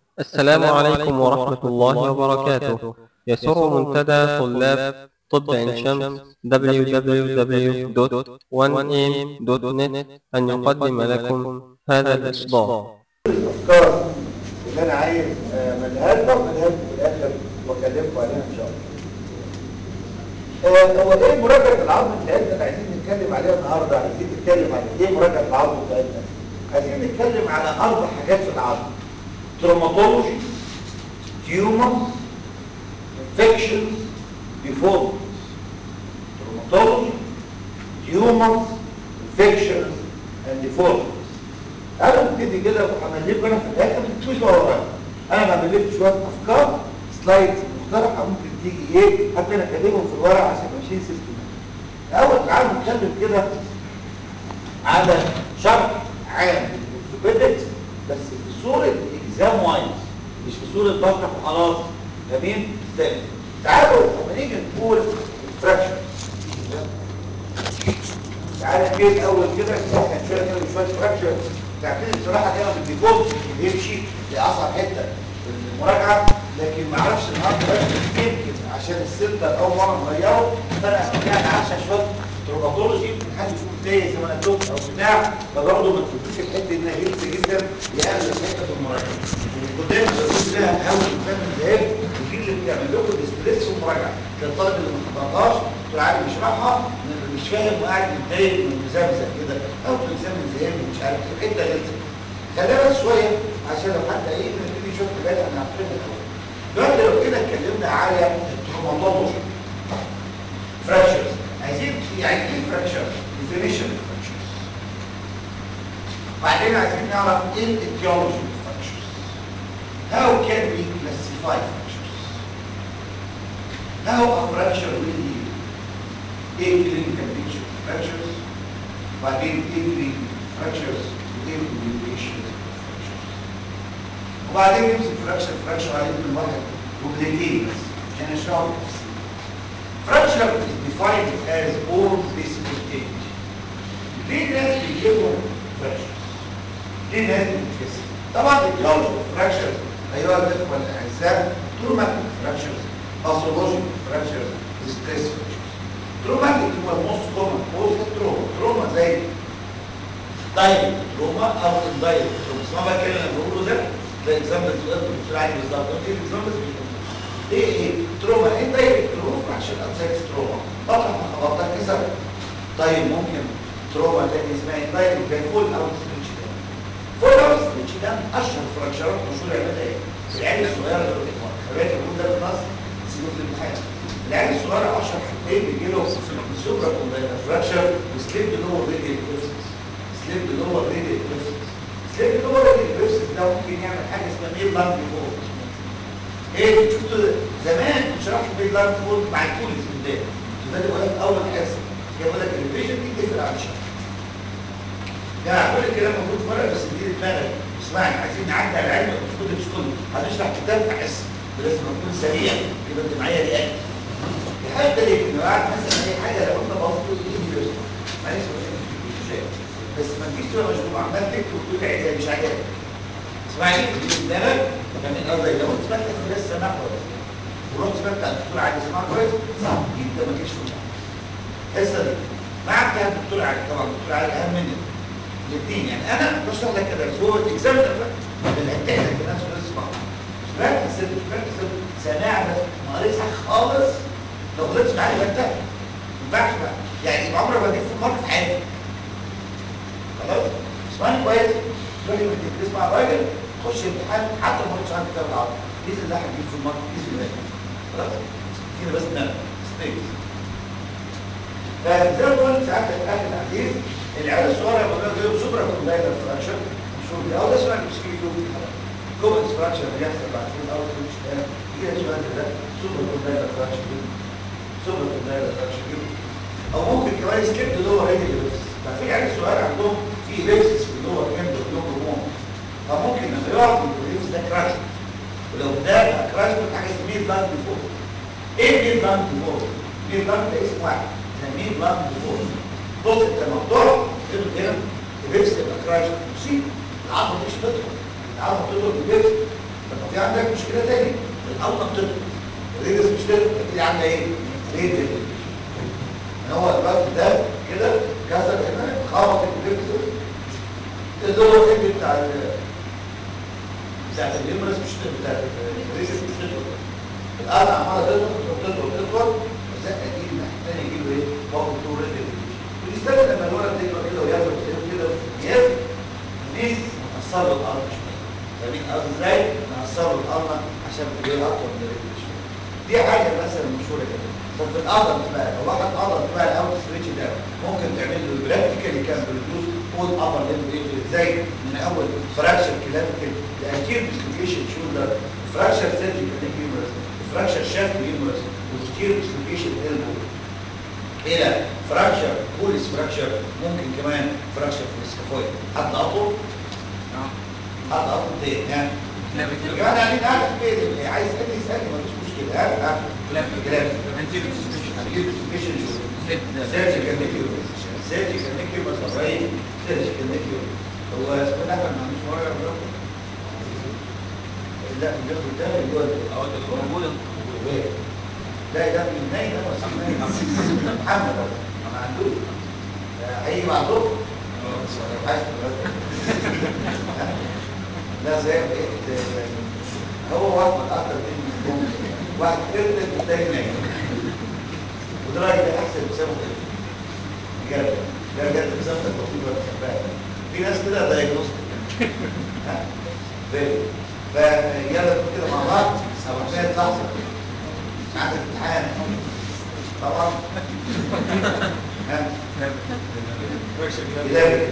السلام عليكم ورحمة الله وبركاته يسر منتدى طلاب طب عين شمس www.1am.net أن يقدم لكم هذا الإصدار الافكار اللي انا عايز ملهاش برضه ملهاش في الاخر واكلمكم عليها ان شاء الله. آه، هو ايه مراجعه العظم بتاعتنا اللي عايزين نتكلم عليها النهارده؟ عايزين نتكلم عن ايه مراجعه العظم بتاعتنا؟ عايزين نتكلم على اربع حاجات في العظم. تروماتولوجي تيومر انفكشن ديفورمز تروماتولوجي تيومر انفكشن اند ديفورمز تعالوا نبتدي كده وهعمل لكم انا في الاخر ما تكتبوش بقى ورايا انا بعمل لكم شويه افكار سلايدز مقترحه ممكن تيجي ايه حتى انا كاتبهم في الورق عشان ماشيين سيستم الاول تعالوا نتكلم كده على شرح عام للاورثوبيدكس بس في صوره اكزام وايز مش في صوره بشرح وخلاص جميل ازاي تعالوا لما نيجي نقول الفراكشن تعالى كده الاول كده نفتح شويه كده شويه فراكشر تعمل الصراحه كده بالديفولت يمشي لاصعب حته في المراجعه لكن ما اعرفش النهارده بس يمكن عشان السنتر اول مره نغيره فانا يعني عشان شويه تروماتولوجي من حد يكون تايه زي ما انا قلت او بتاع فبرضه ما تفوتوش الحته انها جلسه جدا يقلل الحته في المراجعه قدام الدروس لها حاول تفهم ازاي ودي اللي بتعمل لكم الاستريس في المراجعه للطالب اللي ما حضرهاش تقول عارف يشرحها مش فاهم وقاعد متضايق ومزمزق كده او تلزم زهقان ومش عارف ايه حته غلسه خلينا بس شويه عشان لو حد ايه نبتدي نشوف حاجات احنا عارفينها الاول دلوقتي لو كده اتكلمنا على التروماتولوجي فراكشرز عايزين يعني ايه فراكشر ديفينيشن فراكشرز بعدين عايزين نعرف ايه الايتيولوجي فراكشرز how can we classify fractures how a fracture will be ايه clinical picture of fractures وبعدين ايه clinical fractures وايه communication fractures وبعدين نمسك فراكشر فراكشر عليه من واحد جملتين بس عشان اشرحه بالتفصيل fracture is defined as all discontinuity ليه الناس بيجيبوا fractures ليه الناس بتتكسر طبعا الجيولوجي fractures ايها الاخوه الاعزاء تروماتيك fractures pathologic fractures stress fractures تروماتيك هو الموست كومن كوز تروما تروما زي دايركت تروما او اندايركت تروما اسمها بقى الكلمه اللي بقوله ده ده اكزامبل سؤال الدكتور علي بالظبط قلت ايه الاكزامبل ايه ايه تروما ايه دايركت تروما عشان انسايتس تروما طبعا ما خبطتك كسر طيب ممكن تروما تاني اسمها اندايركت زي فول او سبيتش دان فول او سبيتش دان اشهر فراكشرات مشهوره يعملها ايه العيال الصغيره اللي بتكبر خلي بالك ده بالنص سيبه في الامتحان العيال الصغيره اشهر حاجتين بيجي له سوبرا فراكشر وسليب اللي هو ريدي كريفسس سليب اللي هو ريدي كريفسس سليب اللي هو ريدي كريفسس ده ممكن يعمل حاجه اسمها ميل لانج فول ايه شفتوا زمان شرحت ميل لانج فول مع الكوليس من ده ده اللي بقول لك اول حصه يقول لك الفيجن دي تفرق عن الشرح يعني كل الكلام موجود ورق بس دي دماغك اسمعني عايزين نعدي على العلم مش كل مش كله هنشرح كتاب في حصه لازم اكون سريع يبقى انت معايا رياكت لحد ليه انه قاعد مثلا اي حاجه لو انت بسيط ايه دي بس معلش مش شايف بس ما تجيش تبقى مشغول عمال تكتب وتقول عيال مش عيال اسمعني دي دماغك كان قصدي لو انت سمعت في بس سماع كويس ورحت سمعت بتاع الدكتور علي سماع كويس انت ما جيتش في الحصه دي معك بتاع الدكتور علي طبعا الدكتور علي اهم مني الاثنين يعني انا بشرح لك كده بس هو الاكزام ده اللي هتحتاج بنفسه لازم تسمعه سمعت السبب سمعت السبب سماع بس ما قريتش حاجه خالص لو غلطت معايا يبقى انت ما ينفعش بقى يعني يبقى عمرك ما هتجيب في المارك في حياتك خلاص اسمعني كويس تروح لما تيجي تسمع الراجل خش امتحان حتى ما قلتش عن كتاب العربي باذن الله هتجيب في المارك باذن الله خلاص كده بس دماغك ستيت فزي ما قلت ساعات الاخر العزيز العيال الصغيره لما بيجوا يجيبوا سوبر كوندايلر فراكشر مشهور بيه او ده سؤال مش كبير له كوبنس فراكشر اللي بيحصل بعد كده او مش كده يجي لك سؤال ده سوبر كوندايلر فراكشر سوبر كوندايلر فراكشر او ممكن كمان سكيب اللي هو ريدي ليبس ففي عيال صغيره عندهم في ليبس اللي هو كاند اللي هو هرمون فممكن لما يقع الليبس ده كراش ولو ده كراش من حاجه اسمها ميد لاند فور ايه ميد لاند فور؟ ميد لاند ده اسم واحد ميد لاند فور بص انت مقطوع تقول هنا اللبس يبقى كراش مصيب العظمه مش تدخل العظمه تدخل باللبس لما في عندك مشكله ثانيه الالما بتطلع الريدس مش تطلع دي عامله ايه؟ ريدس هو الوقت ده كده كسر هنا خبط الكليبس اللي هو الحته بتاع ال- بتاعت اليومرس مش بتاعت الريدس مش تطلع القلب عماله تطلع تطلع تطلع الزقه دي الناحيه الثانيه يجيب له ايه؟ واخد طول ريدس ويستنى لما الولد يكبر كده وياكل كده كده ياكل ناس نقصر له الارض شويه فاهمين الارض ازاي؟ نقصر له الارض عشان تبقى اطول من الرجل شويه دي حاجه مثلا مشهوره كده طب في الادلت بقى لو واحد ادلت بقى الاوت ستريتش ده ممكن تعمل له براكتيكالي كان بريدوس اول ابر ليمب انجري ازاي؟ من اول فراكشر كلافيكال لانتير ديسلوكيشن شولدر فراكشر سيرجيكال نيك هيومرس فراكشر شافت هيومرس وستير ديسلوكيشن البو الى فراكشر كوليس فراكشر ممكن كمان فراكشر في السكافويد حد اطول حد اطول تاني ها يا جماعه قاعدين قاعد في البيت اللي عايز يسالني يسالني مفيش مشكله ها ها كلام كلام سيرجيكال نيكيو سيرجيكال نيكيو بس طبيعي سيرجيكال نيكيو هو اسمه ده احمد ما عندوش ورقه ولا لا اللي هو ده اللي هو موجود لا ده من نايم ده بس نايم محمد ما عندوش هيجي مع الظهر عايز لا زي بقيت هو واحد اكتر مني واحد ارتد والتاني نايم وده راجل ده احسن بسبب كده بجد ده بجد بسبب التطبيق والتفاعل في ناس كده دايجنوستيك ها فيري فيلا كده مع بعض او اثنين لحظه عندك امتحان طبعا ها إلهي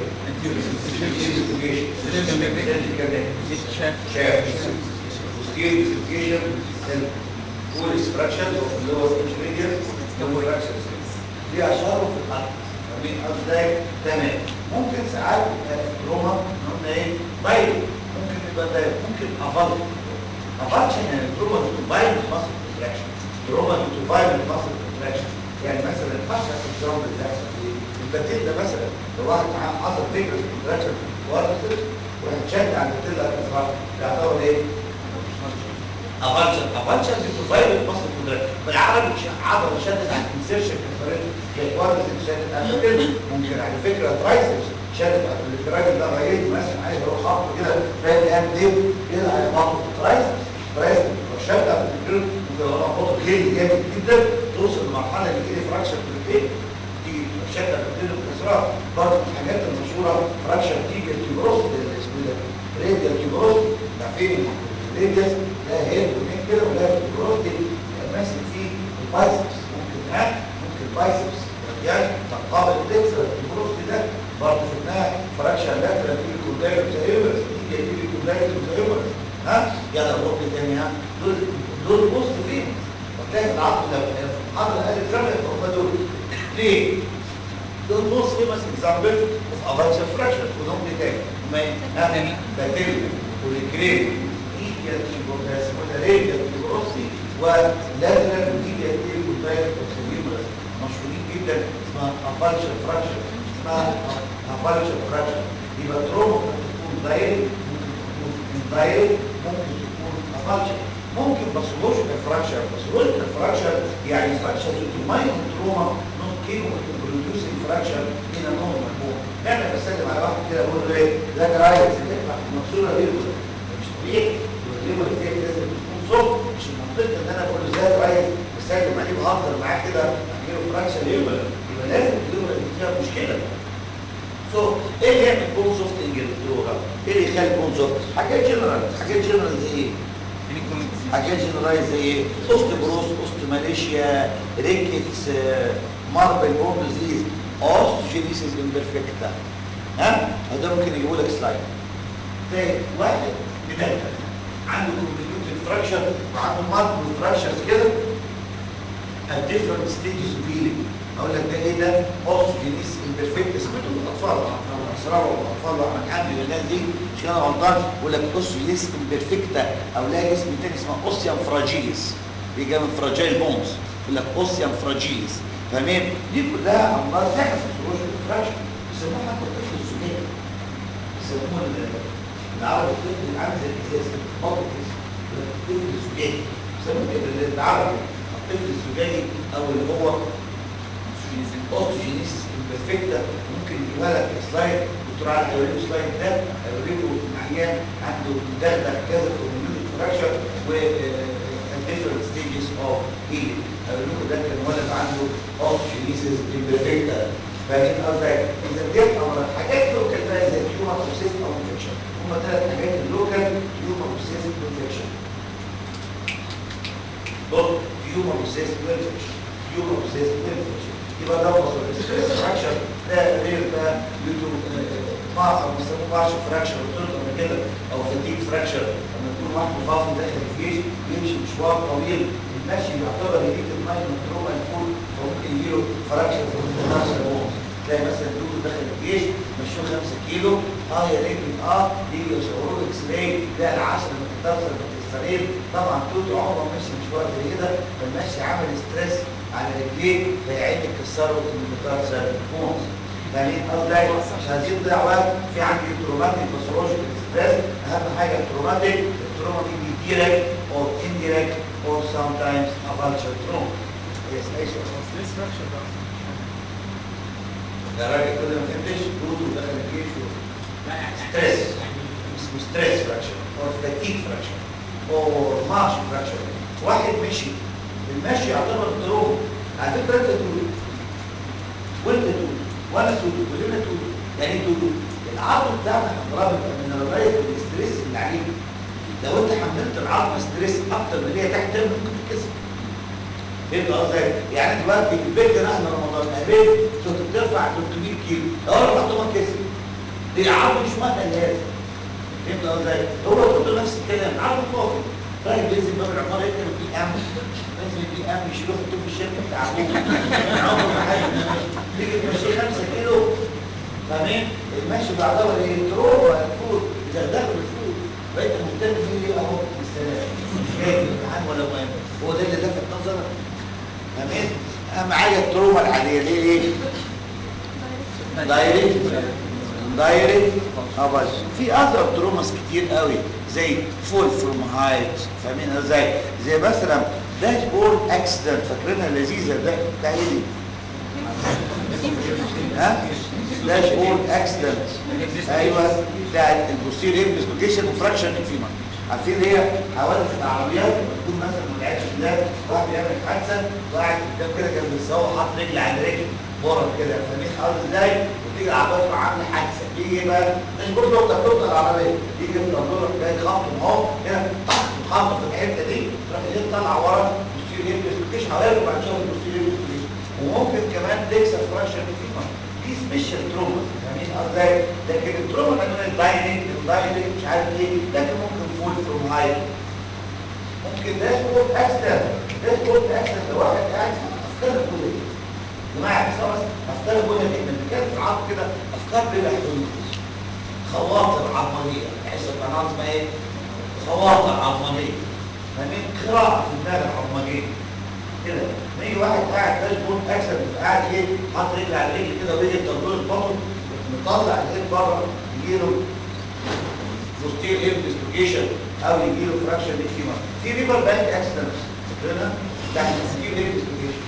كل استراكشر اللي هو انتريدير والفراكشرز دي اشهر في الارض فاهمين ازاي تمام ممكن ساعات روما قلنا ايه بايل ممكن يبقى ده ممكن افضل افضل يعني الروما بايل مصر كونتراكشن روما بايل مصر كونتراكشن يعني مثلا اشهر اكزامبل اللي بيحصل ايه الباتيل ده مثلا لو واحد معاه حصل فكره كونتراكشن وارث وهتشد على الباتيل الاطراف يعتبر ايه افانشن افانشن بتوفايل المصل كونتراكشن بالعربي عضله شدت على الانسيرشن كفرت كوارث شدت على الباتيل ممكن على فكره ترايسبس شدت على الراجل ده غير مثلا عايز اروح حاطه كده فاهم الان دي كده على بطن ترايسبس ترايسبس لو شد على الباتيل ممكن لو بطن غير جامد جدا توصل لمرحله اللي ايه فراكشر في البيت دي شد على الباتيل بكسرها برضه من الحاجات المشهوره فراكشر تيجي الكيبروس اسمه ده ريديال كيبروس عارفين الريديال ده هيد ومين كده وده الكيبروس دي ماسك فيه البايسبس ممكن ها ممكن البايسبس رجال تقابل تكسر الكيبروس ده برضه شفناها فراكشر لاترال في الكوندايل زيومرس دي دي الكوندايل زيومرس ها يلا نروح تاني ها دول دول بص فين وتلاقي العظم لو العظم قال الزمن هم دول ليه دول موست فيمس اكزامبل اوف افانشن فراكشر ودهم دي تاني هما ايه؟ ها باتيلا والكريم ايديا تيبوكاس وداريجا تيبوكسي ولاترال ايديا تيبوكاس وسيومرس مشهورين جدا اسمها افانشن فراكشر اسمها افانشن فراكشر يبقى تروما ممكن تكون دايركت ممكن تكون اندايركت ممكن تكون افانشن ممكن باثولوجيكال فراكشر باثولوجيكال فراكشر يعني فراكشر ماينور تروما نوت كيبل بروديوسنج فراكشر ان نورمال بون انا بسلم على واحد كده اقول له ايه ده رايت المكسوره دي مش طبيعي والليبر دي لازم تكون صوت مش المنطقه ان انا اقول له ازاي رايت بسلم عليه بهزر معاه كده اجيله فراكشر ليبر يبقى لازم الليبر دي فيها مشكله سو ايه اللي يعمل بون سوفت انجلترا ايه اللي يخلي بون سوفت حاجات جنرال حاجات جنرال زي ايه حاجات جنرالايز زي ايه اوستوبروس اوستوماليشيا ريكيتس ماربل بون ديزيز اوستوجينيسيس امبرفكتا ها وده ممكن يجيبوا لك سلايد زي واحد بدايه عنده كومبليكيتد فراكشر وعنده ماربل فراكشرز كده at different stages of healing اقول لك ده ايه ده اوستوجينيس امبرفكت سمعتوا الاطفال اسرار الاطفال واحمد حمدي والناس دي مش انا غلطان يقول لك اوستوجينيس امبرفكتا او لا اسم تاني اسمه اوسيان فراجيليس بيجي من فراجيل بونز يقول لك اوسيان فراجيليس فاهمين دي كلها امراض تعمل فيزيولوجيا فراكشن بيسموها حتى الطفل الزجاجي بيسموه العربي الطفل عامل زي الازاز بطل ممكن بالعربي الطفل الزجاجي او اللي هو اوستوجينيسيس امبرفكتا ممكن يولد سلايد دكتور علي هيوريكم السلايد ده هيوريكم عيان عنده دغدغ كذا كوميونيتي فراكشر و different stages of healing هيوريكم ده كان ولد عنده اوستوجينيسيس امبرفكتا فاهمين قصدي اذا ديت امر حاجات لوكال بقى زي تيومر اوبسيس او انفكشن هم ثلاث حاجات اللوكال تيومر اوبسيس انفكشن دول تيومر اوبسيس انفكشن تيومر اوبسيس انفكشن يبقى ده مصر ستريس فراكشر ده غير بقى يوتيوب بعض بيسموه بارش فراكشر قلت لكم كده او فتيك فراكشر لما يكون واحد فاضي داخل الجيش يمشي مشوار طويل المشي يعتبر يجيب الماء مضروب الفول فممكن يجيله فراكشر في الفراكشر تلاقي مثلا دودو داخل الجيش مشوه 5 كيلو اه يا رجل اه يجي يصوروا اكس راي تلاقي العشرة متكسر بالتسترين طبعا دودو عمره ماشي مشوار زي كده فالمشي عامل ستريس على رجليه فيعين يكسروا المتكسر بونز فاهمين قصدي مش عايزين نضيع وقت في عندي تروماتيك باثولوجيكال ستريس اهم حاجه التروماتيك التروما دي ديريكت اور انديريكت اور سام تايمز افالشر تروما يس اي سؤال ستريس فراكشر ده اصلا مش فاهم. ده راجل كل ما فهمتش دود ودخل الجيش و- لا يعني ستريس يعني اسمه ستريس فراكشر او فتيك فراكشر او مارش فراكشر واحد مشي المشي يعتبر تروما على فكره انت تقول وانت تقول وانا تقول كلنا تقول يعني ايه تقول العظم بتاعنا حضرتك بيبقى من الرايت الاستريس اللي عليه لو انت حملت العظم ستريس اكتر من اللي هي تحت ممكن تتكسر فهمت قصدي يعني دلوقتي في البيت ده احنا رمضان قابل كنت بترفع 300 كيلو لو رفعتهم كسر دي عظم مش مهما لازم فهمت قصدي هو برضه نفس الكلام عظم فاضي راجل بينزل باب العماره يكتب بي ام لازم البي ام يشيلوه يحطوه في الشركه بتاع ابوه عمره ما حد تيجي تمشي 5 كيلو فاهمين المشي بيعتبر ايه تروما الفود بتدخل الفود بقيت مهتم بيه ليه اهو بالسلام مش جاي في الامتحان ولا مهم هو ده اللي لفت نظرك تمام اهم حاجه التروما العاديه ليه ليه دايركت دايركت اه بس في اضرب تروماس كتير قوي زي فول فروم هايت فاهمين ازاي زي مثلا داش بورد اكسيدنت فاكرينها لذيذه ده بتاع ايه دي؟ ها داش بورد اكسيدنت ايوه بتاعت البوستير هيب ديسلوكيشن وفراكشن فيما عارفين اللي هي حوادث العربيات لما تكون مثلا ما لقاش الله واحد بيعمل حادثه وقاعد قدام كده كان بيتصور حاطط رجل على رجل ورا كده فاهمين حاطط ازاي وتيجي العربيه تروح عامله حادثه يجي إيه بقى مش كل نقطه نقطه العربيه يجي الدبلور جاي خبط اهو كده طخ خبط في الحته دي تروح ايه طالع ورا بوستير هيب ديسلوكيشن هيرجع بعد شويه البوستير هيب ديسلوكيشن وممكن كمان تكسر فراكشن فيما دي سبيشال تروما فاهمين قصدي لكن التروما اللي هي الداينيك الداينيك مش عارف ايه لكن ممكن فول فروم هاي ممكن ده سبورت اكسيدنت ده سبورت اكسيدنت لو واحد قاعد افكار كليه يا جماعه بس بس افكار كليه احنا بنتكلم في العقل كده افكار بلا حدود خواطر عظميه تحس القناه اسمها ايه؟ خواطر عظميه فاهمين قراءه في دماغ العظميه كده ما يجي واحد قاعد داشبورد اكسل قاعد ايه حاطط رجل على رجل كده ويجي التطبيق البطن مطلع الايد بره يجي له بوستير اير ديسلوكيشن او يجي له فراكشن للفيمر في ريفر بانك اكسيدنت فاكرينها بتاعت البوستير اير ديسلوكيشن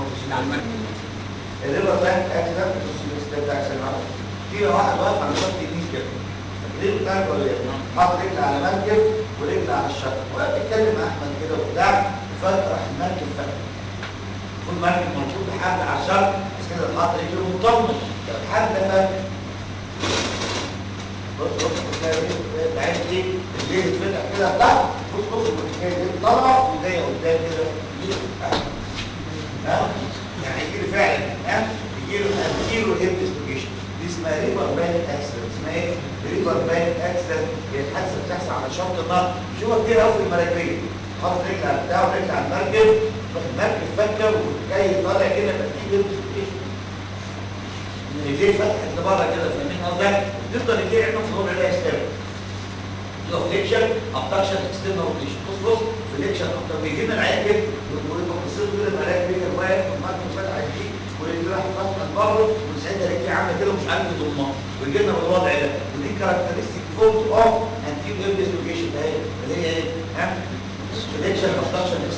الريفر بانك اكسيدنت بص الاستاذ بتاع اكسيدنت في واحد واقف على خط اليمين كده فاكرين بتاعك ولا ايه؟ حاطط رجل على مركب ورجل على الشط وقاعد بيتكلم مع احمد كده وبتاع فجاه راح المركب فتح يكون مركب مربوط بحبل على الشط بس كده حاطط رجله مطمن الحبل فتح بص بص بص ايه بعين ايه الليل اتفتح كده تحت بص بص الحكايه دي طالعه وجايه قدام كده ها يعني يجي له فعلا ها يجي له يجي له هيب ديسلوكيشن دي اسمها ريفر بانك اكسيدنت اسمها ايه؟ ريفر بانك اكسيدنت هي الحادثه بتحصل على شط النهر شوفها كتير قوي في المراكبيه حاطط رجل على بتاعه ورجل على المركب المركب فكه وجاي طالع كده يبقى فيه هيب ديسلوكيشن رجليه فتحت لبره كده فاهمين قصدي؟ تفضل رجليه عندهم في الوضع ده يستمر له فليكشن ابدكشن اكسترنال روتيشن بص بص فليكشن ابدكشن بيجي لنا العيال كده ويبقى قصته كده ملاك كده واقف والمركب فتح رجليه ورجليه راح فتحه لبره وساعتها رجليه عامله كده ومش عارف تضمها ويجي لنا بالوضع ده ودي كاركترستيك فورم اوف انتي ديسلوكيشن ده اللي هي ايه؟ ها؟ فليكشن ابدكشن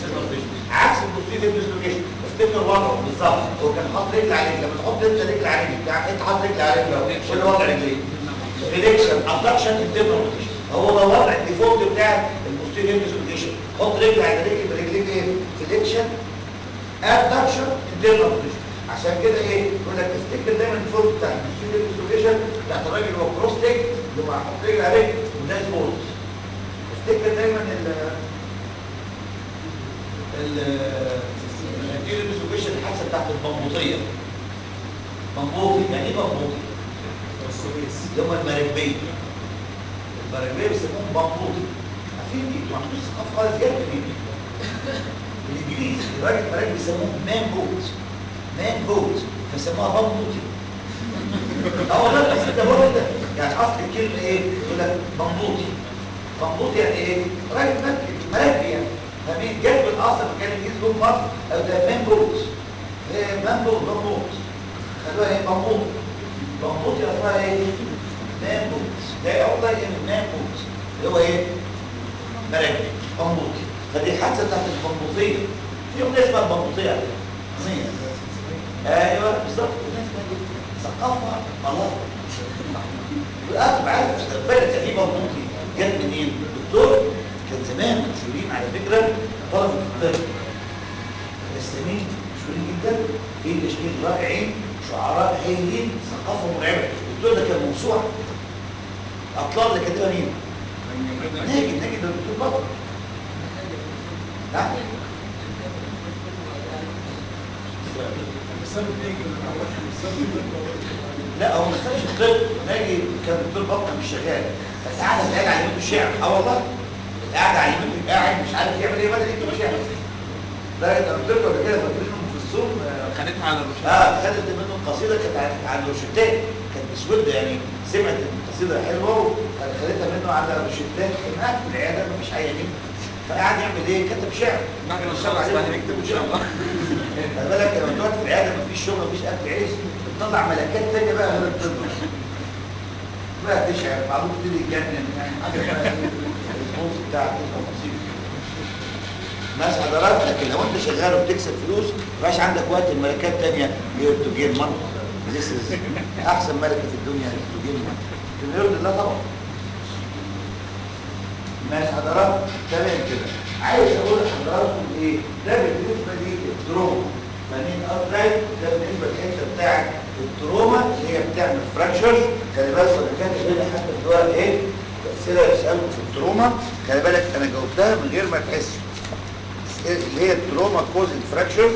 بالظبط هو كان حاطط رجل على رجل لما تحط انت رجل على رجل بتاع انت حاطط رجل على رجل اهو كل وضع رجلين فليكشن ابدكشن انترنال روتيشن هو ده وضع الديفولت بتاع البوستيريور روتيشن حط رجل على رجل برجلين ايه فليكشن ابدكشن انترنال روتيشن عشان كده ايه يقول لك تفتكر دايما الفورم بتاع البوستيريور روتيشن بتاعت الراجل هو كروس ليج اللي هو حاطط رجل على رجل وده سبورت افتكر دايما ال ال الانتيريور الحادثه بتاعت البمبوطيه بمبوطي يعني ايه بمبوطي؟ اللي هم المراكبيه المراكبيه بيسموهم بمبوطي عارفين دي ما عندوش ثقافه خالص جايه منين الانجليز الراجل المراكب بيسموهم مان بوت مان بوت فسموها بمبوطي اه والله بس انت بقول ده يعني اصل الكلمه ايه؟ يقول لك بمبوطي بمبوطي يعني ايه؟ راجل مركب مراكب يعني فمين جت من اصل مكان الانجليز جم مصر قالوا ده مان بوت ايه مان بوت بمبوط خلوها ايه بمبوط بمبوط يا ايه مان بوت ده والله ايه مان بوت اللي هو ايه مراكب بمبوط فدي حادثه بتاعت البمبوطيه في اغنيه اسمها البمبوطيه على فكره اغنيه ايوه بالظبط اغنيه اسمها دي ثقافه الله والأطب عارف بالك في بمبوطي جت منين الدكتور كان زمان مشهورين على فكره طلبه الطب الاسلاميين مشهورين جدا في تشكيل رائعين شعراء هايلين ثقافه مرعبه الدكتور ده كان موسوعه اطلال اللي كاتبها مين؟ ناجد ناجد ده دكتور بطل نعم لا هو ما استناش الطب ناجي كان دكتور بطل مش شغال بس قاعد قاعد على يمين الشعر اه والله قاعد على يمين قاعد مش عارف يعمل ايه بدل يكتب شعر لا ده قلت لكم قبل كده فاكرينهم في الصوم خدتها على الروشته اه خدت منه القصيده كانت عن عن روشتات كانت مسوده يعني سمعت ان القصيده حلوه خدتها منه على روشتات كان قاعد في العياده مفيش عيانين فقعد يعمل ايه كتب شعر بعد ما نخلص بقى هنكتب ان شاء الله خلي بالك لما تقعد في العياده مفيش شغل مفيش اكل عيش بتطلع ملكات تانية بقى غير الطب بقى تشعر بعضهم تبتدي يتجنن يعني حاجه بقى ايه الفوز بتاعك تبقى مصيبه ناس حضرات لكن لو انت شغال وبتكسب فلوس مبقاش عندك وقت الملكات تانية هير تو جيم ماني This is احسن ملكه في الدنيا هير تو جيم ماني بيرضي الله طبعا ماشي حضرات تمام كده عايز اقول لحضراتكم ايه ده بالنسبه للتروما فاهمين قصدي ده بالنسبه للحته بتاعت التروما اللي هي بتعمل فراكشرز خلي بالك انا كاتب هنا حتى في الورق ايه اسئله يسالكم في التروما خلي بالك انا جاوبتها من غير ما تحس اللي هي التروما كوز فراكشرز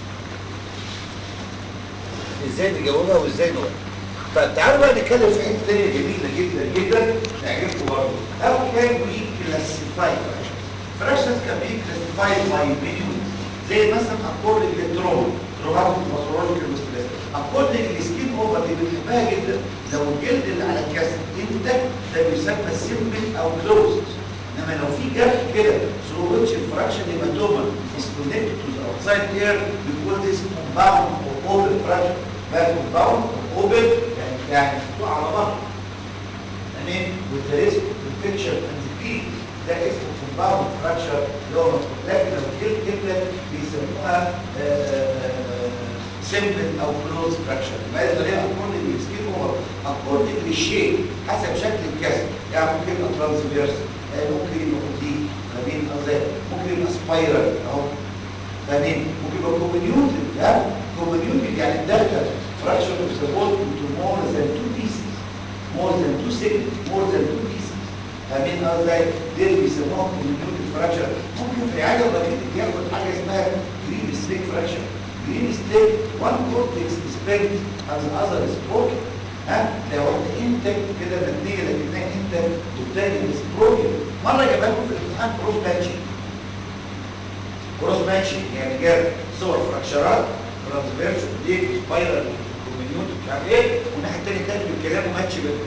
ازاي نجاوبها وازاي نقولها طب تعالوا بقى نتكلم في حته ثانيه جميله جدا جدا تعجبكم برضه how can we classify fractions fractions can be classified by many ways زي مثلا according للتروما تروماتيك باثولوجيكال ستريس according للسكين اوفر اللي بنحبها جدا لو الجلد اللي على الكسر انتك ده بيسمى سيمبل او كلوزد انما لو في جرح كده through which fraction hematoma is connected to the outside air we call this compound or open fraction بقى compound or open يعني يعني مفتوح على بعض تمام with the risk of infection and disease ده اسمه compound fracture اللي هو مفتوح لكن لو الجلد جدا بيسموها simple او closed fracture ما ده طريقه according للسكين اوفر according للشيء حسب شكل الكسر يعني ممكن يبقى ترانسفيرس ممكن يبقى اوبليك فاهمين قصدي ممكن يبقى سبايرال اهو فاهمين ممكن يبقى كوميونيوتد ها كوميونيوتد يعني تدخل fraction of the bone into more than two pieces more than two segments more than two pieces فاهمين قصدي دي اللي بيسموها كوميونيوتد فراكشر ممكن في العاده الرقيق ياخد حاجه اسمها جرين ستيك فراكشر جرين ستيك one cortex is bent and the other is broken ها لو انت كده مبنيه لكنها انت والتاني is broken مره جابها لكم في الامتحان كروس ماتشنج كروس ماتشنج يعني جاب صور فراكشرات ترانسفيرس ديك سبايرال كومينيوت مش عارف ايه والناحيه الثانيه كاتب الكلام وماتش بينهم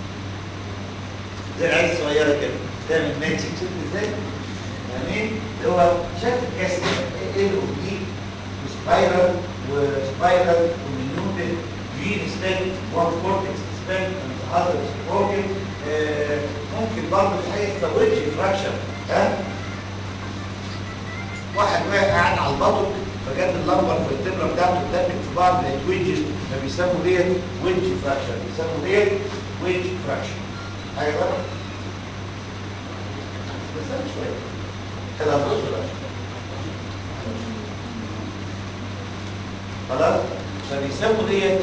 زي العيال الصغيره كده تعمل ماتشنج شفت ازاي؟ يعني اللي هو شكل كاس ايه الاوبليك وسبايرال وسبايرال كومينيوت جرين ستيك وان كورتكس سبان هذا broken آه ممكن برضه في حاجه اسمها ويدج فراكشر ها واحد واقع قاعد على البطن فجت اللمبر في التمره بتاعته اتلكت في بعض بقت ويدجز فبيسموا ديت ويدج فراكشر بيسموا ديت ويدج فراكشر حاجه بقى بس أنا شويه كده هتبص بقى خلاص فبيسموا ديت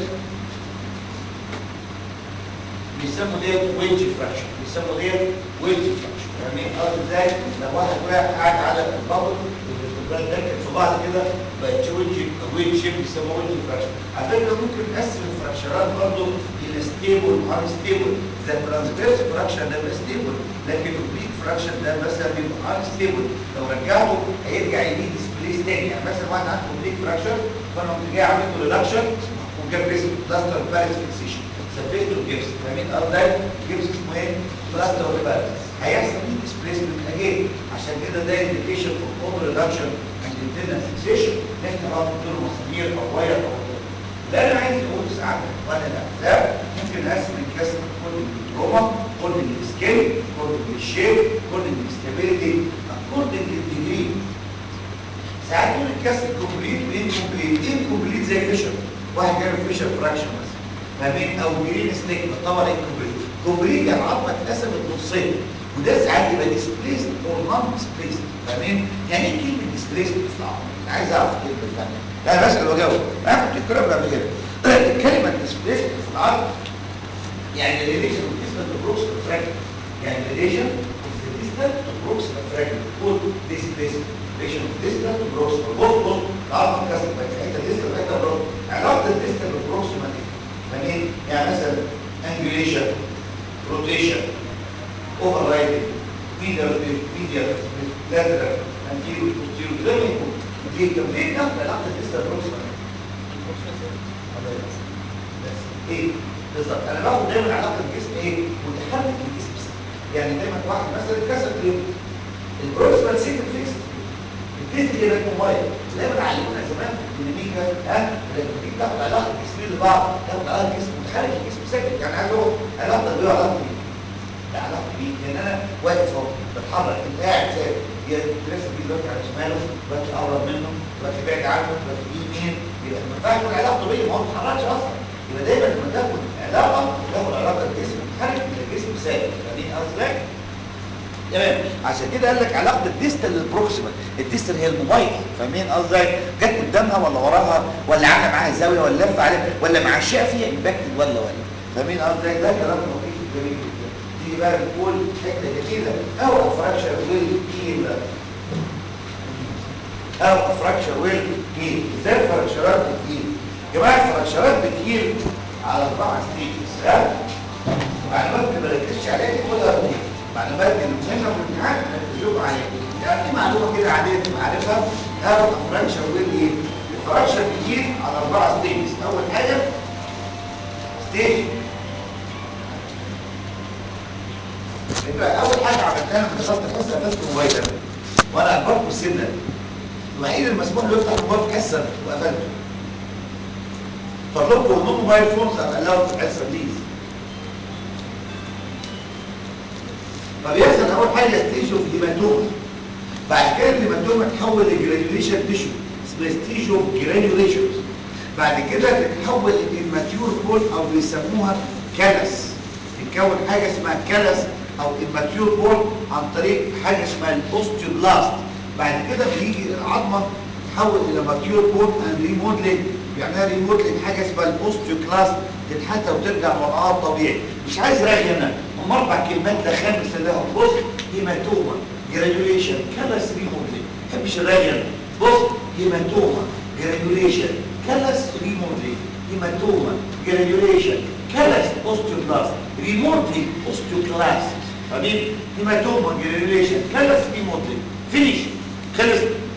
بيسموا ديت ويدج فراكشر بيسموا ديت ويدج فراكشر يعني ايه قصدي ازاي لو واحد واقع قاعد على البابل والبلاد دكت في بعض كده بقت ويدج ويدج شيب بيسموه ويدج فراكشر على فكره ممكن نقسم الفراكشرات برضه الى ستيبل وان ستيبل زي الترانسفيرس فراكشر ده بيبقى ستيبل لكن البليك فراكشر ده مثلا بيبقى ان ستيبل لو رجعته هيرجع يجي ديسبليس تاني يعني مثلا واحد عنده بليك فراكشر فانا قمت جاي عامل له ريدكشن وجاب جسم بلاستر باريس فيكسيشن ثبت له الجبس فاهمين قصدي الجبس اسمه ايه بلاستر باريس هيحصل ايه ديسبليسمنت اجين عشان كده ده انديكيشن فور اوفر ريدكشن اند انترنال فيكسيشن نحن بقى نديله مسامير او واير او ده انا عايز اقول ساعات وانا الاحزاب ممكن اقسم الكسر كودنج للتروما كودنج للسكيل كودنج للشيب كودنج للستابيليتي كودنج للديجري ساعات يقول الكسر كومبليت وانكمبليت انكمبليت زي فيشر واحد جاله فيشر فراكشن مثلا فاهمين او جرين سنيك طبعا انكمبليت كومبليت يعني العظمه اتقسمت نصين وده ساعات يبقى ديسبليسد اور نون ديسبليسد فاهمين يعني ايه كلمه ديسبليسد في العظمه عايز اعرف الكلمه الثانيه لا بسال واجاوب انا كنت الكلام قبل كده الكلمه ديسبليسد في العظم يعني ريليشن ديستنت بروكسيمال فراجمنت يعني ريليشن ديستنت بروكسيمال فراجمنت كود ديسبليسد ريليشن ديستنت بروكسيمال بص بص العظم كسر بقت حته ديستنت وحته بروكسيمال علاقه الديستنت بروكسيمال ايه؟ فاهمين يعني مثلا انجوليشن روتيشن اوفر رايدنج ميديال ميديال لاترال انتيريور بوستيريور ده ما يكون دي كميه ناخد علاقه الديستنت بروكسيمال بس ايه بالظبط انا باخد دايما علاقه الجسم ايه متحرك الجسم يعني دايما واحد مثلا كسر رجله البروكسيمال سيكل فيكس الجسم كده موبايل دايما علمونا زمان في الكلينيكا ها لما تيجي تاخد علاقه الجسمين لبعض تاخد علاقه الجسم متحرك الجسم ساكت يعني عايز اقول علاقه بيه وعلاقه بيه لا علاقه بيه لان انا واقف اهو بتحرك انت قاعد ثابت هي لسه دي دلوقتي على شماله دلوقتي اقرب منه دلوقتي بعيد عنه دلوقتي يمين يبقى ما ينفعش تكون علاقته بيه ما هو ما بيتحركش اصلا يبقى دايما لما تاخد علاقه تاخد علاقه الجسم متحرك من الجسم ثابت فاهمين قصدي تمام عشان كده قال لك علاقه الديستال للبروكسيمال الديستال هي الموبايل فاهمين قصدي جت قدامها ولا وراها ولا عامله معاها زاويه ولا لفه عليها ولا معشيه فيها امباكتد ولا ولا فاهمين قصدي ده كلام لطيف جميل جدا تيجي بقى بتقول حته جديده او فراكشر ويل هيل او فراكشر ويل هيل ازاي الفراكشرات بتهيل يا جماعه الفراكشرات بتهيل على اربع ستيجز ها معلومات ما بركزش عليها دي كلها دي معلومات المهمه في الامتحان بتجاوب عليها يعني دي معلومه كده عاديه تبقى عارفها او فراكشر ويل ايه الفراكشر بتهيل على اربع ستيجز اول حاجه ستيج يبقى اول حاجه عملتها لما دخلت الحصه قفلت الموبايل أنا. وانا اكبرت السن الوحيد المسموح له يفتح الموبايل كسر وقفلته فطلبوا انهم موبايل فونز اقلعوا في الحصه بليز فبيحصل اول حاجه ستيج اوف هيماتوما بعد كده الهيماتوما تتحول لجرانيوليشن تيشو اسمها ستيج اوف جرانيوليشنز بعد كده تتحول للماتيور بول او بيسموها كلس تتكون حاجه اسمها كلس او الماتيور بول عن طريق حاجه اسمها الاوستيوبلاست بعد كده بيجي العظمه تتحول الى ماتيور بول اند ريمودلينج بيعملها ريمودلينج حاجه اسمها الاوستيوكلاست تتحتى وترجع وضعها الطبيعي مش عايز راجع هنا هم اربع كلمات لا خامس لهم بص هيماتوما جرانيوليشن كلس ريمودلينج ما بحبش الراجع بص هيماتوما جرانيوليشن كلس ريمودلينج هيماتوما جرانيوليشن كلس اوستيوبلاست ريمودلينج اوستيوكلاست فاهمين هيماتوما جرانيوليشن كلس ريمودلينج فينيش خلص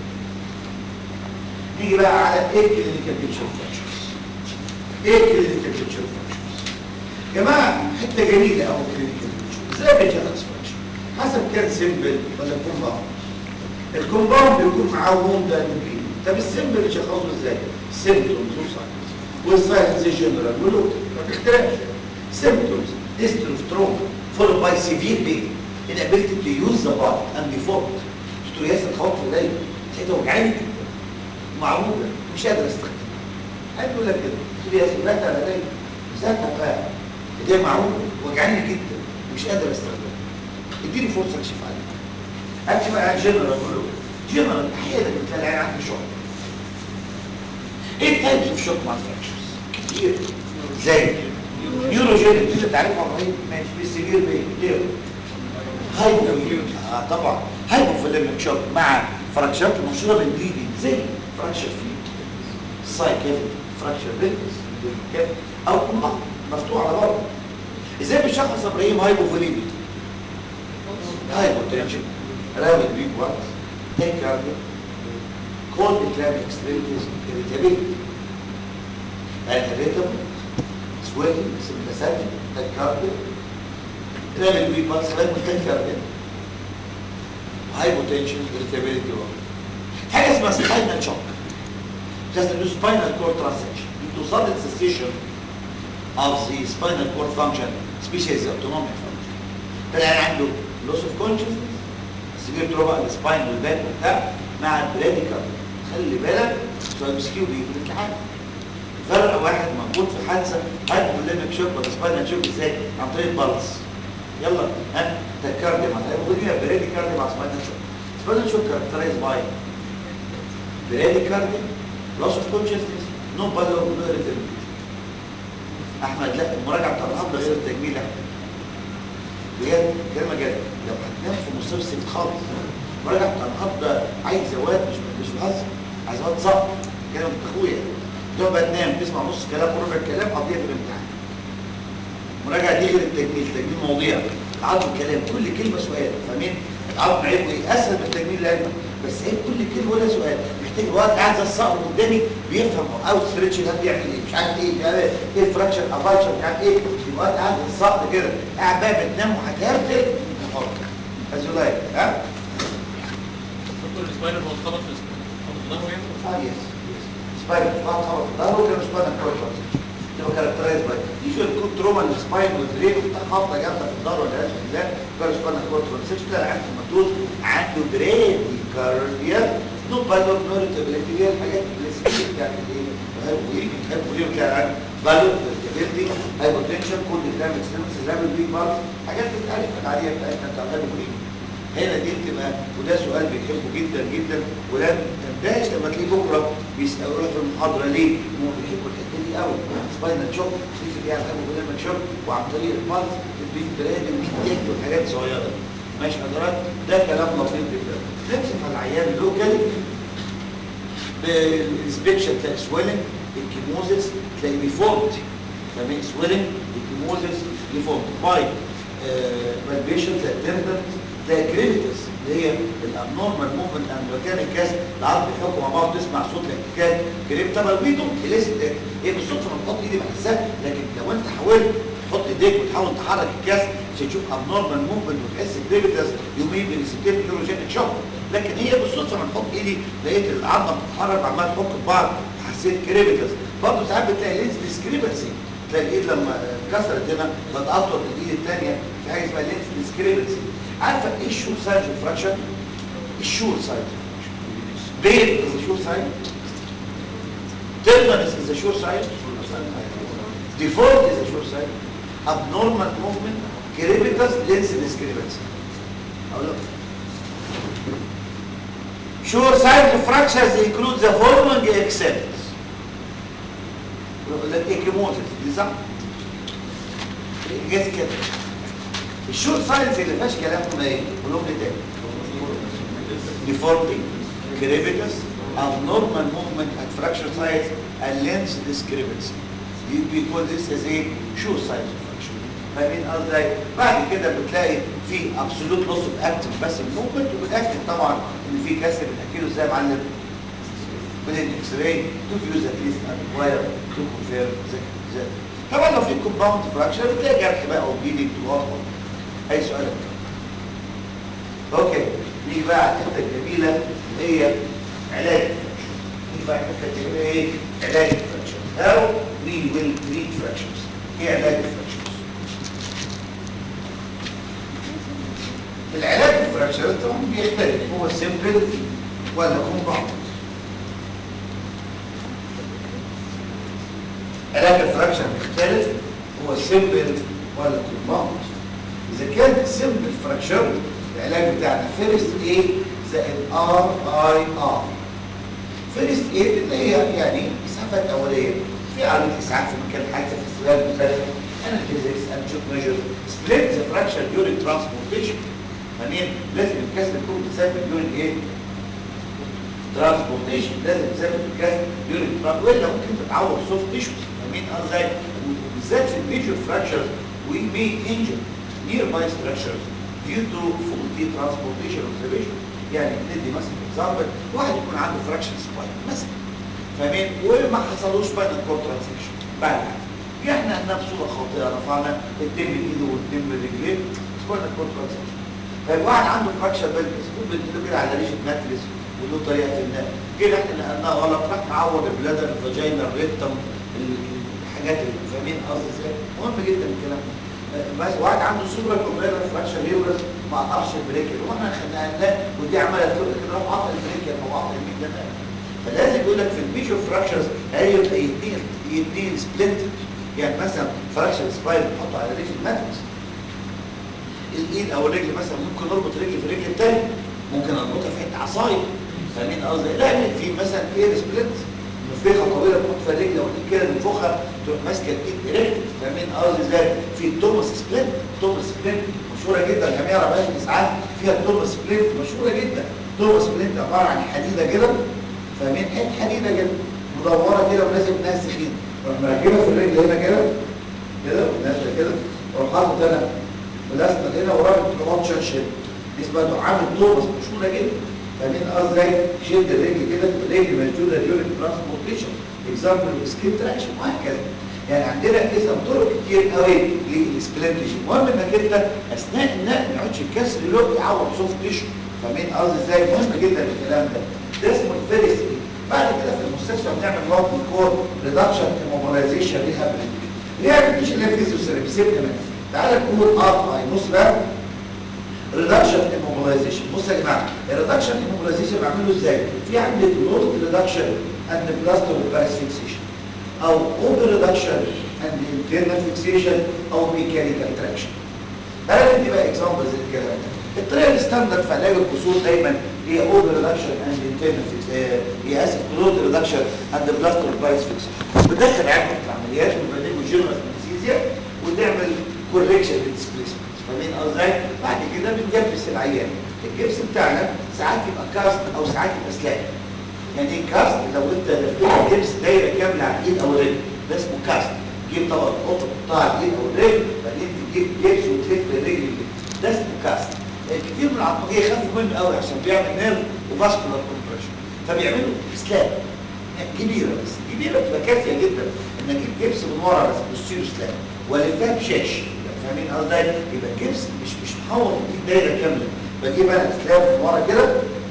نيجي بقى على ايه كلينيكال بيكتشر فراكشرز ايه كلينيكال بيكتشر فراكشرز يا جماعه حته جميله قوي كلينيكال بيكتشر ازاي بيتشخص فراكشر حسب كان سيمبل ولا كومباوند الكومباوند بيكون معاه ووند اند بين طب السيمبل يشخصه ازاي سيمبتومز وساينز والساينز جنرال ولوك ما بيختلفش symptoms history of trauma followed by severe pain inability to use the body and be fought دكتور ياسر خواطر قليل لقيته وجعان معروفه مش قادر استخدمها هيقول لك كده تقول لي يا سمعت انا دايما ذاتك بقى ايديا معروفه وجعاني جدا مش قادر استخدمها اديني فرصه اكشف عليك اكشف على جنرال اقول له جنرال احيانا بتلاقي العين عنده شوك ايه التايبس اوف شوك مع الفراكشرز كتير زي نيوروجينيك انت تعرفها ابراهيم ماشي بالسيفير بايه ليه هايبوفوليميك اه طبعا هايبوفوليميك شوك مع فراكشرات مشهوره بالبليدنج زي فراكشر في سايكل فراكشر ريكس او كلها مفتوح على بره ازاي بنشخص ابراهيم هايبوفوليميك هايبوتنشن راوي بيج وانس تاكيكارديا كولد كلامي اكستريميتيز irritability irritable sweating sympathetic tachycardia راوي بيج وانس كمان من tachycardia hypotension irritability حاجه اسمها spinal shock just a new spinal cord transaction due to sudden cessation of the spinal cord function species autonomic function فالعيان عنده loss of consciousness severe trauma على السباين والباك وبتاع مع البراديكال خلي بالك سؤال ام كيو بيجي في الامتحان فرق واحد موجود في حادثه هايبوفوليميك شوك ولا سباينال شوك ازاي عن طريق البلس يلا ها تكارديا مع الهايبوفوليميا براديكارديا مع سباينال شوك سباينال شوك كاركترايز باي براديكارديا loss of consciousness no bother no irritability احمد لا المراجعه بتاع النهارده غير التجميل احمد بجد كلمه جد لو هتنام في مستوى خالص المراجعه بتاع النهارده عايز واد مش مش بهزر عايز واد صعب كلمه اخويا تقعد بقى تنام تسمع نص كلام وربع كلام قضيه في الامتحان المراجعه دي غير التجميل التجميل مواضيع العظم كلام كل كلمه سؤال فاهمين العظم عيبه ايه اسهل من التجميل العلمي بس عيب كل كلمه ولا سؤال محتاج وقت قاعد زي الصقر قدامي بيفهم اوت ستريتش ده بيعمل ايه مش عارف ايه بيعمل ايه الفراكشر افالشر مش عارف ايه الوقت قاعد زي الصقر كده قاعد بقى بتنام وهتهرتل از يو لايك ها دكتور السباينر هو اتخبط في ظهره يعني اه يس سباين واحد خبط في ظهره كان سباين كورتكس اللي هو كاركترايز باي يجي يكون تروما للسباين والبرين وبتاع خبطه جامده في الظهر ولا لا لا كان سباين كورتكس مش كده عنده مدود عنده بريدي كارديا نو بالور نورتابيلتي دي الحاجات الكلاسيكيه بتاعت الايه الهايبوفوليميك الهايبوفوليميك بتاع العين بالور نورتابيلتي هايبوتنشن كل كلام اكستنس رابل بي بارت حاجات بتعرف العاديه بتاعتنا بتاع الهايبوفوليميك هنا دي بتبقى وده سؤال بيحبه جدا جدا ولازم تندهش لما تلاقيه بكره بيسالوه في المحاضره ليه؟ هم بيحبوا الحته دي قوي سباينال شوك تيجي فيها الهايبوفوليميك شوك وعن طريق البلس البيت برادي والتيك والحاجات الصغيره دي ماشي حضرتك ده كلام لطيف جدا نمسك على العيان لوكالي بالانسبكشن تلاقي سويلنج الكيموزيس تلاقي ديفورمتي فاهمين سويلنج الكيموزيس ديفورمتي باي بالبيشن تلاقي تندنت تلاقي كريفيتس اللي هي الابنورمال موفمنت اند مكان الكاس العظم بيحكوا مع بعض تسمع صوت الاحتكاك كريم طبعا البيتو ليس هي بالصدفه انا بحط ايدي بحسها لكن لو انت حاولت تحط ايديك وتحاول تحرك الكاس مش هتشوف ابنورمال موفمنت وتحس كريفيتس يومين بريسبتيت نيوروجينيك شوك لكن هي بالصدفه لما احط ايدي لقيت العظمه بتتحرك وعماله تحك في بعض حسيت كريفيتس برضه ساعات بتلاقي لينز ديسكريبنسي تلاقي الايد لما اتكسرت هنا بقت اطول من الايد الثانيه في حاجه اسمها لينز ديسكريبنسي عارفه ايه الشور سايز اوف فراكشن الشور سايز بين از شور سايز تيرمنس از شور سايز default is a short side abnormal movement crepitus lens discrepancy اقول لك Sure signs of fractures include the following except الاكيموزيس دي صح؟ الانجاز كده الشورت ساينز اللي فيهاش كلام هنا ايه؟ قولهم لي تاني deformity crevitus abnormal movement at fracture size and lens discrepancy we call this as a sure signs of fracture فاهمين قصدي بعد كده بتلاقي في absolute loss of active passive movement وبتاكد طبعا ان في كسر بناكله ازاي يا معلم من الاكس راي تو فيوز ات ليست اند واير تو كونفيرم ذات طبعا لو في كومباوند فراكشر بتلاقي جرح بقى او بليدنج واضحه اي سؤال اوكي نيجي بقى على الحته الجميله اللي هي علاج الفراكشر نيجي بقى على الحته الجميله ايه علاج الفراكشر هاو وي ويل تريت فراكشرز ايه علاج الفراكشرز العلاج الفراكشر طبعا بيختلف هو سيمبل ولا كومباوند علاج الفراكشر بيختلف هو سيمبل ولا كومباوند اذا كان سيمبل فراكشر العلاج بتاعنا فيرست ايه زائد ار اي ار فيرست ايه اللي هي يعني اسعافات اوليه في عمليه اسعاف في مكان الحادثه في السؤال المختلف اناليزيس اند شوك ميجرز سبليت ذا فراكشر ديورنج ترانسبورتيشن فاهمين لازم الكسر يكون بتثبت ديورنج ايه ترانسبورتيشن لازم تثبت الكسر ديورنج ترانسبورتيشن والا ممكن تتعور سوفت تيشوز فاهمين ازاي وبالذات في الميجر فراكشرز we may injure nearby structures due to faulty transportation observation يعني ندي مثلا اكزامبل واحد يكون عنده فراكشن سباين مثلا فاهمين وما حصلوش باينل كور ترانزكشن بعد احنا قلنا بصوره خاطئه رفعنا الاثنين من ايده والاثنين من رجليه باينل كور ترانزكشن طيب واحد عنده فراكشر بلبس ممكن نديله كده على ريشه ماتريس وله طريقه في الناس كده احنا نقلناها غلط راح معور البلادر الفاجينا الريكتم الحاجات اللي فاهمين قصدي ازاي مهم جدا الكلام ده بس واحد عنده سوبر كومبليتر فراكشر هيورس ما قطعش البريكر واحنا خدناها ودي عماله تقول كده راح قطع البريكر ما قطع المين ده فلازم يقول لك في الميجور فراكشرز هيبقى يدين يدين سبلنت يعني مثلا فراكشر سباين نحطه على رجل الماتريس الايد او الرجل مثلا ممكن نربط رجل في رجل الثاني ممكن اربطها في حته عصايه فاهمين قصدي لا في مثلا ايه سبلنت نفيخه طويله تحط فيها رجل او ايد كده ننفخها تروح ماسكه الايد ريكت فاهمين قصدي ازاي في توماس سبلنت توماس سبلنت مشهوره جدا جميع عربيات الاسعاف فيها توماس سبلنت مشهوره جدا توماس سبلنت عباره عن حديده كده فاهمين حته حديده كده مدوره كده ولازم انها سخينه اروح مركبها في الرجل هنا كده كده ونازله كده واروح حاطط انا بلاستيك هنا ورابط رباط شاشه دي اسمها دعامه توماس مشهوره جدا فاهمين قصدي شد الرجل كده الرجل مشدوده ديورنج ترانسبورتيشن اكزامبل سكين تراكشن وهكذا يعني عندنا اذا طرق كتير قوي للسبلنتيشن المهم انك انت اثناء النقل ما يقعدش الكسر له يعور سوفت تيشو فاهمين قصدي ازاي مهم جدا الكلام ده ده اسمه الفيرست بعد كده في المستشفى بنعمل وات كور ريدكشن موبيلايزيشن ريهابيليتيشن ريهابيليتيشن اللي هي فيزيوثيرابي سيبنا منها تعالى نقول ار اي بص بقى ريدكشن immobilization بص يا جماعه الريدكشن immobilization بعمله ازاي في عندي لود ريدكشن اند بلاستر باس فيكسيشن او اوبر ريدكشن اند انترنال فيكسيشن او ميكانيكال تراكشن تعالى ندي بقى اكزامبلز للكلام ده الطريقه الستاندرد في علاج الكسور دايما هي اوبر ريدكشن اند انترنال فيكسيشن هي اسف لود ريدكشن اند بلاستر باس فيكسيشن بتدخل عيادة العمليات وبنعمل جنرال انستيزيا وتعمل كوركشن للديسبيسمنت فاهمين ازاي بعد كده بنجبس العيان الجبس بتاعنا ساعات يبقى كاست او ساعات يبقى سلاك يعني ايه كاست لو انت لفيت الجبس دايره كامله على الايد او الرجل ده اسمه كاست تجيب طبق قطر تحطها على الايد او الرجل بعدين تجيب جبس وتلف الرجل ده اسمه كاست كتير من العمليه يخافوا منه قوي عشان بيعمل نيرف وفاسكولار كومبريشن فبيعملوا سلاك كبيره بس كبيره بتبقى كافيه جدا ان اجيب جبس من ورا بس بالسيرو سلاك والفها بشاش فاهمين قصدي يبقى الجبس مش مش محور في دايره كامله بجيب انا سلاب من ورا كده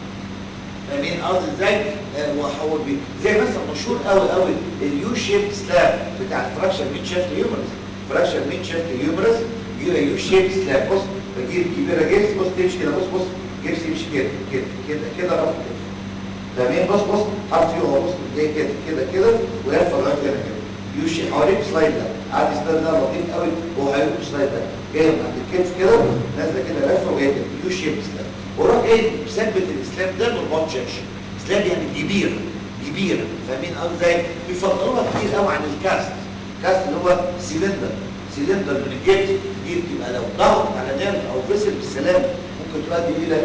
فاهمين قصدي ازاي آه واحول بيه زي مثلا مشهور قوي قوي اليو شيب سلاب بتاع الفراكشر ميد شافت هيومرس فراكشر ميد شافت هيومرس يجيب يو شيب سلاب بص بجيب كبيره جبس بص تمشي كده بص بص جبس يمشي كده كده كده كده رفع كده فاهمين بص بص حرف يو هو بص جاي كده كده كده ويرفع لغايه هنا كده يوشي حواليك سلايد ده عادي سلايد ده لطيف قوي هو هيبقى سلايد ده جاي من عند الكتف كده نازله كده لفه وجايه كده يو شيب سلاب وراح جاي مثبت الاسلام ده برباط شاشه اسلام يعني كبير كبير فاهمين قصدي ازاي بيفضلوها كتير قوي عن الكاست الكاست اللي هو سيلندر سيلندر من الجبس دي بتبقى لو ضغط على نيرف او فيسل بالسلام ممكن تؤدي الى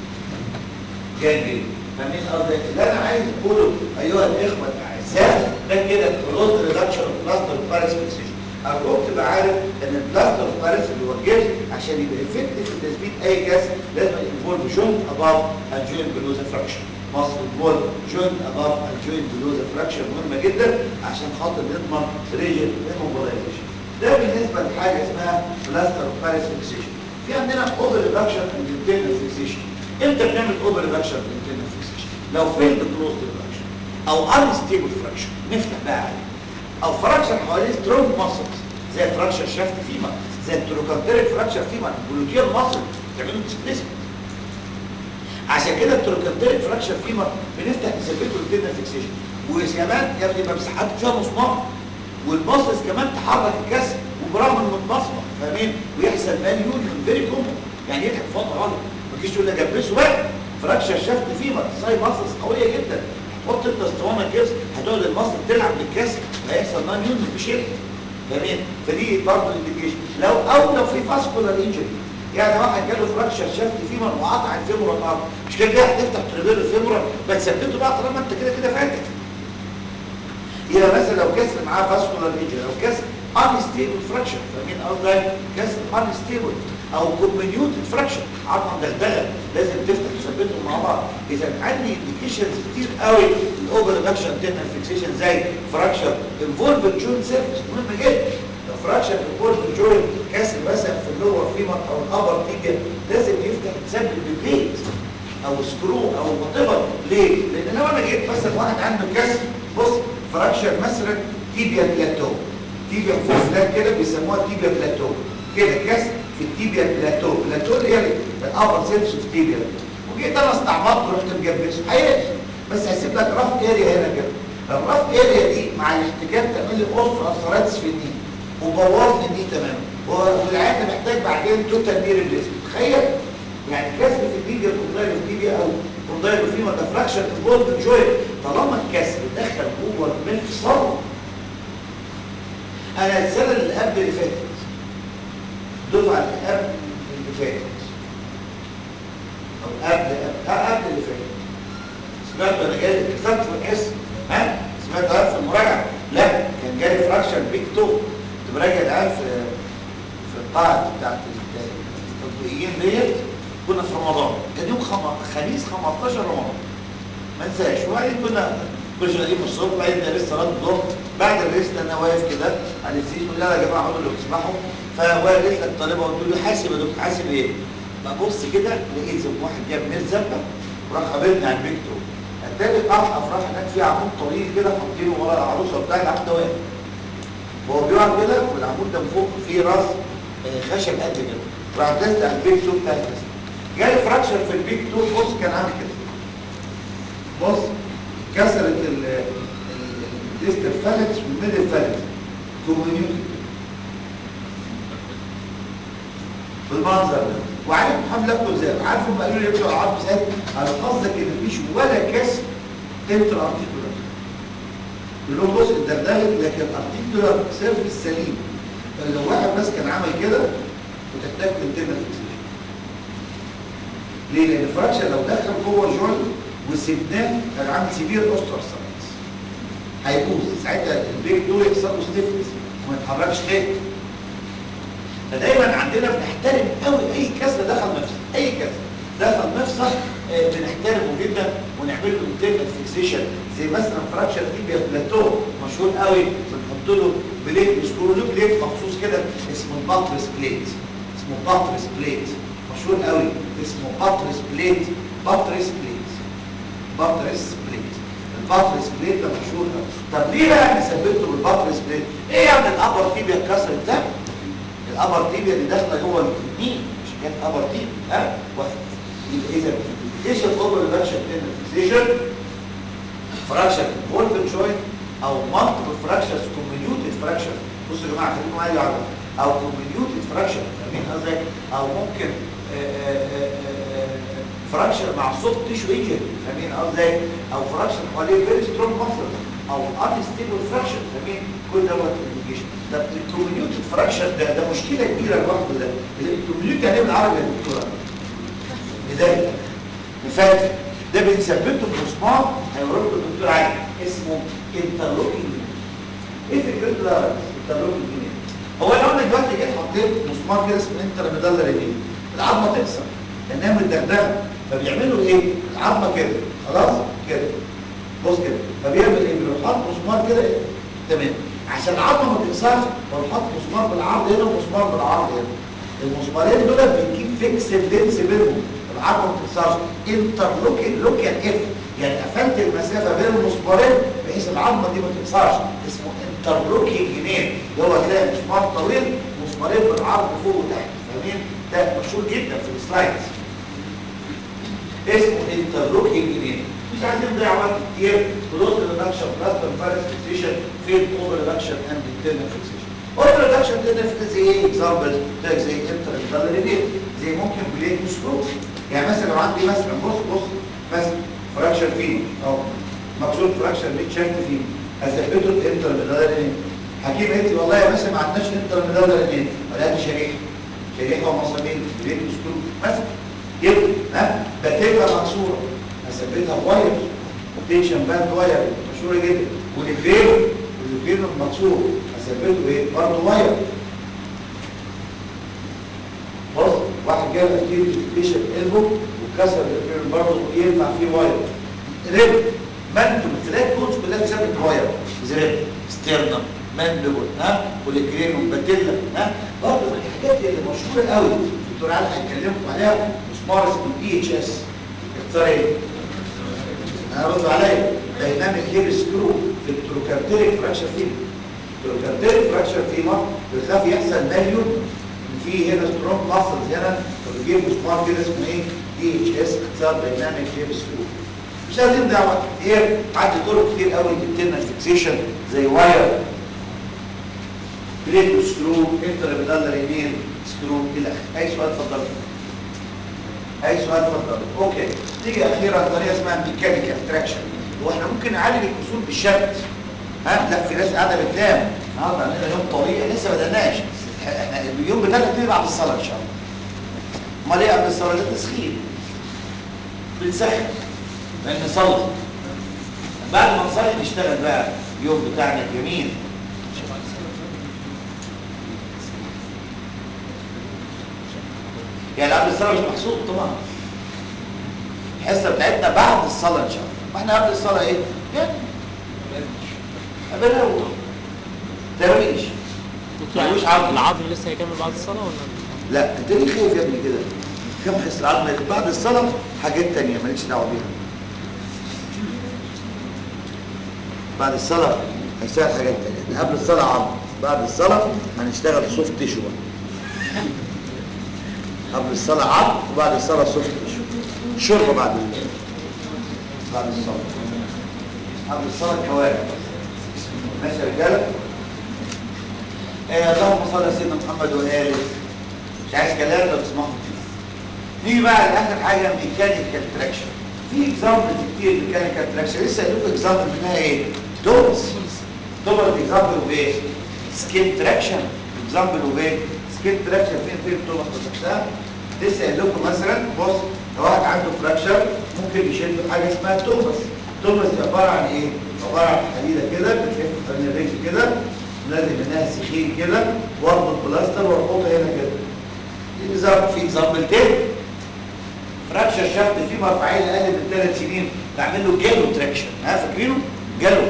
جانجرين فاهمين قصدي اللي انا عايز اقوله ايها الاخوه الاعزاء ده كده كلوز ريدكشن اوف بلاستر اوف باريس فيكسيشن ارجوك تبقى عارف ان البلاستر اوف باريس اللي هو الجبس عشان يبقى افكتيف في تثبيت اي جهاز لازم ينفولف جوينت اباف اند جوينت بلوزا فراكشن مصر انفولف جوينت اباف اند جوينت بلوزا فراكشن مهمه جدا عشان خاطر نضمن ريجن ايموبيلايزيشن ده بالنسبه لحاجه اسمها بلاستر اوف باريس فيكسيشن في عندنا اوفر ريدكشن اند انترنال فيكسيشن امتى بنعمل اوفر ريدكشن اند انترنال فيكسيشن لو فيلد كلوز ريدكشن او انستيبل فراكشن نفتح بقى عليه او فراكشن حوالين سترونج ماسلز زي فراكشر شافت فيما زي التروكانتريك فراكشر فيما الجلوتيال ماسل تعملوا ديسبليسمنت عشان كده التروكانتريك فراكشر فيما بنفتح نثبته الانترنال فيكسيشن وكمان يا ابني يبقى مساحات فيها مسمار والماسلز كمان تحرك الكسر وبرغم انه متبصمه فاهمين ويحصل مان يونيون فيري كومن يعني يضحك فوق غلط ما تجيش تقول لي جبسه بقى فراكشر شافت فيمر ساي ماسلز قويه جدا حط انت اسطوانه كسر هتقعد المصل تلعب بالكسر وهيحصل مان يونيون مفيش ايه فاهمين فدي برضه الانديكيشن لو او لو في فاسكولار انجري يعني واحد جاله فراكشر شافت فيمر وقطع الفيمورال الارض مش كده كده هتفتح تريبير الفيمورال ما تثبته بقى طالما انت كده كده فاتح يبقى مثلا لو كسر معاه فاسكولار انجري او كسر unstable fracture فاهمين قصدي كسر unstable او comminuted fracture عظمه مدغدغه لازم تفتح تثبتهم مع بعض اذا عندي انديكيشنز كتير قوي الاوفر ريدكشن تنال فيكسيشن زي فراكشر انفولفد جوينت سيرفيس مهم جدا لو فراكشر انفولفد جوينت كسر مثلا في اللور فيمر او الابر تيبيا لازم يفتح يتثبت ببليت او سكرو او وات ليه؟ لان لو انا جيت مثلا واحد عنده كسر بص فراكشر مثلا تيبيا بلاتو تيبيا فوق فلات كده بيسموها تيبيا بلاتو كده كسر في التيبيا بلاتو بلاتو اللي هي الابر سيرفس اوف تيبيا وجيت انا استعبطت ورحت مجبسه هيقفل بس هسيب لك رف اريا هنا كده الرف اريا دي مع الاحتكاك تعمل لي اوستر ارثرايتس في الني وبوظ لي الني تماما والعيان محتاج بعدين توتال ني ريبليسمنت تخيل يعني كسر في التيبيا كوندايل التيبيا او كوندايل فيما ده فراكشر انفولد جوينت طالما الكسر دخل جوه المفصل انا السنه اللي قبل اللي فاتت الدفعه اللي قبل اللي فاتت او قبل قبل قبل اللي فاتت سمعت انا جاي كتبت في الحس ها سمعت عارف في المراجعه لا كان جاي فراكشر بيك تو كنت براجع العيال في في القاعه بتاعت التطبيقيين ديت كنا في رمضان كان يوم خم... خميس 15 رمضان ما انساش وبعدين كنا كل شغالين من الصبح بعدين لسه صلاه الظهر بعد الريست انا واقف كده على الزيت يقول لا يا جماعه اقعدوا اللي بتسمعوا فواقف لسه الطالبه قلت له حاسب يا دكتور حاسب ايه؟ ببص كده لقيت زي واحد جاب مرزبه وراح قابلني على البيكتو اتاري قاع افراح هناك في عمود طويل كده حاطينه ورا العروسه بتاع العمود ده واقف هو بيقعد كده والعمود ده من فوق فيه راس آه، خشب قد كده راح دست على البيك تو بتاع الكسر جالي فراكشر في البيك تو بص كان عامل كده بص كسرت الديستال فالكس والميدل فالكس كوميونيتي بالمنظر ده وعارف محمد لابتوب زي عارف هم قالوا لي يا بتوع العرض ساعات على قصدك ان مفيش ولا كسر انتر ارتيكولار يقول لهم بص الدغدغه لكن الارتيكولار سيرفيس سليم فلو واحد بس كان عمل كده وتحتاج انترنال فيكسيشن ليه؟ لان الفراكشر لو دخل جوه الجوينت وسبناه كان عامل سيفير اوستر سايتس هيبوظ ساعتها البيك دول يحصل له ستيفنس وما يتحركش تاني فدايما عندنا بنحترم قوي اي كسر دخل مفصل اي كسر دخل مفصل آه، بنحترمه جدا ونعمل له انترنال فيكسيشن زي مثلا فراكشر تيبيا بلاتو مشهور قوي بنحط له بليت بيسكروا له بليت مخصوص كده اسمه الباترس بليت اسمه باترس بليت مشهور قوي اسمه باترس بليت باترس بليت باترس بليت الباترس بليت ده مشهور قوي طب ليه بقى احنا ثبته بالباترس بليت ايه يعني الابر تيبيا اتكسر ده الابر تيبيا اللي داخله جوه النين مش كانت ابر تيبيا ها واحد يبقى اذا فيكسيشن اوفر ريدكشن ان فيكسيشن فراكشر فولفن جوينت او مالتيبل فراكشرز كومينيوتد فراكشر بصوا يا جماعه خليكم معايا على او كومينيوتد فراكشر فاهمين قصدي او ممكن فراكشر مع سوفت تيشو انجري فاهمين قصدي او فراكشر حواليه فيري سترونج ماسل او انستيبل فراكشر فاهمين كل دوت انديكيشن ده الكومينيوتد فراكشر ده ده مشكله كبيره لوحده ده الكومينيوتد يعني إيه بالعربي يا دكتوره بدايه مفاتح ده بنثبته بمسمار هيوريه الدكتور علي اسمه انترلوكينج ايه فكرته ده انترلوكينج هو لو انا دلوقتي جيت حطيت مسمار كده اسمه انتر ميدالر ريدين العظمه تكسر لانها متدغدغه فبيعملوا ايه العظمه كده خلاص كده بص كده فبيعمل ايه بيروح حاطط مسمار كده تمام عشان العظمه ما تكسرش بروح حاطط مسمار بالعرض هنا ومسمار بالعرض هنا المسمارين دول بتجيب فيكس لينس بينهم العظمه ما تكسرش انترلوكين لوك يعني اف يعني قفلت المسافه بين المسمارين بحيث العظمه دي ما تكسرش اسمه انترلوكين جنين اللي هو تلاقي مسمار طويل ومسمارين بالعرض فوق وتحت فاهمين ده مشهور جدا في السلايدز اسمه انترلوكين جنين مش عايزين نضيع وقت كتير كلوز ريدكشن بلاستر فارس فيكسيشن فين اوفر ريدكشن اند انترنال فيكسيشن اوفر ريدكشن ده زي ايه اكزامبل ده زي انتر ريفيل زي ممكن بليد سكرو يعني مثلا لو عندي مثلا بص بص مثلا فراكشر فين اهو مكسور فراكشر ميد شانك فين اثبته الانتر ميدالرين حكيم قالت لي والله يا باشا ما عندناش انتر ميدالرين ولا دي شريحه شريحه ومصابين بليد سكرو مثلا يبقى ها بتبقى مكسوره اثبتها بواير تنشن باند واير مشهوره جدا والفيرو والفيرو المكسور اثبته ايه برضه واير بص واحد جاب اكيد فيشن البو وكسر الفيرو برضه ينفع فيه واير ريب مندل فلاك بونز كلها ثابت واير زي ستيرنم مندبل ها والكرينوم باتيلا ها برضه من الحاجات اللي مشهوره قوي الدكتور علي هيكلمكم عليها مسمار اسمه اي اتش اس اختصار ايه؟ انا رد عليا دايناميك هيب سكرو في التروكارتيريك فراكشر فيما التروكارتيريك فراكشر فيما بيخاف يحصل ماليو في هنا سترونج ماسلز هنا فبيجيب مسمار كده اسمه ايه دي اتش اس اختصار دايناميك هيب سكرو مش عايزين نضيع وقت كتير عندي طرق كتير قوي للترنال فيكسيشن زي واير بليت سكرو انتر يمين سكرو الى اخره اي سؤال اتفضل اي سؤال اتفضل اوكي نيجي اخيرا طريقه اسمها ميكانيكال تراكشن واحنا ممكن نعالج الكسور بالشد ها لا في ناس قاعده بتنام النهارده عندنا يوم طويل لسه ما بدأناش احنا اليوم بتاعنا بتبتدي بعد الصلاه ان شاء الله امال ايه قبل الصلاه ده تسخين بنسخن لان نصلي بعد ما نصلي نشتغل بقى اليوم بتاعنا الجميل يعني قبل الصلاه مش محسوب طبعا الحصه بتاعتنا بعد الصلاه ان شاء الله ما احنا قبل الصلاه ايه يعني قبلها ترويش ترويش عظم العظم لسه هيكمل بعد الصلاه ولا لا انت ليه خايف يا ابني كده كم حصه العظم بعد الصلاه حاجات تانية ماليش دعوه بيها بعد الصلاه هيشتغل حاجات تانية قبل الصلاه عظم بعد الصلاه هنشتغل سوفت تيشو بقى قبل الصلاة عظم وبعد الصلاة سوفت تيشو شرب بعد ال... بعد الصلاة قبل الصلاة كوارع ماشي يا رجالة ايه اللهم صل على سيدنا محمد وآله مش عايز كلام لو تسمعوا نيجي بقى لاخر حاجة ميكانيكال تراكشن في اكزامبل كتير ميكانيكال تراكشن لسه قايل لكم اكزامبل منها ايه؟ دوبس دوبس اكزامبل اوف ايه؟ سكين تراكشن اكزامبل اوف ايه؟ سكين تراكشن فين فين التوماس ده لسه قايل لكم مثلا بص لو واحد عنده فراكشر ممكن يشد حاجه اسمها توماس توماس دي عباره عن ايه؟ عباره عن حديده كده بتلف حوالين الرجل كده لازم منها سخين كده واربط بلاستر واربطها هنا كده دي نظام في اكزامبل تاني فراكشر شافت فيه مرفعين اقل من ثلاث سنين بعمل له جالو تراكشن ها فاكرينه؟ جالو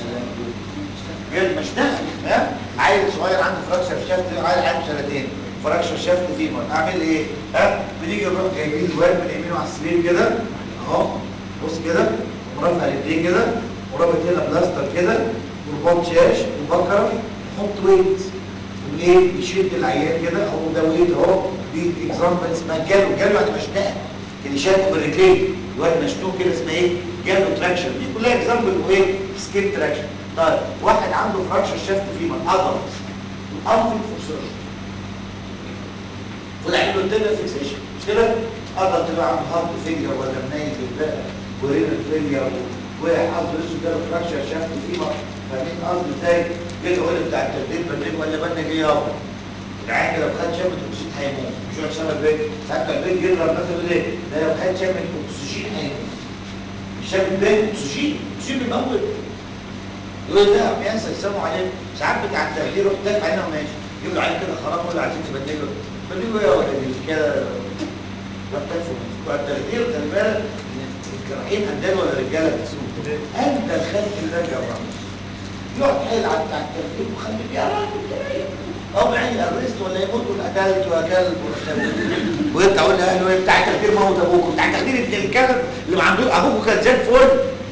جالو مشتغل ها عيل صغير عنده فراكشر شافت عيل عنده سنتين فراكشر شافت فيمر اعمل ايه ها بنيجي نروح جايبين الواد من يمينه على السرير كده اهو بص كده ورافع رجليه كده ورابط هنا بلاستر كده ورباط شاش وبكره نحط ويت وايه يشد العيان كده اهو ده ويت اهو دي اكزامبل اسمها جالو جالو يعني مشنقه اللي شاده بالرجلين الواد مشنوق كده اسمها ايه جالو تراكشن دي كلها اكزامبل وايه سكين تراكشن طيب واحد عنده فراكشر شافت فيمر عضله الانفل فورسيشن ونعمل له انترنال فيكسيشن مش كده اقدر تبقى عامل هارت فيلير ولا منايل بالبقى ورينال فيلير وحظ رسم ده فراكشر شافت فيما فاهمين قصدي ازاي كده هو بتاع التدريب بالليل ولا بالنا جه يابا العيان كده لو خد شامة اكسجين هيموت مش هو شامة البيت ساعات البيت يضرب مثلا ايه ده لو خد شامة اكسجين هيموت مش شامة البيت اكسجين اكسجين بيموت يقول ده بينسى السلام عليكم ساعات بتاع التخدير وقتك علينا وماشي يقولوا عليه كده خراب ولا عايزين تبدله بدله ايه يا ولدي كده لا تكفوا والتخدير خلي بالك الجراحين هندال ولا رجاله انت الخلق ده جرام يقعد حيل على بتاع التخدير وخلي يا راجل او بعين الريست ولا يموت ولا اكلت واكلت وانت تقول له ايه بتاع التخدير موت ابوك بتاع التخدير ابن الكلب اللي ما عندوش ابوك كان زي الفل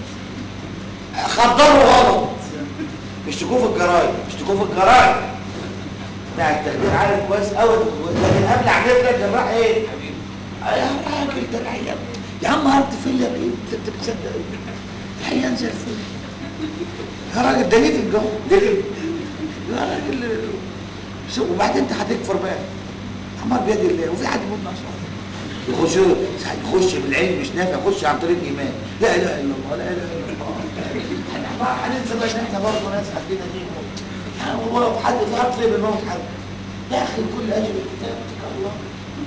خدره غلط اشتكوه في الجرايد اشتكوه في الجرايد بتاع التخدير عارف كويس قوي لكن قبل عمليه ده الجراح ايه؟ يا راجل ده العيال يا عم هارت فيلر ايه انت أنت بتصدق ايه الحقيقه زي الفل يا راجل ده ليه في الجو ده ليه يا راجل شو وبعدين انت هتكفر بقى عمار بيد الله وفي حد يموت ناقص يخش يخش بالعلم مش نافع يخش عن طريق الايمان لا اله الا الله لا اله الا الله احنا هننسى بقى ان احنا برضه ناس حبينا نيجوا يعني والله حد في عرض ليه بنموت حد يا اخي كل اجل الكتاب اتقى الله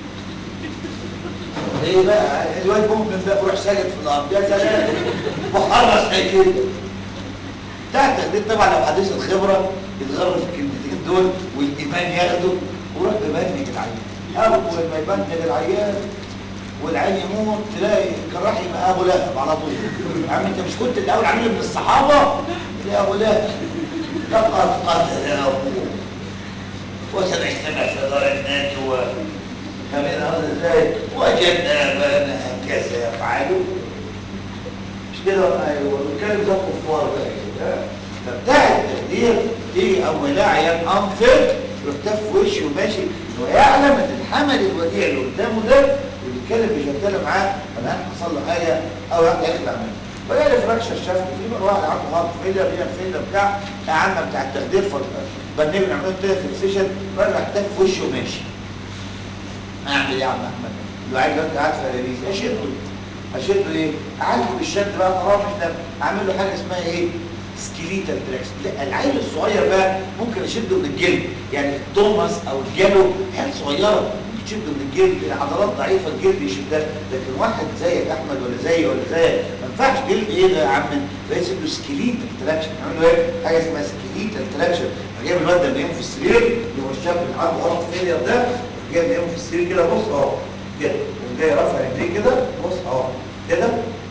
ايه بقى الواد مؤمن ده بيروح ساجد في الارض يا سلام وخلص كده تحت دي طبعا لو حديث الخبره يتغرب في الكلمتين دول والايمان ياخده ويروح ببنج العيان اول ما يبنج العيان والعين يموت تلاقي كان راح يبقى ابو لهب على طول يا عم انت مش كنت الاول عامل من الصحابه يا ابو لهب لقد قتل ابوه وسنجتمع في دار الندوه فمن هذا ازاي وجدنا ابانا هكذا يفعلون مش كده ايوه بنتكلم ده كفار بقى كده فبتاع التخدير تيجي اول لا عيان انفر يروح تف وشه وماشي انه يعلم ان الحمل الوديع اللي قدامه ده اللي بيتكلم بيشتغل معاه الان حصل له حاجه او يخلع منه ويعرف فراكشر شافه في مره واحد عنده هارت فيلر ريال فيلر بتاع قعدنا بتاع التخدير فبنيجي نعمله كده في السيشن راح تف وشه وماشي اعمل ايه يا عم احمد لو عايز انت قاعد في الريس اشده اشده ايه اعالجه بالشد بقى طالما احنا اعمل له حاجه اسمها ايه سكيليتال تراكس لا العيل الصغير بقى ممكن اشده من الجلد يعني توماس او الجالو عيال صغيره ممكن تشده من الجلد العضلات ضعيفه الجلد يشدها لكن واحد زيك احمد ولا زيي ولا زيك ما ينفعش جلد ايه ده يا عم لازم له سكيليتال تراكشن نعمل له ايه حاجه اسمها سكيليتال تراكشن جايب الواد ده نايم في السرير اللي هو الشاب اللي عنده غلط فيلير ده جاي نايم في السرير كده بص اهو كده وجاي رافع رجليه كده بص اهو كده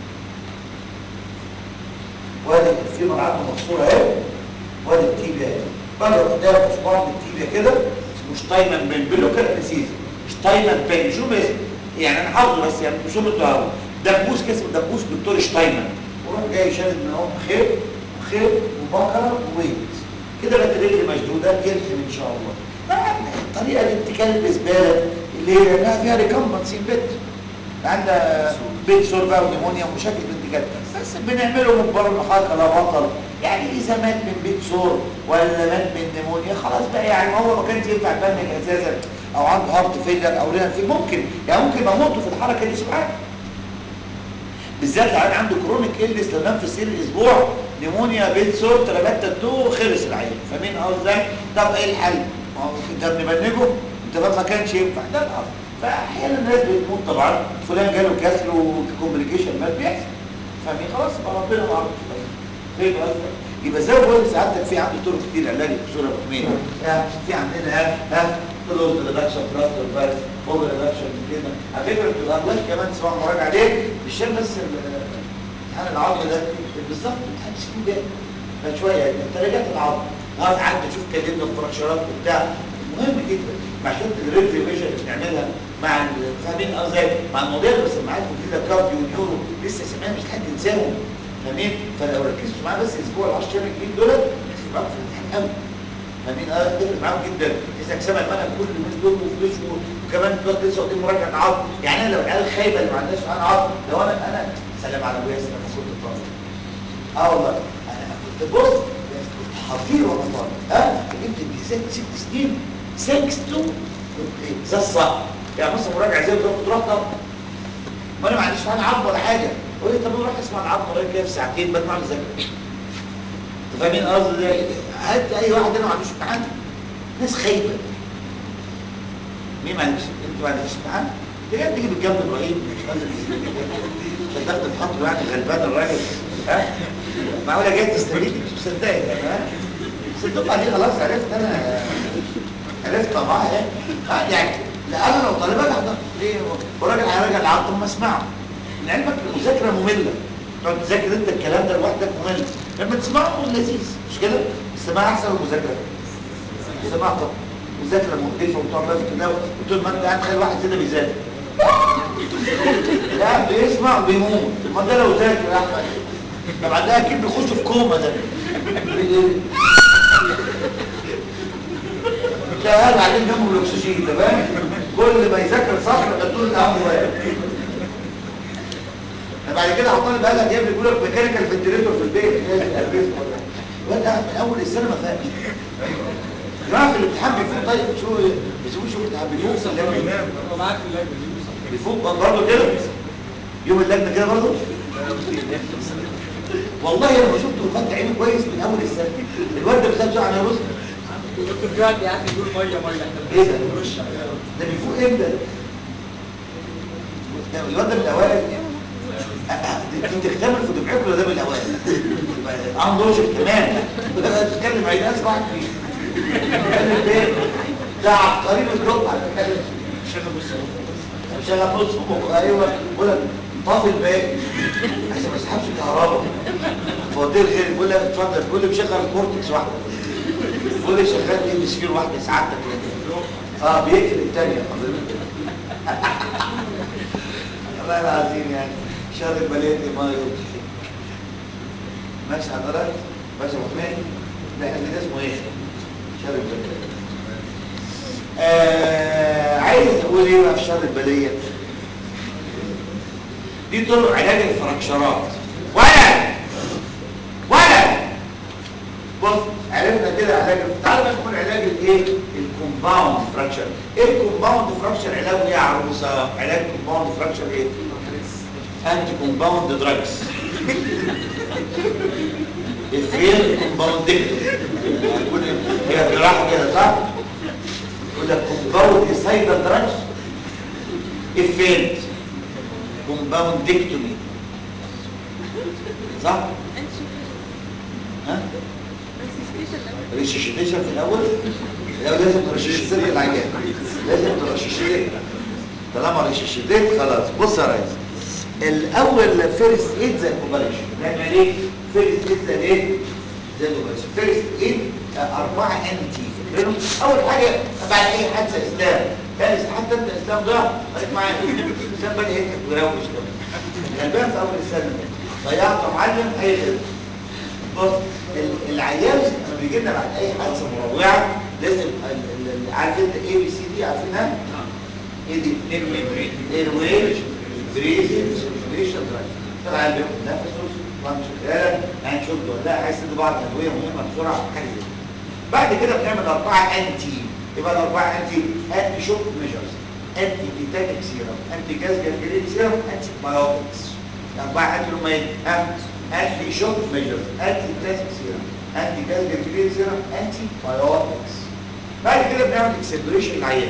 وادي الفيمر عنده مكسوره اهي وادي التيبيا اهي بقى قدام اصبع التيبيا كده مش تايما بين بلوكال انسيز مش تايما بين شو بس يعني انا حافظه بس يعني شو بده دبوس كسب دبوس دكتور شتايمان وروح جاي شادد من اهو خير وخير وبكره وويت كده بقت الرجل مشدوده يلحم ان شاء الله الطريقه اللي بتتكلم زباله اللي هي انها فيها ريكمبنسي البيت عندها بيت سورفا ونيمونيا ومشاكل بنت كده بس بنعمله مجبر المحاكة لا بطل يعني اذا مات من بيت سور ولا مات من نيمونيا خلاص بقى يعني ما هو ما كانش ينفع يبنك اساسا او عنده هارت فيلر او رينال في ممكن يعني ممكن يموتوا في الحركه دي سبحان بالذات لو عنده كرونيك إلنس لو نام في السرير اسبوع نيمونيا بيت سور تلامات تاتو خلص العين فمين قصدي طب ايه الحل؟ ما هو ده بنبنجه انت ما كانش ينفع ده الامر فاحيانا الناس بتموت طبعا فلان جاله كسر وكومبليكيشن مات بيحصل فاهمين خلاص يبقى ربنا ما عرفش فاهم قصدك يبقى زي ما بقول سعادتك في عنده طرق كتير علاج بصوره مهمه في عندنا ها ها كلوز ريدكشن بلاستر فايروس اوفر ريدكشن كده على فكره الادوات كمان سواء مراجعه عليه مش شايف بس امتحان العظم ده بالظبط امتحان سكين ده فشويه انت رجعت العظم وقعد قعدت تشوف كلمنا الفراكشرات وبتاع مهم جدا مع شده الريفريشن اللي بنعملها مع فاهمين ازاي مع المواضيع اللي بسمعها كده كارديو ونيورو لسه سامعها مش حد ينساهم فاهمين فلو ركزتوا معاه بس اسبوع ال 10 ايام الجديد دول هتفرق معاهم في الامتحان قوي فاهمين اه هتفرق معاهم جدا اذا سامع المنهج كل يومين دول وفي شهور وكمان دلوقتي لسه قدام مراجعه عظم يعني انا لو العيال الخايبه اللي ما عندهاش معانا عظم لو انا انا سلام على ابو ياسر لما كنت طالب اه والله انا كنت بص كنت حفير وانا طالب ها جبت بالذات ست سنين ثانكس تو ده الصح يعني مثلا مراجعه زي ما تروح طب ما انا ما عنديش معانا عظم ولا حاجه قول لي طب نروح اسمع العظم وراك كده في ساعتين بدل ما اعمل ذاكره انت فاهمين قصدي ده هات اي واحد انا ما عندوش امتحان ناس خايبه مين ما عندوش انت ما عندكش امتحان دي جاي تيجي بالجنب ابراهيم مش قادر انت تاخد الخطوه يعني غلبان الراجل ها معقوله جاي تستفيد مش مصدقك انا ها صدق دي خلاص عرفت انا عرفت طبعا ايه يعني لا انا لو طالب احضر ليه والراجل هيراجع العظم ما اسمعه لعلمك المذاكره ممله تقعد تذاكر انت الكلام ده لوحدك ممل لما تسمعه لذيذ مش كده السماع احسن من المذاكره السماع طبعا مذاكره مقرفه وتقعد بقى كده وطول ما انت قاعد تخيل واحد كده بيذاكر لا بيسمع وبيموت ما ده لو ذاكر يا احمد طب بعدها اكيد بيخش في كوما ده شغال بعدين جنبه الاكسجين تمام كل ما يذاكر صح يبقى طول القهوه بعد كده عطاني بقى لك يا ابني بيقول لك ميكانيكال فنتليتور في البيت لازم البيت الواد ده من اول السنه ما فهمش جماعه في الامتحان بيفوق طيب شو بيسيبوه شو الامتحان بيفوق ولا بينام هو معاك في اللجنه دي بيفوق برضه كده يوم اللجنه كده برضه والله انا ما شفته وفتح عينه كويس من اول السنه الواد ده بيسال عن الرز الدكتور قاعد يا اخي يقول ميه ميه احنا ايه ده ده بيفوق امتى ده الواد ده من الاوائل انت تختبر في دفعتك ولا ده من الاوائل عنده دوشه كمان وده بتتكلم عيد اسمع فيه بتتكلم فين ده عبقري بالجو على فكره شغل بص شغل نص فوق ايوه بقول لك طافي الباقي عشان ما يسحبش الكهرباء فواتير غير بيقول لك اتفضل بيقول لي مشغل الكورتكس واحده بيقول لي شغال ايه مسكين واحده سعادتك كده اه بيقفل الثانيه حضرتك والله العظيم يعني شر البلية ما يضحك ماشي حضرتك باشا ابو حميد ده احنا ده اسمه ايه شر البلية آه عايز اقول ايه بقى في شر البلية دي طرق علاج الفراكشرات ولا ولا بص عرفنا كده علاج تعالى بقى نقول علاج الايه الكومباوند فراكشر ايه الكومباوند فراكشر علاجه ايه يا عروسه علاج الكومباوند فراكشر ايه انتي كومباوند دراجز الفيل كومباوندكتور يكون هي جراحه كده صح يقول لك كومباوند سايبر دراجز الفيل كومباوندكتومي صح ها ريشيشيتيشن في الاول الاول لازم ترشيشيتين العيان لازم ترشيشيتين طالما ريشيشيتين خلاص بص يا ريس الاول فيرست ايد زي الاوبريشن نعمل ايه فيرست ايد زي ايه زي الاوبريشن فيرست ايد اربعه انتي فاكرينهم اول حاجه بعد اي حادثه اسلام لا حتى انت اسلام ده خليك معايا اسلام بدا يكتب ويروش كده غلبان في اول السنه ضيعت يا معلم اي خدمه بص ال- العيال لما بيجي لنا بعد اي حادثه مروعه لازم ال- ال- عارف انت اي بي سي دي عارفينها ايه دي اير واي بريزنج سيركيليشن درايف طبعا بياخد نفسه طبعا شغاله يعني شرب ولا لا عايز تدي بعض الادويه مهمه بسرعه حاجه زي كده. بعد كده بنعمل اربعه انتي يبقى الاربعه انتي انتي شوك ميجرز انتي بيتاتيك سيرم انتي جاز جلجلين سيرم انتي بايوتكس الاربعه انتي اللي هم ايه؟ انتي شوك ميجرز انتي بيتاتيك سيرم انتي جاز جلجلين سيرم انتي بايوتكس بعد كده بنعمل اكسبلوريشن للعيان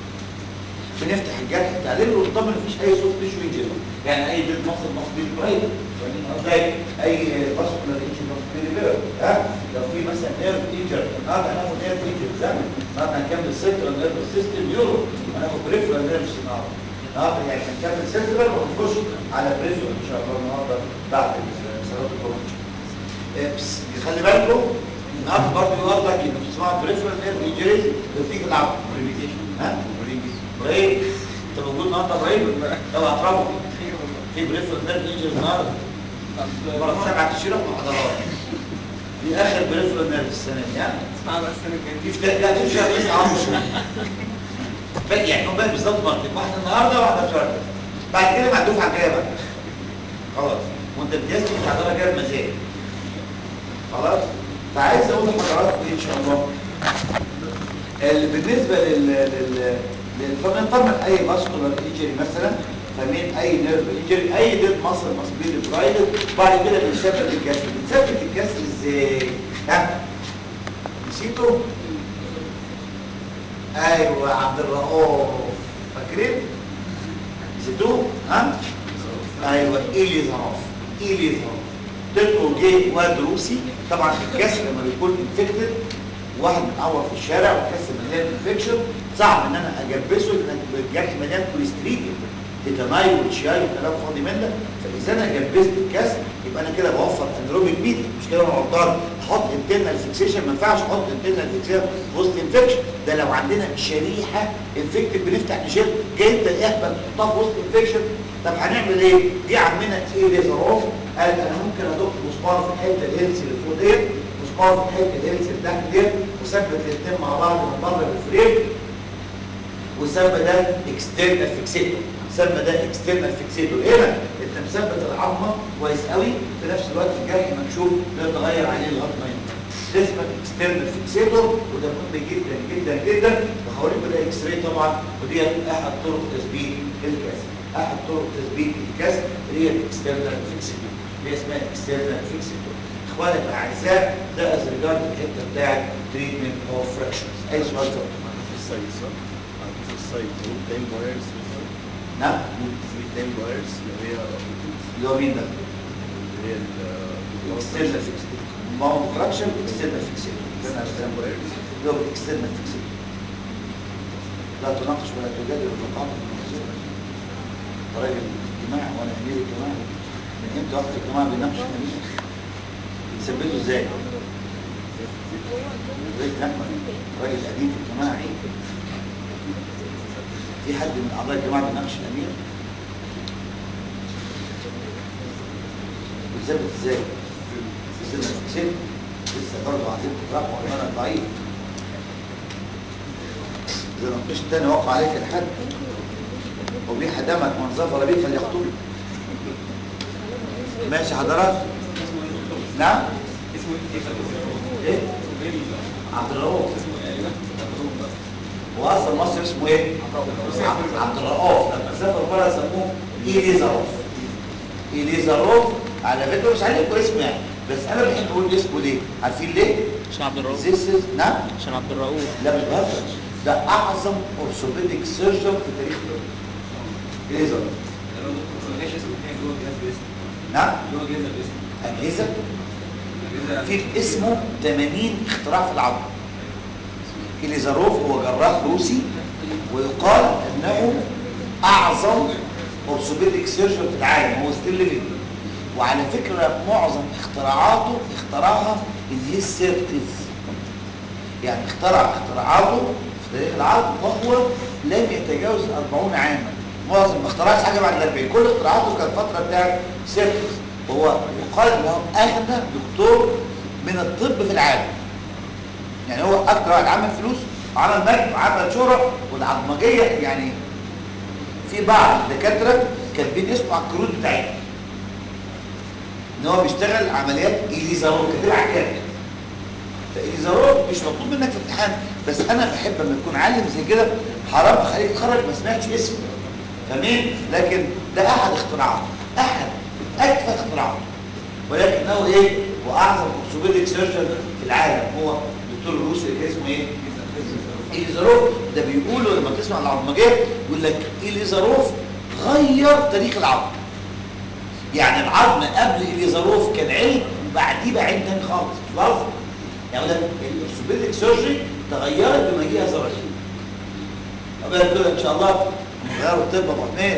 بنفتح الجرح التعليل ونطمن مفيش اي صوت تشو ينزل يعني اي ديد مصر مصري قريب فاهمين قصدي اي باسكولار انجن مصري ريبير ها لو في مثلا نيرف انجر النهارده هناخد نيرف انجر زي النهارده هنكمل سنترال نيرف سيستم يورو هناخد بريفرال نيرف النهارده النهارده يعني هنكمل سنترال ونخش على بريفرال ان شاء الله النهارده بعد صلاه الظهر بس خلي بالكم النهارده برضه يقول لك ان بتسمعوا بريفرال نيرف انجري بتيجي العب ها ابراهيم انت موجود النهارده ابراهيم لو اعترفوا في بريفرال نيرف انجري النهارده مرة سبعة تشيرة محاضرات دي اخر بريفرال نيرف السنة دي يعني اسمع بقى السنه الجايه دي في لا دي في شهر تسعة عشر بقى يعني هم بقى بالظبط مرتين واحدة النهارده وواحدة في شهر تسعة. بعد كده مع الدفعة الجاية بقى خلاص وانت امتيازك المحاضرة جاية بمزاج خلاص فعايز اقول لحضراتكم ايه ان شاء الله ال- بالنسبه لل لل لل- فبنطمن اي فاسكولار انجري مثلا فمين اي نيرف انجري اي ديد مصر مصبيل برايدد بعد كده بنثبت الجسم بنثبت الجسم ازاي ها نسيته ايوه عبد الرؤوف فاكرين نسيتوه ها ايوه ايلي ظرف ايلي ظرف طلعوا جه واد روسي طبعا الكسر لما بيكون انفكتد واحد معور في الشارع والكسر مليان انفكشن صعب ان انا اجبسه لان الجرح مليان كوليستريديوم تيتاناي وتشياي وكلام فاضي من ده فاذا انا جبست الكسر يبقى انا كده بوفر اندروبيك بيتي مش كده انا غلطان احط انترنال فيكسيشن ما ينفعش احط انترنال فيكسيشن في وسط انفكشن ده لو عندنا شريحه انفكتد بنفتح نشيل جاي انت اهبل تحطها في وسط انفكشن طب هنعمل ايه؟ دي عمنا ايه ليزروف قال انا ممكن ادق مسمار في الحته الهيلثي اللي فوق ديت مسمار في الحته الهيلثي اللي تحت ديت وثبت الاثنين مع بعض من بره بالفريم وسمى ده اكسترنال فيكسيتور سمى ده اكسترنال فيكسيتور هنا انت مثبت العظمه كويس قوي في نفس الوقت الجرح مكشوف لا تغير عليه لغايه ما ينتهي ده اسمه اكسترنال فيكسيتور وده مهم جدا جدا جدا وهوريكم ده اكس راي طبعا ودي احد طرق تثبيت الكسر احد طرق تثبيت الكسر هي الاكسترنال فيكسيتور اللي هي اسمها اكسترنال فيكسيتور اخواني الاعزاء ده از ريجارد الحته بتاعت تريتمنت اوف فراكشنز اي سؤال اتفضل في السايد صح؟ في السايد ممكن تعمل وايرز مثلا نعم ممكن تعمل وايرز لو هي اللي هو مين ده؟ اللي هي ال اكسترنال فيكسيتور باوند فراكشن اكسترنال فيكسيتور ده انا بسميه وايرز اللي هو اكسترنال فيكسيتور لا تناقش ولا تجادل ولا تعاطف من الزوج انت راجل اجتماع وانا امير اجتماع من امتى واحد اجتماع بيناقش امير يثبته ازاي؟ زي احمد راجل قديم في الجماعه في حد من اعضاء الجماعه بيناقش الامير بيثبت ازاي؟ بيثبت ازاي؟ لسه برضه عايزين تقرأوا وانا ضعيف اذا ما فيش تاني وقع عليك الحد وبيح دمك من ظفر بيك فليقتله ماشي حضرات نعم ايه عبد الرؤوف واصل مصر اسمه ايه عبد- عبد الرؤوف لما سافر بره سموه ايليزاروف ايليزاروف على فكره مش عليكم اسمه يعني بس انا بحب اقول اسمه ليه عارفين ليه عشان عبد الرؤوف This is نعم عشان عبد الرؤوف لا مش بهزر ده اعظم اورثوبيديك سيرجن في تاريخ الدنيا ايليزاروف نعم اجهزه في اسمه 80 اختراع في العظم إليزاروف هو جراح روسي ويقال انه اعظم اورثوبيديك سيرجن في العالم هو ستيل ليفنج وعلى فكره معظم اختراعاته اخترعها ان هي سيرتيز يعني اخترع اختراعاته في تاريخ العظم وهو لم يتجاوز 40 عاما معظم ما اخترعش حاجه بعد ال 40 كل اختراعاته كانت فتره بتاعت سيرتيز وهو يقال انه اغنى دكتور من الطب في العالم يعني هو اكتر واحد عمل فلوس وعمل مجد وعمل شهرة والعظمجية يعني في بعض الدكاترة كاتبين اسمه على الكروت بتاعتهم ان هو بيشتغل عمليات اليزاروف كتير على الكارت فاليزاروف مش مطلوب منك في امتحان بس انا بحب لما يكون عالم زي كده حرام اخليك تتخرج ما سمعتش اسمه فاهمين لكن ده احد اختراعاته احد اكفى اختراعاته ولكنه ايه واعظم اورثوبيديك سيرجن في العالم هو الدكتور الروسي اللي كان اسمه ايه إليزاروف ده بيقولوا لما تسمع العظمجيه يقول لك إليزاروف غير تاريخ العظم يعني العظم قبل إليزاروف كان علم وبعديه بقى علم تاني خالص مش بهزر يعني يقول لك الاورثوبيديك سيرجري تغيرت بمجيء زراير أبقى كده ان شاء الله غيروا الطب ابو حميد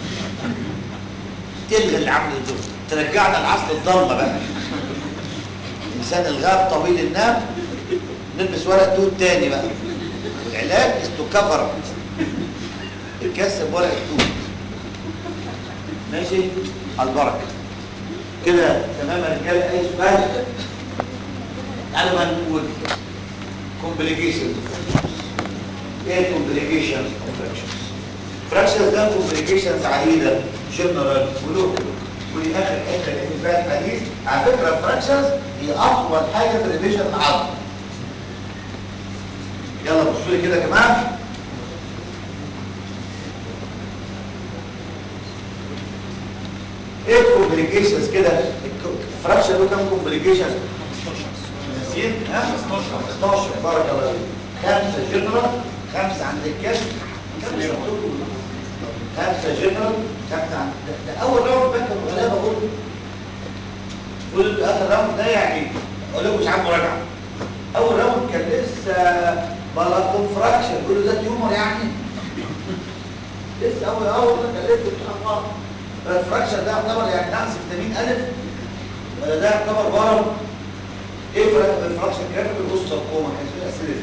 تلغي اللي عمل الدور ترجعنا لعصر الضلمه بقى انسان الغاب طويل النام نلبس ورق توت تاني بقى والعلاج استكفر اتكسب ورق توت ماشي على البركه كده تمام يا رجاله اي سؤال تعالوا بقى نقول complications ايه complications of fractures fractures ده complications عديده جنرال ولوكال ودي اخر حته اللي فيها الحديث على فكره الفراكشرز هي اطول حاجه في الريفيجن العظم يلا بصوا لي كده يا جماعه ايه الكومبليكيشنز كده الفراكشر له كام كومبليكيشن ناسيين ها 15 بارك الله فيك خمسه جنرال خمسه عند الكشف خمسه خمسه جنرال خمسه عند ده, ده اول راوند بقى كانوا غلابه بقول قلت اخر راوند ده يعني اقول لكم مش عارف مراجعه اول راوند كان لسه بلاطون فراكشر يقولوا ده تيومر يعني لسه اول اول كان لسه سبحان الله الفراكشر ده يعتبر يعني نقص فيتامين الف ولا ده يعتبر ورم ايه فرق بين الفراكشر كان بالوسط القومه كان فيها اسئله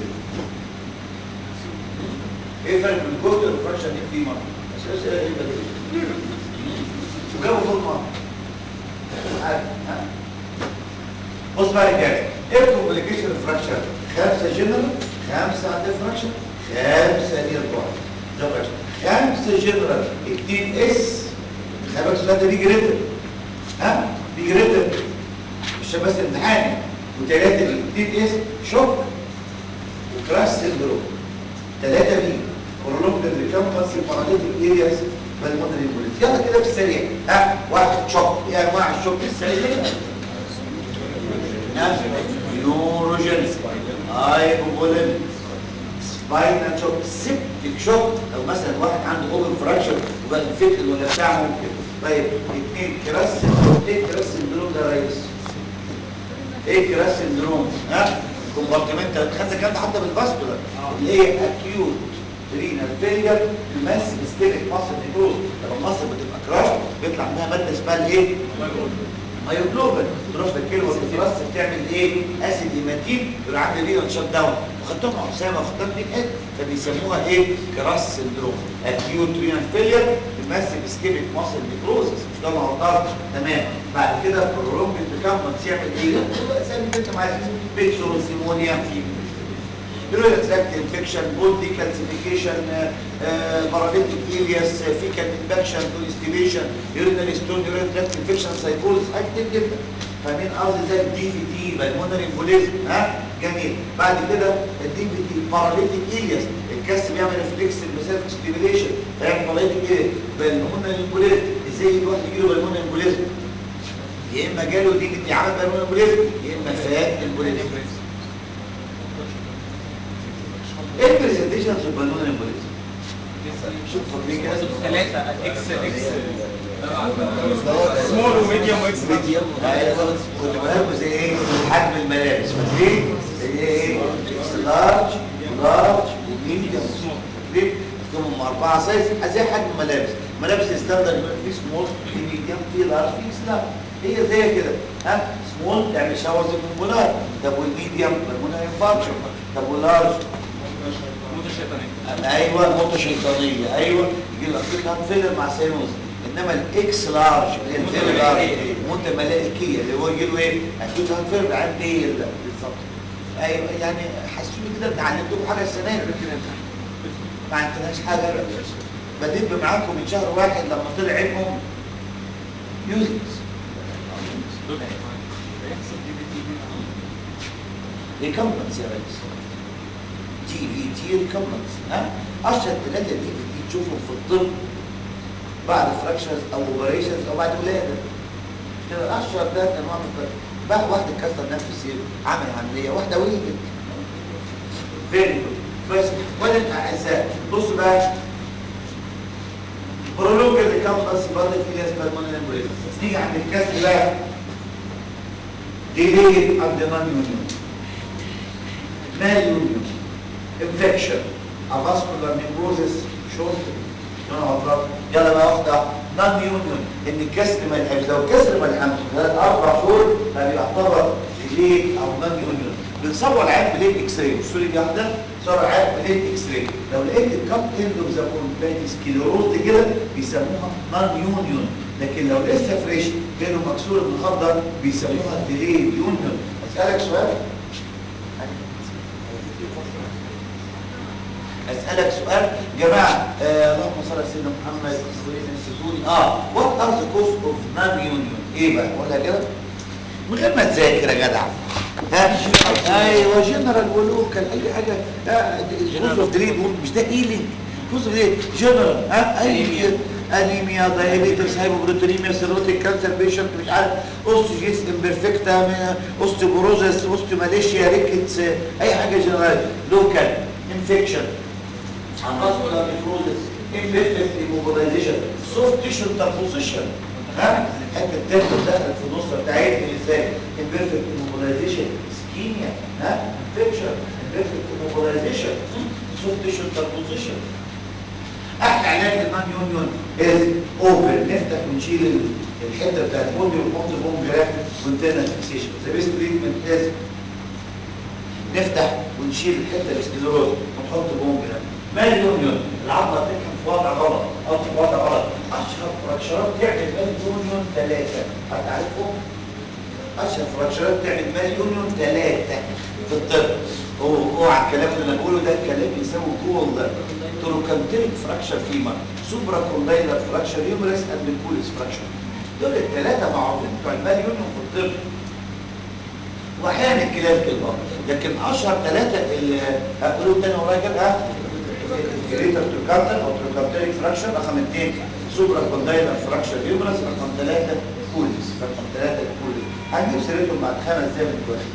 ايه فرق بين الجهد والفراكشر دي في مره اسئله اسئله غريبه دي وجابوا فوق مره عارف ها بص بقى يا رجاله ايه الكومبليكيشن فراكشر خمسه جنرال خمسه عند الفراكشر خمسه دي البعد ده فراكشر خمسة جنرال اتنين اس خلي بالك السؤال ده بيجي ريتم ها بيجي ريتم مش بس امتحاني وثلاثة بي اتنين اس شوك وكراش سندروم ثلاثة بي prolonged recurrence paralytic areas بالمودرن بوليس يلا كده في السريع ها واحد شوك ايه انواع الشوك السريع ها نيوروجينس هايبوفوليميك سباينال شوك سيبتك شوك لو مثلا واحد عنده اوبن فراكشر وبقى انفكتد ولا بتاع ممكن طيب اثنين كراس سندروم ايه كراس سندروم ده يا ريس ايه كراس سندروم ها كومبارتمنتال خدت الكلام ده حتى بالفاسكولار اللي هي اكيوت رينال فيلير الماس سيستميك ماسل نيكروز لما الماسل بتبقى كراش بيطلع منها ماده اسمها الايه مايوجلوبين تروح في الكلى والتراس بتعمل ايه اسيد هيماتين يبقى عامل رينال شات داون وخدتهم مع اسامه وخدتهم دي ايه فبيسموها ايه كراس سندروم اكيوت رينال فيلير الماسيف سكيميك ماسل نيكروزس مش ده الغلطان تمام بعد كده البرولونج بيكمل يعمل ايه زي ما انت عايز بيكسور سيمونيا في يورينال تراكت انفكشن بول دي كالسيفيكيشن باراليتيك الياس فيكال انفكشن كونستيبيشن يورينال ستون يورينال تراكت انفكشن سايكوز حاجات كتير جدا فاهمين قصدي زي الدي في تي بالمونري امبوليزم ها جميل بعد كده الدي في تي باراليتيك الياس الكاس بيعمل ريفلكس المسافه ستيميليشن فيعمل باراليتيك ايه بالمونري امبوليزم ازاي الواحد يجيله بالمونري امبوليزم يا اما جاله دي في تي عمل بالمونري امبوليزم يا اما فات امبوليزم ايه البرزنتيشن في البالمونري امبوليزم شوف فاكرين كده ثلاثة اكس اكس سمول وميديوم واكس ميديوم ايوه كنت بقول زي ايه حجم الملابس فاكرين زي ايه اكس لارج لارج وميديوم فاكرين هم اربعه سايز زي حجم الملابس ملابس ستاندرد يبقى في سمول في ميديوم في لارج في اكس لارج هي زي كده ها سمول يعني شاورز البولار طب والميديوم بالمونري انفاركشن طب واللارج موتة شيطانية ايوه نقطه شيطانيه ايوه يجي لك فكره فيلر مع سينوز انما الاكس لارج اللي هي الفيلر لارج متملائكيه اللي هو يجي له ايه اكيد هنفرد عن بيل بالظبط ايوه يعني حسوني كده ان علمتكم حاجه السنه دي ما عندناش حاجه بديت معاكم من شهر واحد لما طلع علمهم يوزلس ريكمبنس يا ريس دي في تي ريكمبنس ها اشهر ثلاثه دي في تي تشوفهم في الطب بعد فراكشرز او اوبريشنز او بعد ولاده كده اشهر ثلاث انواع من الطب بقى واحده اتكسر نفسي عمل عمليه واحده ولدت فيري جود بس ولد اعزاء بص بقى برولوج الريكمبنس برضه في ناس بالمونري امبوليزم نيجي عند الكسر بقى ديلي ابدومين يونيون مال يونيون infection a vascular necrosis short يلا بقى واحده نون يونيون ان الكسر ما يلحمش لو الكسر ما يلحمش خلال اربع شهور فبيعتبر ليه او نون يونيون بنصور العيان بليد اكس راي الصوره دي واحده صور العيان بليد اكس راي لو لقيت الكاب اند اوف ذا كونتاكت سكليروز كده بيسموها نون يونيون لكن لو لسه فريش بينه مكسور النهارده بيسموها ديليد يونيون اسالك سؤال اسالك سؤال جماعه آه اللهم صل على سيدنا محمد نسيتوني اه وات ار ذا كوز اوف نون يونيون ايه بقى ولا كده من غير ما تذاكر يا جدع ها ايوه جنرال ولوكال اي حاجه كوز اوف دريد مش ده هيلينج كوز اوف دريد جنرال ها اي انيميا دايابيتس هايبوبروتينيميا سيروتيك كانسر بيشنت مش عارف اوستوجيس امبرفكتا اوستيوبروزس اوستيوماليشيا ريكتس اي حاجه جنرال لوكال انفكشن vascular necrosis imperfect immobilization soft tissue interposition ها حته التندر دخلت في النص بتاعتني ازاي imperfect immobilization ischemia ها infection imperfect immobilization soft tissue interposition احلى علاج النون يونيون از اوبن نفتح ونشيل الحته بتاعت البومبي ونحط بومب جراف كونتينر فيكسيشن ذا بيست تريتمنت از نفتح ونشيل الحته الاسكليروز ونحط بومب جراف مال يونيون العضله بتفهم في وضع غلط او في وضع غلط اشهر فراكشرات تعمل مال يونيون ثلاثه هتعرفهم اشهر فراكشرات تعمل مال يونيون ثلاثه في الطب اوعى الكلام اللي انا بقوله ده كلام يساوي جول تروكانتريك فراكشر فيما سوبرا كوندايلر فراكشر يومرس اند كوليس فراكشر دول الثلاثه معروفين بتوع المال يونيون في الطب واحيانا الكلاب كده لكن اشهر ثلاثه اللي هقولهم تاني ورايا كده ها جريتر تروكانتر او تروكانتريك فراكشر رقم اثنين سوبرا كوندايلر فراكشر يومرس رقم ثلاثه كوليس رقم ثلاثه كوليس هنجيب سيرتهم بعد خمس دقايق من دلوقتي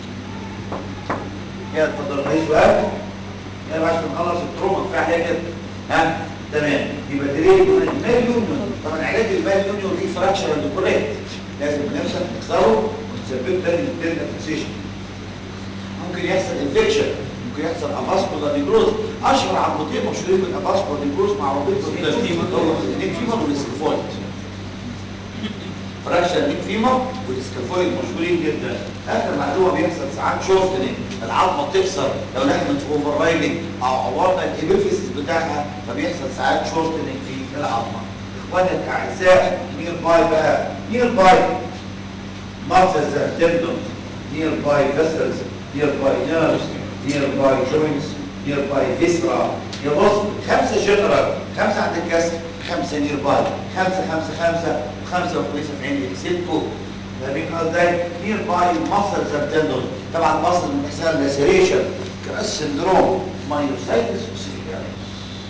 كده اتفضل اي سؤال يا بعد ما نخلص التروما كفايه عليها كده ها تمام يبقى دريل المال يونيون طبعا علاج المال يونيون دي فراكشر اند كوريكت لازم نفسك نكسره ونثبته تاني للتيرن فيكسيشن ممكن يحصل انفكشن ممكن يحصل افاسكولار نيكروز اشهر عضلتين مشهورين بالافاسكولار نيكروز معروفين بالفيمر هو الفيمر والسكفويد فراكشر نيك فيمر والسكافويد مشهورين جدا اخر معلومه بيحصل ساعات شورتنج العظمه بتكسر لو لحمت اوفر رايدنج او عورنا الابيفيسيس بتاعها فبيحصل ساعات شورتنج في العظمه اخواني الاعزاء نير باي بقى نير باي muscles and tendons nearby vessels nearby nerves nearby joints nearby viscera يبص خمسه جنرال خمسه عند الكسر خمسه نير باي خمسه خمسه خمسه وخمسه وخمسه في عين اكسلكو فاهمين ازاي نير باي ماسلز اند تندون طبعا الماسل من احسان لاسيريشن كراس سندروم مايوسايتس وسيفيكاليس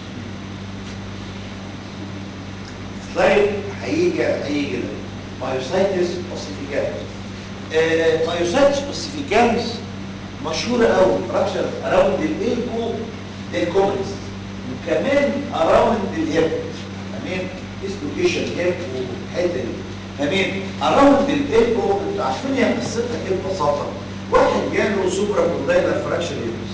سلايد هيجي هيجي مايوسايتس اوسيفيكاليس آه مايوسايتس اوسيفيكاليس مشهوره قوي فراكشر اراوند الالبو الكومنس وكمان اراوند الهيب تمام ديسلوكيشن هيب والحته دي تمام اراوند الالبو انتوا عارفين هي قصتها ايه ببساطه واحد جاله سوبرا كوندايلر فراكشر يوز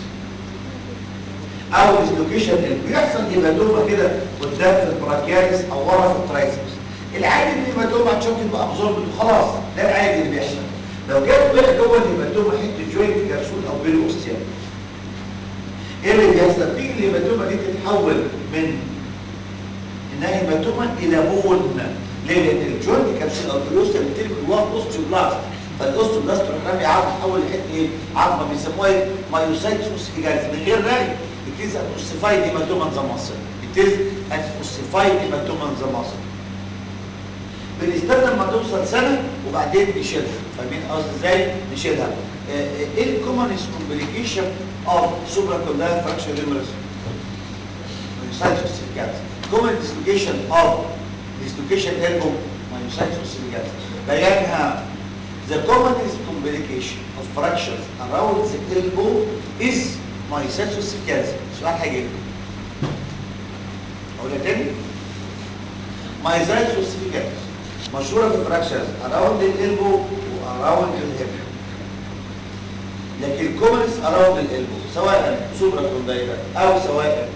او ديسلوكيشن بيحصل هيماتوما كده قدام في البراكياليس او ورا في الترايسبس العادي ان الهيماتوما عشان تبقى ابزورب خلاص ده العادي اللي بيحصل لو جت بقى جوه الهيماتوما حته جوينت كبسول او بيلوستيا ايه اللي بيحصل تيجي الهيماتوما دي تتحول من انها هيماتوما الى بون ليه لان الجوينت كبسول او بيلوستيا بتلك جواها اوستيوبلاست فالاوستيوبلاست تروح رامي عظمه تحول لحته ايه عظمه بيسموها ايه مايوسايتس اوسيفيجاليس من غير رأي it is an ossified hematoma in the muscle it is an ossified hematoma in the muscle بنستنى لما توصل سنه وبعدين نشيلها فاهمين قصدي ازاي نشيلها ايه الكومنس كومبليكيشن اوف سوبرا كوندايل فراكشر هيموريج مايوسايتس اوسيفيجاليس common dislocation of dislocation elbow myocytes ossificans بيانها the commonest complication of fractures around the elbow is myocytes ossificans سؤال حاجة أقولها تاني myocytes ossificans مشهورة في fractures around the elbow و around the hip لكن commonest around the elbow سواء سوبرا كوندايلر أو سواء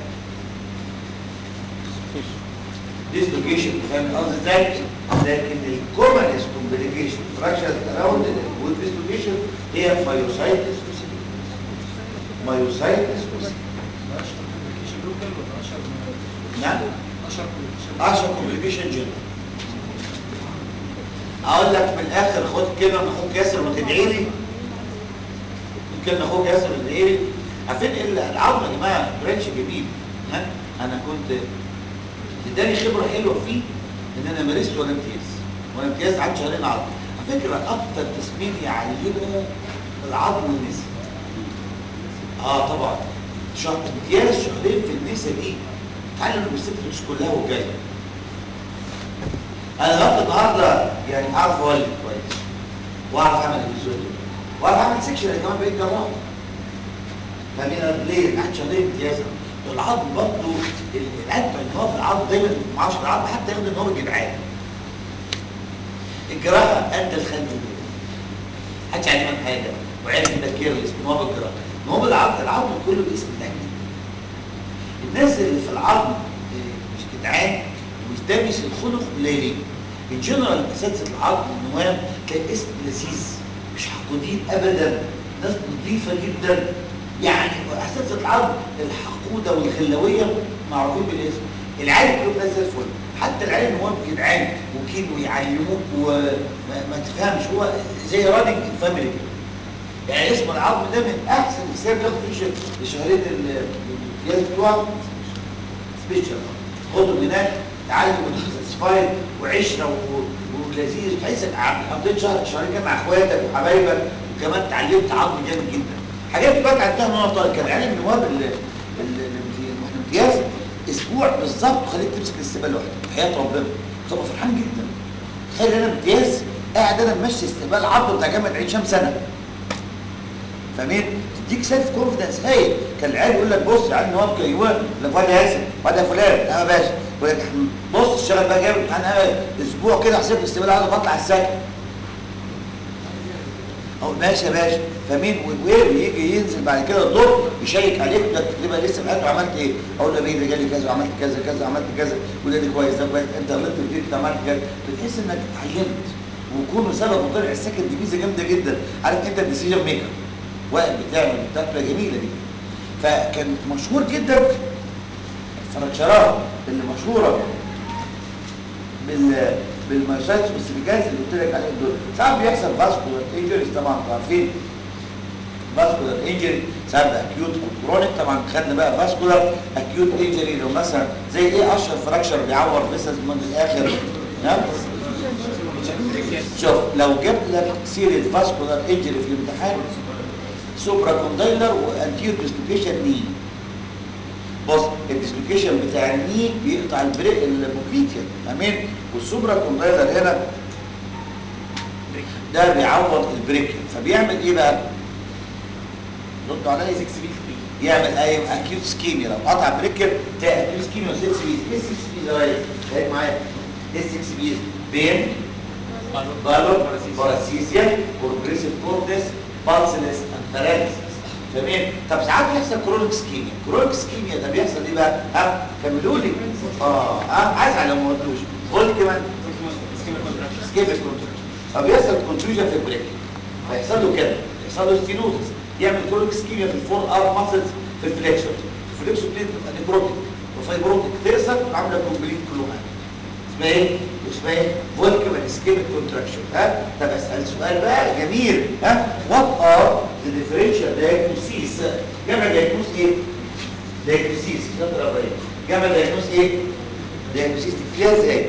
dislocation فاهم قصدي ازاي؟ لكن الكومنس كومبليكيشن فراكشر اراوند والديسلوكيشن هي مايوسايتس مايوسايتس نعم اشهر كومبليكيشن جدا اقول لك من الاخر خد كلمه من اخوك ياسر وتدعي لي كلمه اخوك ياسر وتدعي لي عارفين العظم يا جماعه برانش جميل ها انا كنت اداني خبره حلوه فيه ان انا مارست ولا امتياز ولا امتياز قعدت شهرين عظم على فكره اكتر تسمين يعلمه العظم والنسا اه طبعا شهر امتياز شهرين في النسا دي اتعلم البستريكس كلها والجايه انا لغايه النهارده يعني اعرف اولد كويس واعرف اعمل ايبيزود واعرف اعمل سكشن كمان بقيت جراح فاهمين ليه؟ قعدت شهرين امتياز العظم برضه العلم ان هو في العظم دايما ما اعرفش العظم حتى ياخد ان هو جدعان الجراحه ادى الخلق دي محدش علمك حاجه وعرف ده كيرلس ان هو بالجراحه ان هو بالعظم العظم كله باسم تاني الناس اللي في العظم مش جدعان ومش الخلق قليلين ان جنرال اساتذه العظم النوام تلاقي اسم لذيذ مش حقودين ابدا ناس نظيفه جدا يعني اساتذه العظم الحقوده والخلويه معروفين بالاسم العالم كله ناس زي الفل حتى العالم هو جدعان وكيل ويعلموك وما تفهمش هو زي راننج فاميلي يعني اسم العظم ده من احسن الكتاب ياخد فيه لشهرين الامتياز بتوعه سبيشال خده من هناك تعلم وتساتسفايد وعشره و- ولذيذ تحس انك عم- قضيت شهر شهرين كده مع اخواتك وحبايبك وكمان اتعلمت عظم جامد جدا حاجات دي بقى اتعلمتها من وانا طالب كان عيال النواب اللي اللي الامتياز اسبوع بالظبط وخليك تمسك الاستقبال لوحدك حياه ربنا تبقى فرحان جدا تخيل انا امتياز قاعد انا ماشي استقبال عرض بتاع جامعه عين شمس سنه فاهمين تديك سيلف كونفدنس هايل كان العيال يقول لك بص يا عيال نواب كيوان لا فؤاد ياسر فؤاد يا فلان انا باشا يقول لك بص اشتغل بقى جامد انا اسبوع كده حسيت الاستقبال عايز بطلع السكن اقول ماشي يا باشا فمين ويجي ينزل بعد كده الظهر يشيك عليك ده تبقى لسه في حياته عملت ايه؟ اقول له بيه ده جالي كذا وعملت كذا كذا وعملت كذا وده دي كويس ده كويس انت غلطت في دي انت عملت كذا بتحس انك اتعلمت وكونه سبب وطلع السكن دي ميزه جامده جدا عارف انت الديسيجن ميكر واقف بتعمل بتاكله جميله دي فكان مشهور جدا فرنشارات اللي مشهوره بال بالمشاكل والسبيكات اللي قلت لك عليهم دول ساعات بيحصل فاسكولار انجريز طبعا انتوا عارفين فاسكولار انجري ساعات اكيوت كرونيك طبعا خدنا بقى فاسكولار اكيوت انجري لو مثلا زي ايه اشهر فراكشر بيعور فيسز من الاخر نعم شوف لو جبت لك سيره فاسكولار انجري في الامتحان سوبرا كوندايلر وانتير ديسلوكيشن ني بص الديسلوكيشن بتاع الني بيقطع البريك البوكليتيا تمام والسوبرا كوندايلر هنا ده بيعوض البريك فبيعمل ايه بقى ردوا عليا 6 بي يعمل ايه اكيوت سكيميا لو قطع بريكر تلاقي اكيوت سكيميا 6 بي ايه 6 بي ده رايح خليك معايا ايه 6 بي بين بالور باراسيزيا بروجريسيف كورتس بالسلس انتراليسيس تمام طب ساعات بيحصل كرونيك سكيميا كرونيك سكيميا ده بيحصل ايه بقى ها كملوا لي اه اه عايز على ما قلتوش قول كمان سكيميا كونتراكشن فبيحصل كونتروجن في البريك فيحصل له كده يحصل له ستينوزس يعمل كرونيك سكيميا في الفور ار ماسلز في الفليكسور الفليكسور بليد بتبقى نيكروتيك وفايبروتيك تقصر وعامله كومبليت كلوهان اسمها ايه؟ اسمها ايه؟ فولكمان اسكيميك كونتراكشن ها؟ طب اسال سؤال بقى جميل ها؟ وات ار ذا ديفرنشال دايجنوسيس جمع دايجنوس ايه؟ دايجنوسيس شاطر يا ابراهيم جمع دايجنوس ايه؟ دايجنوسيس تكتبها ازاي؟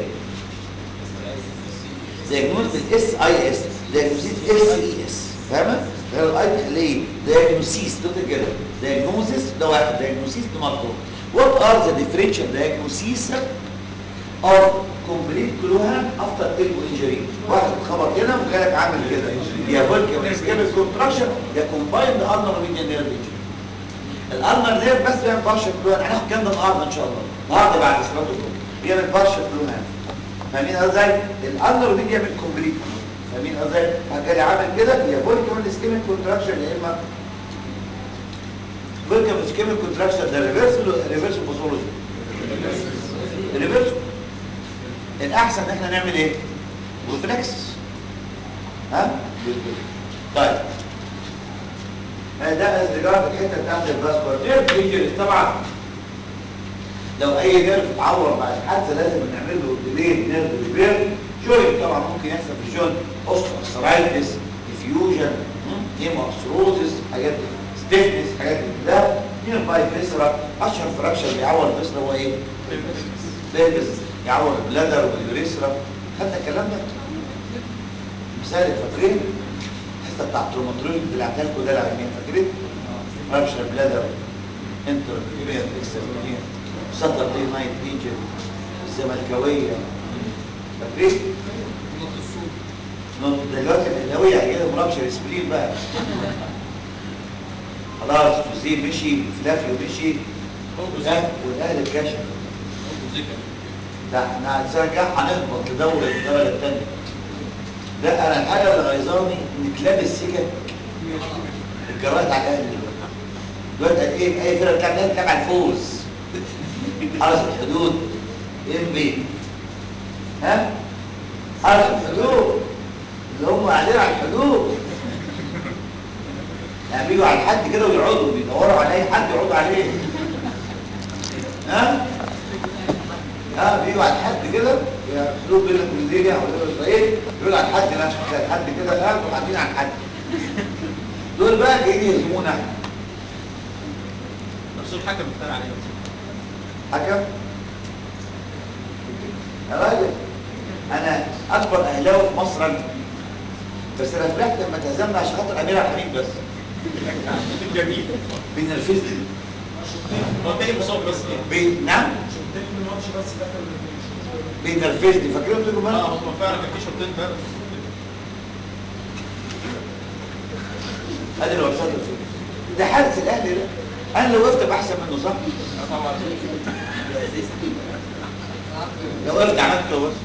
دايجنوز بالاس اي اس دايجنوسيس اس اي اس فاهمه؟ غير الاي تخليه دايجنوسيس دوت كده دايجنوزيس ده واحد دايجنوسيس ده مطلوب وات ار ذا ديفرنشال دايجنوسيس of complete كلوها after elbow injury واحد اتخبط هنا وجالك عامل كده يا فولكي اسكيميك كونتراكشن يا كومبايند النر ميديان نيرف انجري الالنر نيرف بس بيعمل بارشل كلوها هناخد الكلام ده النهارده ان شاء الله النهارده بعد صلاه الظهر بيعمل بارشل كلوها فاهمين ازاي الالنر دي بيعمل كومبليت فاهمين ازاي فجالي عامل كده يا فولكي اسكيميك كونتراكشن يا اما فولكي اسكيميك كونتراكشن ده ريفرسال ريفرسال باثولوجي ريفرسال الاحسن ان احنا نعمل ايه ريفلكس ها طيب ده از ريجارد الحته بتاعت الباسكور نيرف انجري طبعا لو اي نيرف اتعور بعد الحادثه لازم نعمل له ديلي نيرف ريبير جوينت طبعا ممكن يحصل في الجوينت اوسترايتس ديفيوجن هيموثروزس حاجات ستيفنس حاجات كده نير باي فيسرا اشهر فراكشر بيعور الفيسرا هو ايه؟ بيلفس يعور البلادر واليوريثرا خدنا الكلام ده مثال فاكرين الحته بتاع التروماتولوجي اللي بعتها لكم ده العلمين فاكرين رابشر بلادر انترا اكسترا سطر دي نايت انجل الزملكاويه فاكرين نط دلوقتي الاهلاويه هيجيلهم رابشر سبلين بقى خلاص فوزيه مشي فلافيو مشي والاهلي اتكشف ده احنا السنه الجايه هنهبط لدوري الدرجه الثانيه لا انا الحاجه اللي غيظاني ان كلاب السكك اتجرأت على الاهلي دلوقتي دلوقتي ايه اي فرقه بتلعب الاهلي بتلعب على الفوز حرس الحدود ام بي ها حرس الحدود اللي هم قاعدين على الحدود يعني بيجوا على الحد كده ويقعدوا بيدوروا على اي حد يقعدوا عليه ها ها بيجوا على الحد كده يخلوه بين الجزيرة او بين اسرائيل يقولوا على الحد نفسه كده الحد كده قاعد وقاعدين على الحد دول بقى جايين يهزمونا احنا نفس الحكم بتاع عليه حكم يا راجل انا اكبر اهلاوي في مصر انا بس انا فرحت لما تهزمنا عشان خاطر امير عبد الحميد بس جميل بينرفزني هو تاني مصاب بس يعني بي... نعم بينرفزني فاكرين قلت لكم اه انا هم فعلا كان في شوطين بقى ادي اللي وصلت له ده حارس الاهلي ده انا لو وقفت بحسن منه صح طبعا لو وقفت عملت كده بس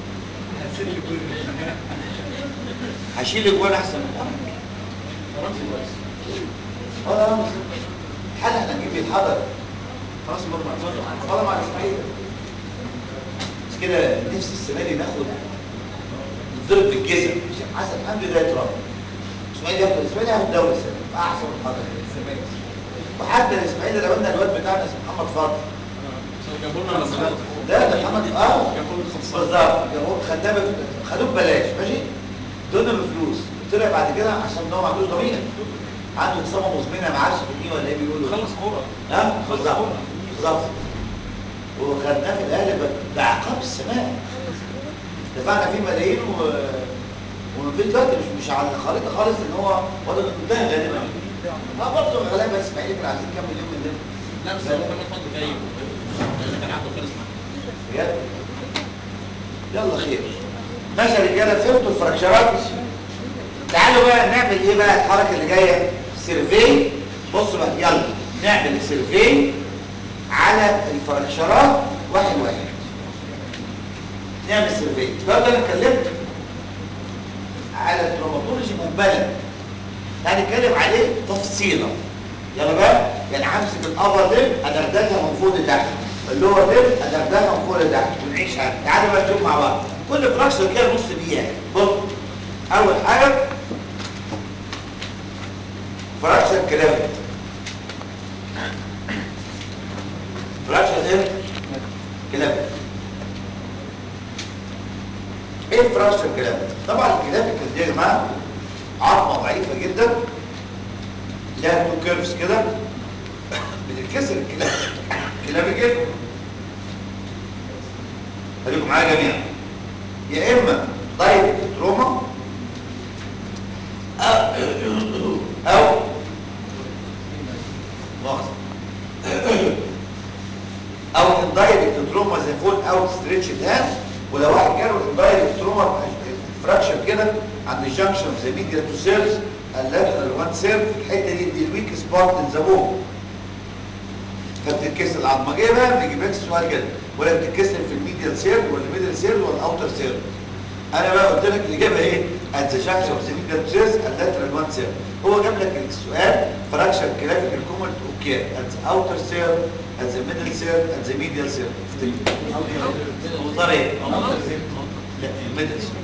هشيل اجوان احسن من رمزي كويس اه رمز حل احنا نجيب الحضر خلاص برضه مع والله مع الاسماعيلي بس كده نفسي السنه دي ناخد نضرب بالجزم عشان حسن حمدي ده يتربى الاسماعيلي ياخد الاسماعيلي ياخد دوري السنه دي احسن من حضر الزمالك وحتى الاسماعيلي لو قلنا الواد بتاعنا اسمه محمد فاضل جابوا لنا على صلاة لا ده محمد اه جابوا لنا خمسة بالظبط جابوه خدناه بف- خدوه ببلاش ماشي ادونا بفلوس طلع بعد كده عشان هو ما عندوش ضمير عنده اصابه مزمنه ما عادش جنيه ولا ايه بيقولوا خلص كورة ها بالظبط بالظبط وخدناه في الاهلي ب- بعقاب السماء دفعنا فيه ملايين و ومفيش دلوقتي مش مش على الخريطه خالص ان هو وضع انتهى غالبا اه برضه غالبا اسماعيلي كانوا عايزين كام مليون مننا لا بس هو محمد فضل جايب اللي كان عنده خلص معاه بجد يلا خير ماشي يا رجاله فهمتوا الفراكشرات تعالوا بقى نعمل ايه بقى الحركه اللي جايه سيرفي بصوا بقى يلا نعمل سيرفي على الفراكشرات واحد واحد نعمل سيرفي برضه انا اتكلمت على التروماتولوجي مجملا هنتكلم عليه تفصيلا يلا بقى يعني همسك الابر ليب ادغدغها من فوق لتحت اللور ليب ادغدغها من فوق لتحت ونعيش على تعالوا بقى نشوف مع بعض كل فراكشر كده نص دقيقه بص اول حاجه فراكشر كلام فراكشر ايه كلام ايه فراكشر كلام طبعا الكلام دي يا جماعه عظمه ضعيفه جدا لها تو كيرفز كده بتتكسر الكلام كلام كده خليكم معايا جميعا يا اما دايركت تروما او او مؤاخذة. او اندايركت تروما زي فول اوت ستريتش هاند ولو واحد جاله اندايركت تروما فراكشر كده عند الجنكشن زي ميديا تو سيرز اللاترال وان سيرف الحته دي دي الويك سبوت ان ذا بون فبتتكسر العظمه جايه بقى بيجيب لك السؤال كده ولا بتتكسر في الميديال سيرف ولا الميديال سيرف ولا الاوتر سيرف انا بقى قلت لك الاجابه ايه ات ذا جانكشن اوف ذا ميديال سيرف اللاترال وان سيرف هو جاب لك السؤال فراكشر كلافيكال كومنت اوكي ات ذا اوتر سيرف ات ذا ميدل سيرف ات ذا ميديال سيرف اختار ايه لا الميدل سيرف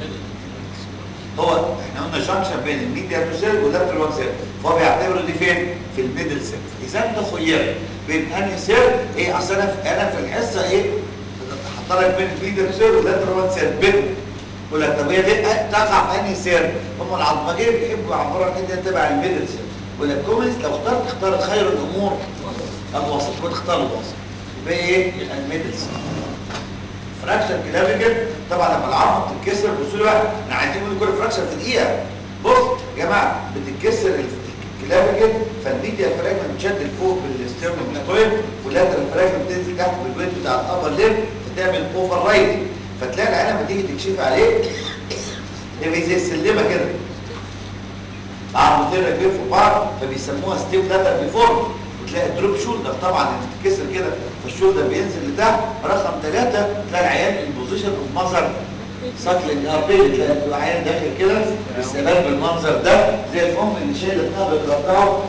هو احنا قلنا جانكشن بين الميديال سيرف واللاترال وان سيرف فهو بيعتبر دي فين في الميدل سيرف اذا انت خيرت بين انهي سيرف ايه اصل انا في انا في الحصه ايه حاطط لك بين الميديال سيرف واللاترال وان سيرف بينهم يقول لك طب هي دي تقع في انهي سيرف هم العظمجيه بيحبوا يعبروا عن الحته دي تبع الميدل سيرف يقول لك كومنس لو اخترت اختار خير الامور الوسط وتختار الوسط يبقى ايه الميدل سيرف فراكشر كلافيكل طبعا لما العظمه بتتكسر بصوا لي بقى احنا عايزين نقول كل فراكشر في دقيقه بص يا جماعه بتتكسر الكلافيكل فالميديا فراجمنت بتشد لفوق بالستيرنوم ميتويد واللاترال فراجمنت بتنزل تحت بالويت بتاع الابر ليب فتعمل اوفر رايت فتلاقي العينه لما تيجي تكشف عليه تبقى زي السلمه كده عظمتين رجلين في بعض فبيسموها ستيف لاتر بيفورم وتلاقي الدروب شولدر طبعا لما تتكسر كده فالشولدر بينزل لتحت رقم ثلاثة تلاقي العيان البوزيشن اوف ماذر ساكلينج اربيل تلاقي العيان داخل كده باستقبال بالمنظر ده زي الام اللي شايله ابنها بترضعه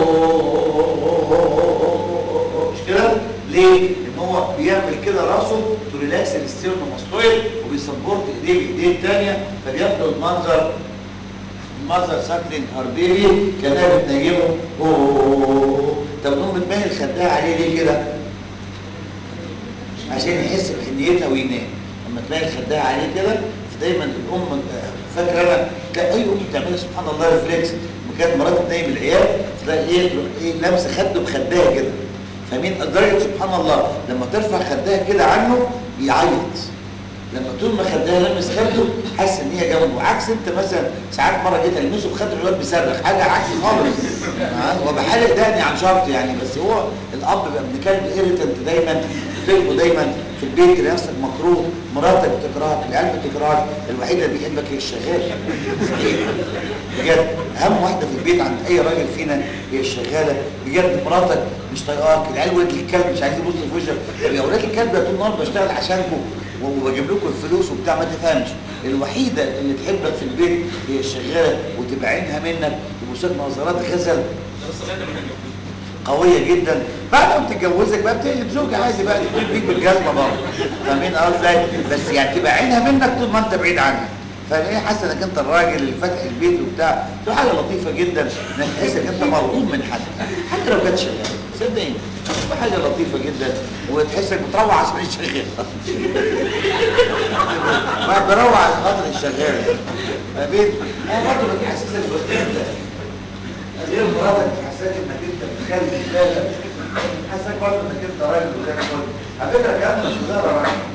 مش كده ليه؟ ان هو بيعمل كده راسه تو ريلاكس الستيرنوماستويد وبيسبورت ايديه بايديه الثانيه فبياخدوا المنظر المنظر ساكلين هربيلي كانها بتنيمه اوه طب نقوم بتمهل خدها عليه ليه كده؟ عشان يحس بحنيتها وينام لما تلاقي خدها عليه كده دايما الام فاكره انا تلاقي اي ام بتعملها سبحان الله ريفلكس لما كانت مراتها تنيم العيال تلاقي ايه تروح ايه لامسه خده بخدها كده فاهمين لدرجه سبحان الله لما ترفع خدها كده عنه يعيط لما طول ما خدها لمس خده حاسس ان هي جنبه عكس انت مثلا ساعات مره جيت المسه بخد الواد بيصرخ حاجه عكس خالص ها؟ هو بحالق دقني عن شرط يعني بس هو الاب بيبقى ابن كلب ايريتنت دايما تلقوا دايما في البيت تلاقي نفسك مكروه مراتك بتكرهك العيال بتكرهك الوحيده اللي بيحبك هي الشغال بجد اهم واحده في البيت عند اي راجل فينا هي الشغاله بجد مراتك مش طايقاك العيال ولاد الكلب مش عايزين يبصوا في وشك طب يا ولاد الكلب ده طول النهار بشتغل عشانكم وبجيب لكم الفلوس وبتاع ما تفهمش الوحيده اللي تحبك في البيت هي الشغاله وتبقى عينها منك تبصك نظرات غزل بس لغايه ما نتجوز قوية جدا بعد ما تتجوزك بقى بتقلب زوجة عادي بقى تقول بيك بالجزمة برضه فاهمين قصدي بس يعني تبقى عينها منك طول ما انت بعيد عنها فايه حاسه انك انت الراجل اللي فاتح البيت وبتاع تبقى حاجه لطيفه جدا انك تحس انك انت مرغوب من حد حتى لو كانت شغاله صدقني تبقى حاجه لطيفه جدا وتحس انك بتروح عشان الشغال ما بروح على خاطر الشغال فاهمين؟ انا برضه بتحسسك بالقيمه غير مراتك تحسسك انك انت بتخلي بالك تحسسك برضه انك انت راجل وزي الفل على فكره كلام مش هزار يا راجل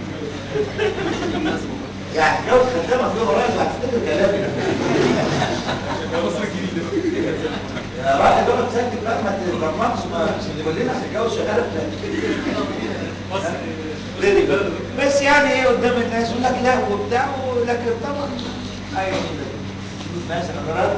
يعني لو خدامك يوم راجل هتفتكر كلامي يا راجل ده تسكت بقى ما تتبرمجش ما تقول لنا هتتجوز شغاله بتاعتك بس يعني ايه قدام الناس يقول لك لا وبتاع لكن طبعا ايوه ماشي حضرتك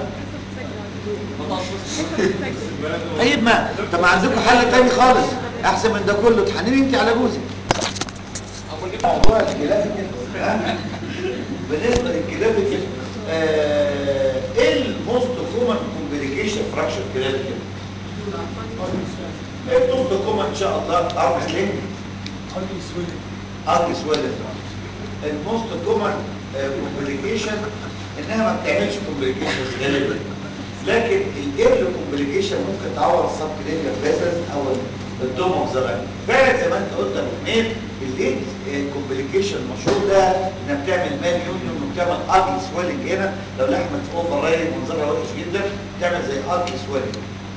طيب ما طب ما عندكم حل تاني خالص احسن من ده كله تحنيني انت على جوزك موضوع الكلاب ها؟ بالنسبه للكلاب آه ايه الموست كومن كومبليكيشن فراكشر كلاب كده ايه الموست كومن ان شاء الله ارم سلينج ارم سويلنج الموست كومن كومبليكيشن انها ما بتعملش كومبليكيشن غالبا لكن الايرلي كومبليكيشن ممكن تعور السب كلينيكال فيسلز او الدوم اوف ذا فعلا زي ما انت قلت يا ابو حميد الليد كومبليكيشن المشهور ده انها بتعمل مان يونيون وبتعمل اجل سويلنج هنا لو لحمه اوفر رايد منظرها وحش جدا بتعمل زي اجل سويلنج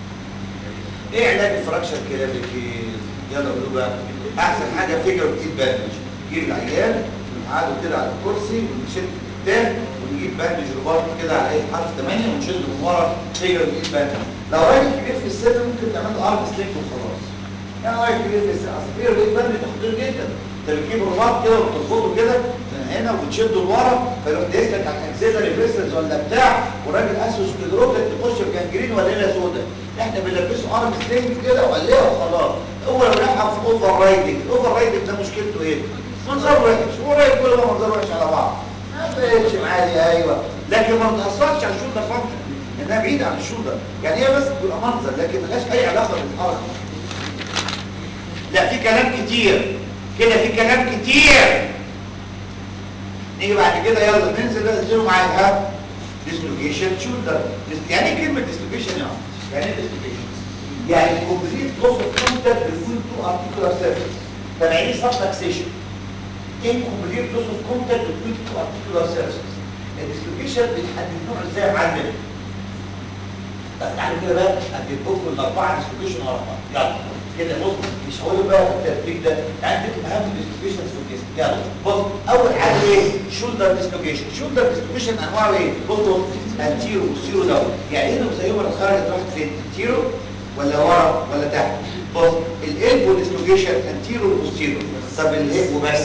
ايه علاج الفراكشر كلابيكي يلا قولوا بقى احسن حاجه فيجر ايد باندج نجيب العيان ونقعده كده على الكرسي ونشد التاه ونجيب باندج رباط كده على اي حرف 8 ونشده من ورا فيجر ايد باندج لو راجل كبير في السن ممكن تعمل له ارم سليك وخلاص يعني راجل كبير في السن اصل فيجر ايد باندج ده خطير جدا انت بتجيب الرباط كده وتربطه كده من هنا وتشده لورا فيروح دايسلك على الاكسلري فيسلز ولا بتاع والراجل اسوس كدروتك تخش في جنجرين ولا ليله سودا احنا بنلبسه ارم سلينج كده وقليه وخلاص هو لو لحق في اوفر رايدنج اوفر رايدنج ده مشكلته ايه؟ منظر وحش هو رايد كله بقى منظر وحش على بعض ما بقتش معالي ايوه لكن ما بتاثرش على الشولدر فانكشن انها بعيده عن الشولدر يعني هي بس بتبقى منظر لكن ملهاش اي علاقه بالحركه لا في كلام كتير كده في كلام كتير نيجي بعد كده يلا ننزل بقى ننزلوا معايا ها ديسلوكيشن شولدر يعني ايه كلمه ديسلوكيشن يا عم يعني ايه ديسلوكيشن يعني كومبليت لوس اوف كونتاكت بين تو ارتيكولار سيرفيس طب يعني ايه سبلكسيشن ايه كومبليت لوس اوف كونتاكت بين تو ارتيكولار سيرفيس الديسلوكيشن بيحدد نوع ازاي يا معلم طب تعالوا كده بقى اديت لكم الاربعه ديسلوكيشن ورا بعض يلا كده بص مش هقول بقى الترتيب ده عندك اهم ديسلوكيشنز في الجسم يلا بص اول حاجه ايه شولدر ديسلوكيشن شولدر ديسلوكيشن انواعه ايه بص بص انتيرو وسيرو داون يعني ايه زيهم اللي خرجت راحت فين انتيرو ولا ورا ولا تحت بص الالبو ديسلوكيشن انتيرو وبوستيرو طب الهيب وبس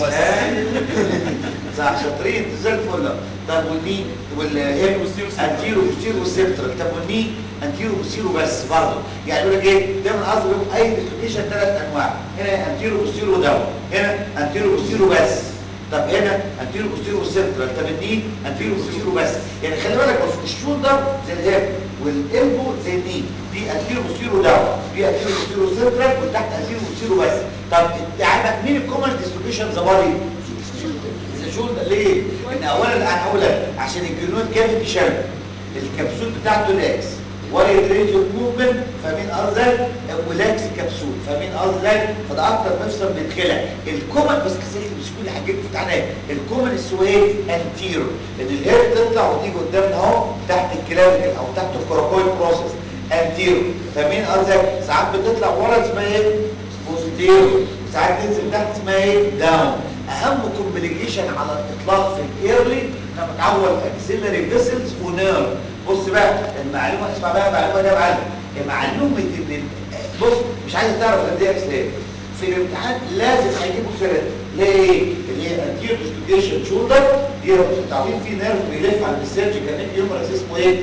صح شاطرين زي الفل طب والني والهيب انتيرو بوستيرو والسبترال طب والني انتيرو بوستيرو بس برضه يعني يقول لك ايه ده من قصدي اي ديسلوكيشن ثلاث انواع هنا انتيرو بوستيرو داون هنا انتيرو بوستيرو بس طب هنا انتيرو بوستيرو والسيرفر طب الني انتيرو بوستيرو بس يعني خلي بالك بص الشولدر زي الهيب والالبو زي الني دي انتيرو بوستيرو داون دي انتيرو بوستيرو سيرفر وتحت انتيرو بوستيرو بس طب انت عندك مين الكومن ديسلوكيشن ذا بادي الشولدر ليه؟ ان اولا انا هقول لك عشان الجنون كافي شرب الكبسول بتاعته لاكس وايد رينج اوف موفمنت فاهمين قصدي ولاكس كبسول فاهمين قصدي فده اكتر مفصل بيتخلع الكومن بس كسلت مش كل حاجه في عنها الكومن السويد انتيرو ان الهيد تطلع وتيجي قدامنا اهو تحت الكلافيكل او تحت الكوراكويد بروسيس انتيرو فاهمين قصدي ساعات بتطلع ورا اسمها ايه بوستيرو ساعات تنزل تحت اسمها ايه داون اهم كومبليكيشن على الاطلاق في الايرلي انا متعود اكسلري فيسلز ونيرف بص بقى المعلومه اسمع بقى المعلومه دي يا معلم معلومه ان ال- بص مش عايز تعرف غير دي اكس ليه في الامتحان لازم هيجيبوا سيرت ليه اللي هي انتير ديستوكيشن شولدر دي لو انتوا عارفين في نيرف بيلف على السيرجيكال نيك يومرس اسمه ايه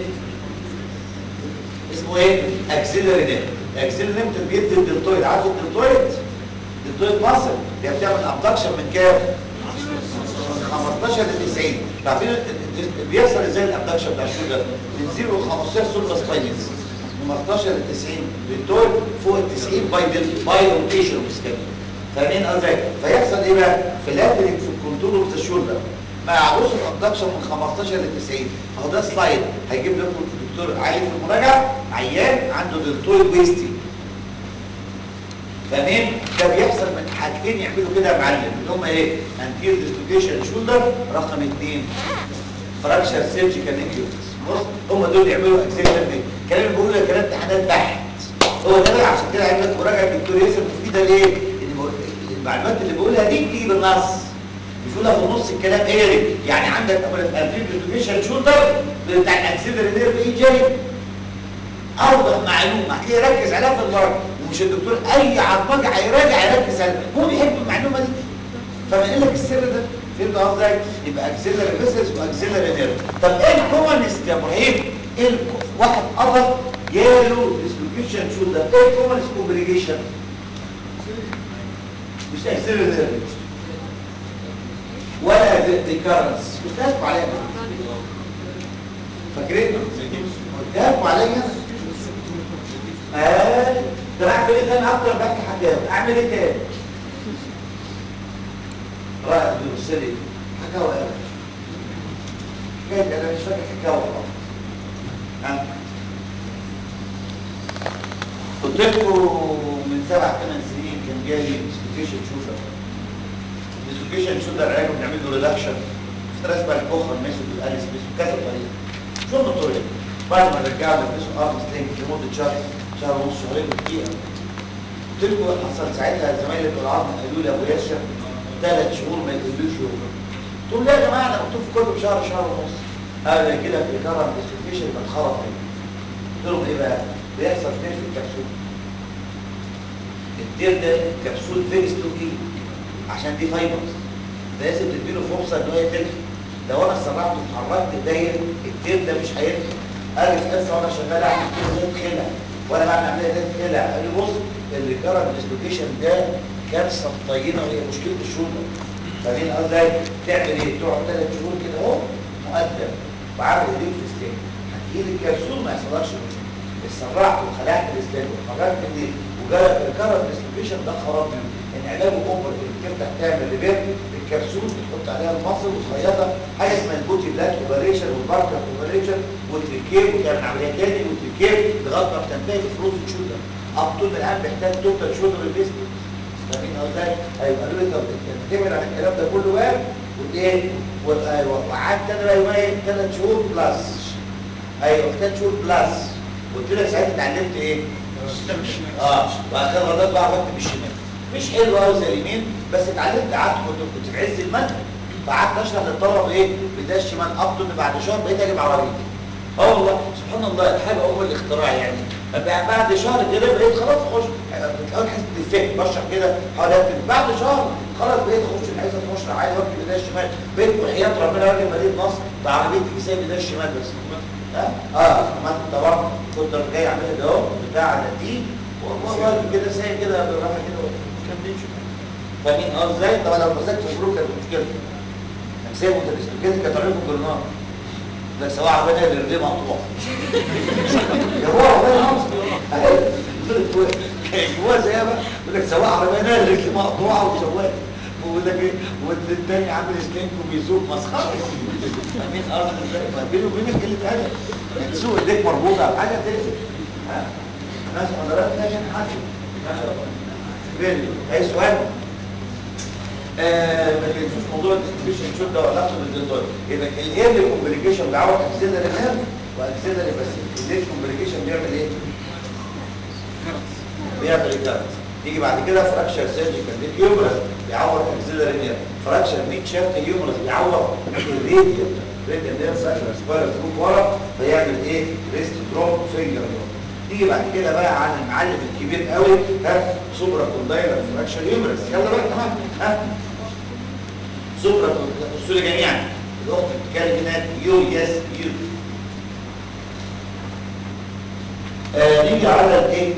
اسمه ايه اكسلري نيرف الاكسلري نيرف ده بيدي الدلتويد عارف الدلتويد الدلتويد ماسل اللي بتعمل ابدكشن من كام من 15 ل 90 عارفين ال- ال- بيحصل ازاي الابدكشن بتاع الشولدر من 0 ل 15 سولفا سباينس من 15 ل 90 بالدول فوق ال 90 باي دل- باي روتيشن وسكان فاهمين قصدي فيحصل ايه بقى فلاترنج في الكنترول اوف ذا شولدر مع بص الابدكشن من 15 ل 90 اهو ده سلايد هيجيب لكم الدكتور علي في المراجعه عيان عنده دلتويد ويستي فاهمين ده بيحصل من حاجتين يعملوا كده يا معلم اللي هم ايه انتير ديستوكيشن شولدر رقم اثنين فراكشر سيرجيكال نيكيوس بص هم دول يعملوا اكسيلر دي الكلام اللي بقوله ده كلام امتحانات بحت هو ده بقى عشان كده عملت مراجعه الدكتور ياسر مفيده ليه إن المعلومات اللي بقولها دي بتيجي بالنص مش بقولها في نص الكلام ايه يعني عندك انتير ديستوكيشن شولدر بتاع الاكسيلر نيرف ايجري اوضح معلومه هتلاقيه ركز عليها في المراجعه ومش الدكتور اي عربجه هيراجع يركز عليها هو بيحب المعلومه دي فبقول لك السر ده فهمت قصدي يبقى اكسلري فيسلز واكسلري نيرف طب ايه الكومنست يا ابراهيم ايه الكو... واحد قرر جاله ديسلوكيشن شو ده ايه الكومنست كومبليكيشن مش اكسلري نيرف ولا ديكارنس كنت هاسب عليها فاكرين هاسبوا عليا آه ده بعمل ايه تاني اكتر بحكي حكاوي اعمل ايه تاني رائع بيبص لي حكاوي انا جاي انا مش فاكر حكاوي خالص ها قلت لكم من سبع ثمان سنين كان جالي ديسلوكيشن شولدر ديسلوكيشن شولدر علاجه بنعمل له ريدكشن ستريس بقى الكوخر ميثود والاليس ميثود كذا طريقه شو الطريقه بعد ما رجعنا نلبسه ارم سلينج لمده شهر شهر ونص شهرين دقيقه قلت لكم حصل ساعتها زمايلي بتوع العظم قالوا لي ابو ياسر ثلاث شهور ما يقولوش يوم قلت لهم لا يا جماعه انا قلت لكم كله بشهر شهر ونص قالوا لي كده في الكرم ديسلوكيشن بتخرب منه قلت لهم ايه بقى بيحصل فين في الكبسول الدير ده كبسول فيري ستوكي عشان دي فايبرز لازم تديله فرصه ان هو يتلف لو انا سرعت وحركت الداير الدير ده مش هينفع قال لي في وانا شغال اعمل كده زي الخلع وانا بعمل عمليه زي الخلع قال لي بص اللي جرى الديسلوكيشن ده كارثه مطينه وهي مشكله الشولدر فاهمين قصدي تعمل ايه؟ تقعد ثلاث شهور كده اهو مؤدب وعامل ايديك في سليم هتجيلي الكبسول ما يحصلكش مشكله اتسرعت وخلعت السليم وخرجت الدير وجرى الجرى الديسلوكيشن ده خراب منه ان علاجه اوبرتيف تفتح تعمل ريبير الكبسول بتحط عليها المصل وتخيطها حاجه اسمها البوتي بلاك اوبريشن والباركر اوبريشن والتريكير وتعمل عمليه تاني والتريكير لغايه ما بتنتهي بفلوس الشولدر اب طول الان محتاج توتال شولدر ريبيستمنت فاهمين ازاي؟ هيبقى له طب تعتمد على الكلام ده كله بقى وايه؟ وقعدت انا بقى يومين ثلاث شهور بلس ايوه ثلاث شهور بلس قلت لك ساعتها اتعلمت ايه؟ اه وبعد كده غلطات بقى احط بالشمال مش حلو قوي زي اليمين بس اتعلمت قعدت كنت كنت في عز المنهج فقعدت اشرح للطلبه ايه بدايه الشمال ابطن بعد شهر بقيت اجيب عربيتي اه والله سبحان الله الحاجه ام الاختراع يعني بعد شهر كده بقيت خلاص اخش بتحاول حاسس بالفهم بشرح كده حاول اكتب بعد شهر خلاص بقيت اخش بحيث اخش عايز اوجه بدايه الشمال بقيت وحياه ربنا راجل مدينه نصر بعربيتي في سايب بدايه الشمال بس اه اه عملت طبعا كنت جاي اعملها ده اهو بتاع دي والله كده سايب كده بالراحه كده كان بيمشي فاهمين اه ازاي طبعا لو مسكت في الجروب كانت مشكله سايب وانت كده كانت عليكم بالنار لا سواء عربيه اللي رجليه مقطوع يا هو عربيه مصر كان جواه زي بقى يقول لك سواء عربيه اللي رجليه مقطوعه وسواق بيقول لك ايه والتاني عامل سلينك وبيسوق مسخره فاهمين ارض ازاي فبينه وبينك قله ادب يعني تسوق ايديك مربوطه على حاجه تقلق ها ناس حضرات لكن حاجه ما شاء الله فيري اي سؤال آه ما تنسوش موضوع الديستريبيوشن شوت ده وعلاقته بالديتويد يبقى الايرلي كومبليكيشن بيعوض اكسلري نيرف واكسلري بس الليت كومبليكيشن بيعمل ايه؟ بيعمل ريكارنس يجي بعد كده فراكشر سيرجيكال ليك يوبرس بيعور اكسلري نير فراكشر ميد شافت هيومرس بيعور الراديال الراديال نير ساكن سبايرال فروت ورا فيعمل ايه ريست دروب فينجر دروب نيجي بعد كده بقى على المعلم الكبير قوي ها سوبرا كوندايلر فراكشر هيومرس يلا بقى تمام ها سوبرا بصوا لي جميعا الاخت بتتكلم هناك يو يس يو آه نيجي على الايه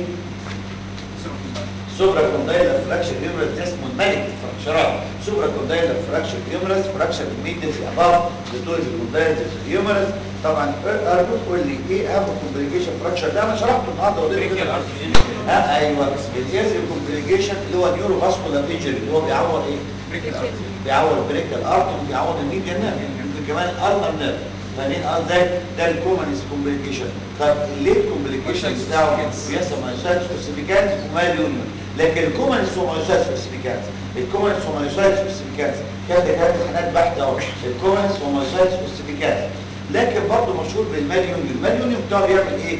سوبرا كوندايلر فراكشر هيومرس ده اسمه الملك الفراكشرات سوبرا كوندايلر فراكشر هيومرس فراكشر immediately above the toes كوندايلر هيومرس طبعا ارجو تقول لي ايه اهم كومبليكيشن فراكشر ده انا شرحته النهارده وده كده ها ايوه بالجاز الكومبليكيشن اللي هو نيورو فاسكولار انجري اللي هو بيعور ايه بيعور البريكال ارت وبيعور الميديا نيرف يمكن كمان الالنر نيرف فاهمين اه ده ده الكومنس كومبليكيشن طب ليه الكومبليكيشن بتاعه بيحصل مايوسايتس سبيسيفيكانس وماليون لكن الكومنس هو مايوسايتس سبيسيفيكانس الكومنس هو مايوسايتس سبيسيفيكانس كانت كانت امتحانات بحته اهو الكومنس هو مايوسايتس سبيسيفيكانس لكن برضه مشهور بالماليون الماليون بتاعه بيعمل ايه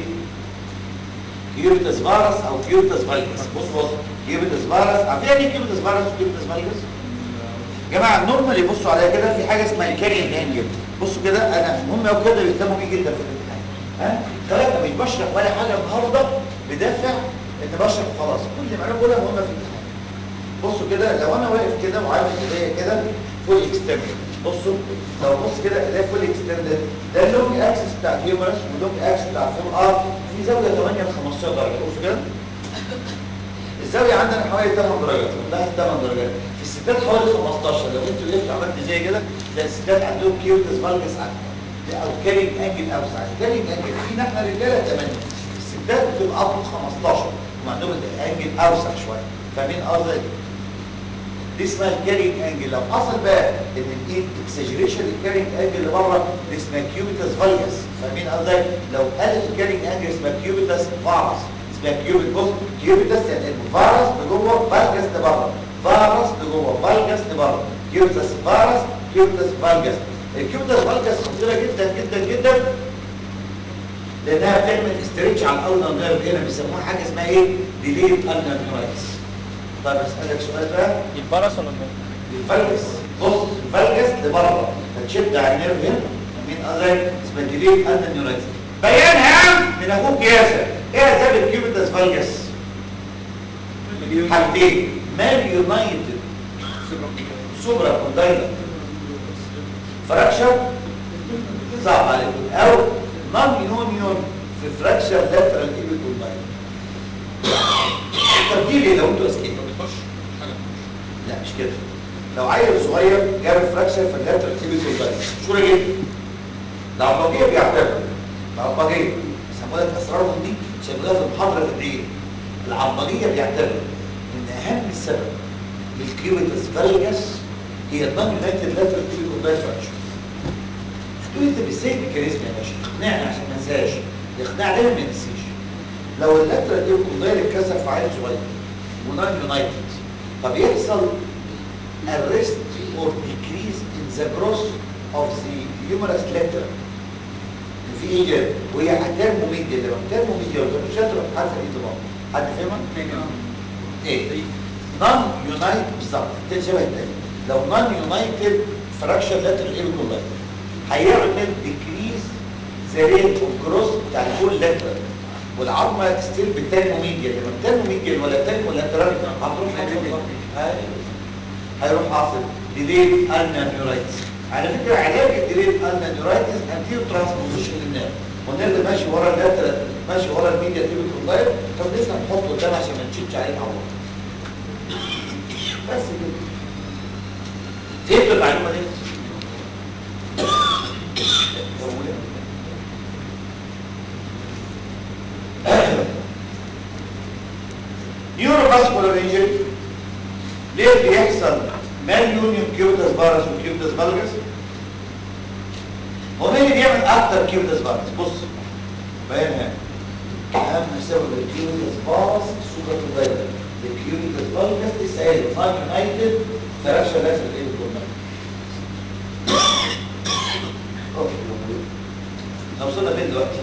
كيوبيتس فارس او كيوبيتس فالجس بص بص كيوبيتس فارس عارفين يعني ايه كيوبيتس فارس وكيوبيتس فالجس جماعه نورمالي بصوا عليها كده في حاجه اسمها الكارين انجل بصوا كده انا مهم قوي كده بيهتموا بيه جدا في الامتحان ها ثلاثه مش بشرح ولا حاجه النهارده بدافع ان بشرح خلاص كل معلومه بقولها مهمه في الامتحان بصوا كده لو انا واقف كده وعامل ايديا كده فول اكستندد بصوا لو بص كده الاقي فول اكستندد ده اللونج اكسس بتاع الهيومرس واللونج اكسس بتاع الفول ار في زاويه 8 ل 15 درجه بصوا كده الزاويه عندنا حوالي 8 درجات والله 8 درجات في الستات حوالي 15 لو انتوا وقفت عملت زي كده ده الستات عندهم كيوتس فالجس اكتر او كارينج انجل اوسع الكارينج انجل فينا احنا رجاله 8 الستات بتبقى ابطل 15 هم عندهم الانجل اوسع شويه فاهمين قصدي دي اسمها الكارينج انجل لو حصل بقى ان الايد اكسجريشن الكارينج انجل اللي بره دي اسمها كيوبيتس فالجس فاهمين قصدي لو قلت الكارينج انجل اسمها كيوبيتس فارس اسمها كيوبيت بص كيوبيتس يعني الفارس لجوه فالجس لبره فارس لجوه فالجس لبره كيوبيتس فارس كيوبيتس فالجس الكيوبيتس فالجس خطيره جدا جدا جدا لانها بتعمل استريتش على الاولنر نيرف هنا بيسموها حاجه اسمها ايه ديليت النر نيرايتس طب اسالك سؤال بقى البرس ولا البرس؟ الفالجس بص الفالجس لبره فتشد على النيرف هنا مين قصدي اسمها ديليت النر نيرايتس بيانها من اخوك ياسر ايه اسباب الكيوبيتس فالجس حاجتين مال يونايتد سوبرا كوندايلر فراكشر صعب عليكم او نون يونيون في فراكشر لاترال ايبي كوندايلر تبديلي لو انتوا اذكياء بتخش حاجه لا مش كده لو عيل صغير جاب فراكشر في اللاترال ايبي كوندايلر مشهوره جدا العباقيه بيعتبر العباقيه بيسموها لك اسرارهم دي شغاله في المحاضره الدين العباقيه بيعتبر ان اهم سبب للكيوبيتس فالجس هي النون يونايتد لاترال ايبي كوندايلر فراكشر هتقول انت بالسيد ميكانيزم يا باشا اقنعني عشان ما انساش الاقناع دايما ما ينسيش لو اللاترال ايبي كوندايلر اتكسر في عيل صغير ونون يونايتد فبيحصل arrest or decrease in the growth of the humerus lateral في ايجاب وهي ترموميديا لما ترموميديا ولا مش هتروح عارفه ايه طبعا حد فاهمها؟ ايه نون يونايت بالظبط ده شبه التاني لو نون يونايتد فراكشر لاترال ايه بيكون هيعمل ديكريز ذا ريت اوف جروث بتاع الفول لاترال والعظمه ستيل بالترموميديا لما الترموميديا ولا ترمو لاترال هتروح هيروح حاصل ديليت النا نيورايتس على فكره علاج الديليت النا نيورايتس انتيو ترانسبوزيشن للنيرف والنيرف ماشي ورا اللاترال ماشي ورا الميديا تيبي كوندايل طب لسه نحطه قدام عشان ما نشيلش عليه العوار بس كده فهمتوا المعلومه دي؟ نيوروفاسكولار انجري ليه بيحصل مال يونيون كيوتس فارس وكيوتس فالجس هو مين اللي بيعمل اكتر كيوتس فارس بص بيانها اهم سبب الكيوتس فارس السوبر كوندايلر الكيوتس فالجس لسه قايل نون يونايتد فراكشر لازم ايه بتقول احنا وصلنا فين دلوقتي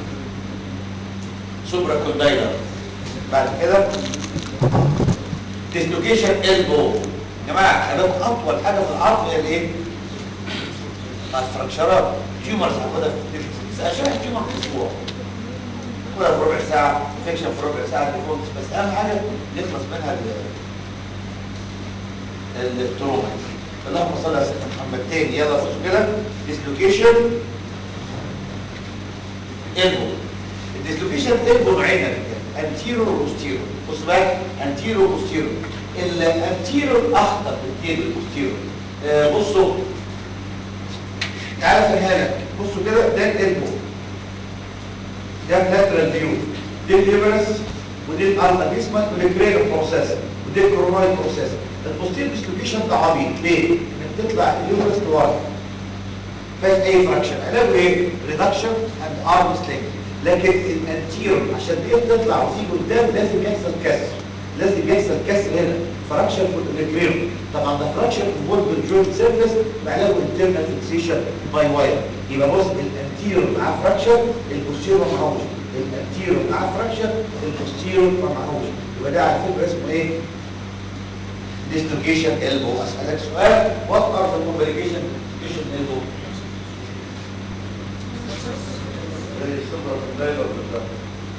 سوبرا كوندايلر بعد كده ديسلوكيشن البو يا جماعه خلي بالكم اطول حاجه في العظم هي الايه؟ مع الفراكشرات تيومرز هاخدها في بس اشرح تيومر في اسبوع كلها في ربع ساعه فيكشن في ربع ساعه ديفولت بس اهم حاجه نخلص منها ال- التروما اللهم صل على سيدنا محمد تاني يلا بصوا كده ديسلوكيشن البو الديسلوكيشن البو نوعين يا رجاله انتيرو وبوستيرو بص بقى انتيرو وبوستيرو الانتيرو اخطر بكتير من البوستيرو آه بصوا تعالى افهمها لك بصوا كده ده الالبو ده لاترال فيو دي الهيبرس ودي الارتا جسمك ودي كريل بروسيس ودي الكوروناي بروسيس البوستير ديسلوكيشن ده عبيط ليه؟ انك تطلع الهيبرس لورا فاهم اي فراكشن علاجه ايه؟ ريدكشن اند ارم سلينج لكن الانتيرو عشان دي تطلع وتيجي قدام لازم يحصل كسر لازم يحصل كسر هنا فراكشن في الريكريم طبعا ده فراكشن انفولد بالجوينت سيرفيس وعلاجه انترنال فيكسيشن باي واير يبقى بص الانتيرو معاه فراكشر البوستيرو ما معهوش الانتيرو معاه فراكشر البوستيرو ما معهوش يبقى ده على فكره اسمه ايه؟ dislocation elbow اسالك سؤال what are the complication dislocation elbow زي الصبر في الليل ولا بالظبط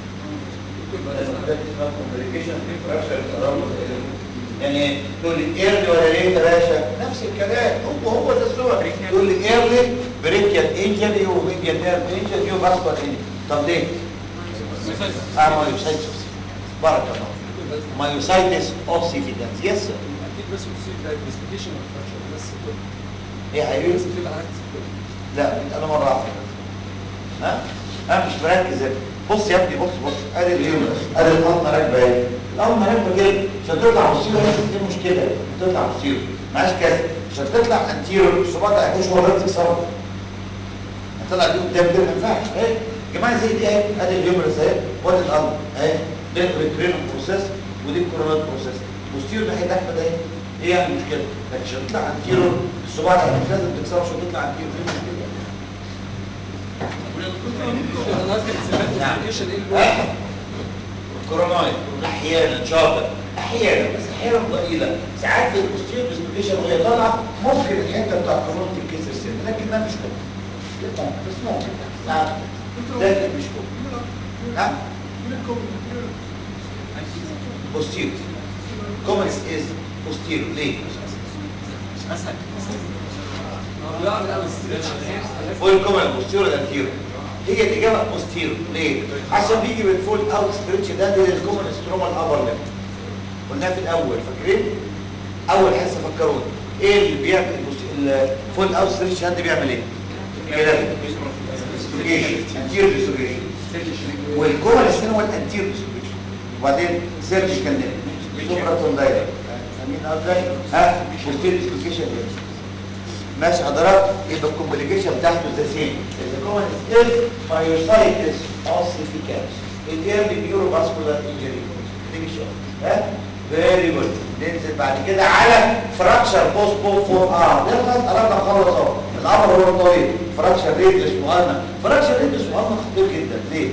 يعني تقول لي ايرلي ولا ليه يا باشا نفس الكلام هو هو ده السؤال تقول لي ايرلي بريكيال انجري وميديال نيرف انجري وباسكوال انجري طب ليه؟ اه مايوسايتس بارك الله مايوسايتس اوسيفيكانس يس اكيد بس بتصير دايجنوستيكيشن والفراكشر بس كده ايه يا حبيبي بس في العكس كده لا انا مره واحده ها انا مش مركز هنا. بص يا ابني بص بص ادي الهيومرس ادي القطنه راكبه اهي القطنه راكبه كده عشان تطلع بصيره بس دي مشكله تطلع بصيره معاش كذا عشان تطلع انتيرو الصباع ده هيخش ورا راسك صبر هتطلع دي قدام كده ما ينفعش اهي يا جماعه زي دي اهي ادي الهيومرس اهي وادي القلب اهي ده الريكرينال بروسيس ودي الكورونال بروسيس بوستيرو ده هيدخل ده اهي ايه يعني المشكله لكن عشان تطلع انتيرو الصباع ده مش لازم تكسره عشان تطلع انتيرو ايه المشكله انا قصدي الدايجنوستيكيشن ايه اللي ها؟ الكوروناي احيانا شاطر احيانا بس احيانا ضئيله ساعات في البوستير ديسلوكيشن وهي طالعه ممكن الحته بتاع الكورون تتكسر سنه لكن ده مش كومن ممكن بس ممكن نعم لكن مش كومن نعم بوستير كومنس از بوستير ليه؟ بيعمل قوي ستريتش فول كومن بوستير ولا انتيرو هي الاجابه بوستيرو ليه؟ عشان بيجي بالفول اوت ستريتش ده ده الكومن ستروما الابر ليم قلناها في الاول فاكرين؟ اول حصه فكروني ايه اللي بيعمل الفول اوت ستريتش ده بيعمل ايه؟ كده ديسلوكيشن انتيرو ديسلوكيشن والكومن ستروما هو الانتيرو ديسلوكيشن وبعدين سيرجيكال نيم سوبرا كوندايلر فاهمين قصدي؟ ها بوستيرو ديسلوكيشن ماشي حضرتك يبقى الكومبليكيشن بتاعته زي سين الكومن سكيل مايوسايتس اوسيفيكانس الايرلي نيورو فاسكولار انجري دي شو ها فيري جود ننزل بعد كده على فراكشر بوست بو فور ار ده خلاص قربنا نخلص اهو الامر هو الطريق فراكشر ريدلس مهمه فراكشر ريدلس مهمه خطير جدا ليه؟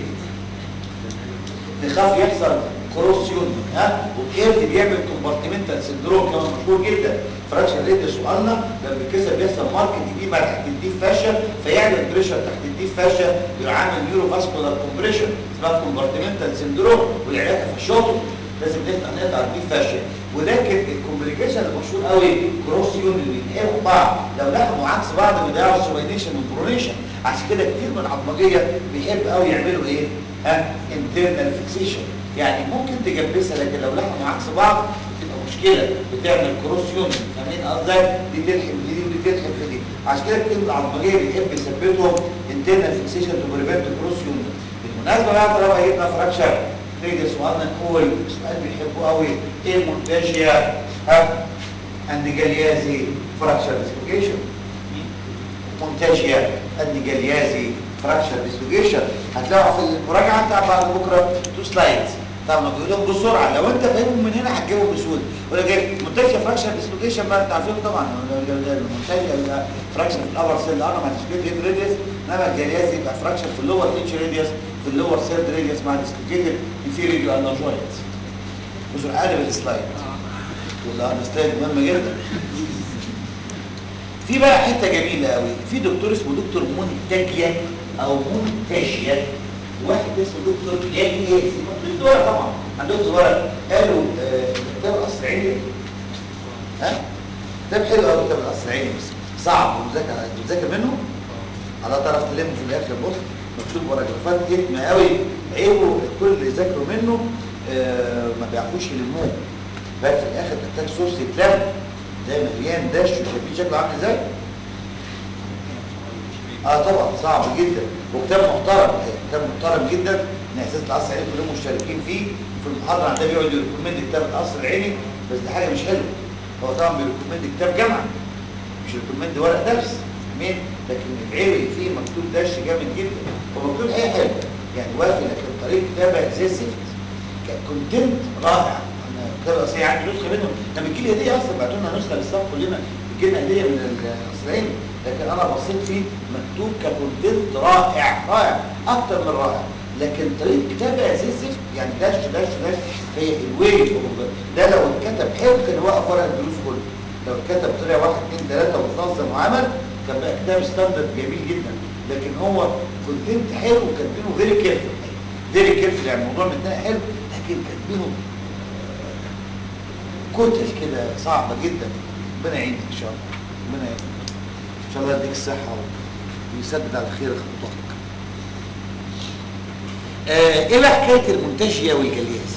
نخاف يحصل كروسيون ها وكيرت بيعمل كومبارتمنتال سندروم كمان مشهور جدا فراكشن ريت سؤالنا لما الكسر بيحصل ماركت دي ما تحت الديب فاشا فيعمل بريشر تحت الديب فاشا يعمل نيورو فاسكولار كومبريشن اسمها كومبارتمنتال سندروم والعلاج في الشاطئ لازم نفتح نقطع الديب فاشا ولكن الكومبليكيشن المشهور قوي كروسيون اللي بينقلوا بعض لو لحموا عكس بعض بيضيعوا السوبينيشن والبرونيشن عشان كده كتير من العظمجيه بيحب قوي يعملوا ايه؟ ها انترنال فيكسيشن يعني ممكن تجبسها لكن لو لحموا عكس بعض بتبقى مشكله بتعمل كروسيون فاهمين قصدي دي تلحم في دي ودي تلحم في دي عشان كده كتير من العظمجيه بيحب يثبتهم انترنال فيكسيشن تو بريفنت كروسيون بالمناسبه بقى طالما جبنا فراكشر نيجي سؤالنا نقول سؤال بيحبوه قوي ايه المونتاجيا ها اند جاليازي فراكشر ديسلوكيشن مونتاجيا اند جاليازي فراكشر ديسلوكيشن هتلاقوا في المراجعه بتاع بعد بكره تو سلايدز طبعا بيقولهم بسرعه لو انت فاهمهم من هنا هتجيبهم بسهوله ولا جاي مونتاجيا فراكشر ديسلوكيشن بقى انت عارفينه طبعا المونتاجيا فراكشر في الابر سيل ارم هتسبيت هيد ريديوس انما الجاليازي يبقى فراكشر في اللور اتش ريديوس في اللور سيرد ريديوس مع ديسلوكيتد انفيريور اندر جوينت بسرعه قلب السلايد والاندرستاند مهم جدا في بقى حته جميله قوي في دكتور اسمه دكتور منتجيا او منتجيا واحد اسمه دكتور يانياسي مكتوب في ورق طبعا عندهم في ورق قالوا آه، كتاب القصر العيني ها كتاب حلو قوي كتاب القصر العيني بس صعب ومذاكر بتذاكر منه على تعرف تلمه في الاخر بص مكتوب باراجرافات جتمه قوي عيبه كل اللي يذاكروا منه آه، ما بيعرفوش يلموه بقى في الاخر تحتاج سورس يتلم زي مليان دش وشايفين شكله عامل ازاي اه طبعا صعب جدا وكتاب محترم كتاب محترم جدا من اساس القصر العيني كلهم مشتركين فيه في المحاضره عندنا بيقعد يريكومند كتاب القصر العيني بس دي حاجه مش حلوه هو طبعا بيريكومند كتاب جامعه مش ريكومند ورق درس مين لكن العيوي فيه مكتوب دش جامد جدا ومكتوب حاجه حلوه يعني وافي لكن طريقه كتابه زي الزفت كونتنت رائع انا كتاب الاصلي عندي نسخه منه ده بتجي لي هديه اصلا بعتوا لنا نسخه للصف كلنا بتجي لنا هديه من الاصليين لكن انا بصيت فيه مكتوب ككونتنت رائع رائع اكتر من رائع لكن طريقه كتابه زي الزفت يعني داش داش داش هي الويل ده لو اتكتب حلو كان يوقف ورق الدروس كله لو اتكتب طلع واحد اثنين ثلاثه وتنظم وعمل كان بقى كتاب ستاندرد جميل جدا لكن هو كونتنت حلو وكاتبينه فيري كيرفل فيري كيرفل يعني الموضوع متنقل حلو لكن كاتبينه كتل كده صعبه جدا ربنا يعينك ان شاء الله ربنا يعينك ان شاء الله يديك الصحه ويسدد على خير خطواتك آه ايه بقى حكايه المنتجيه والجلياس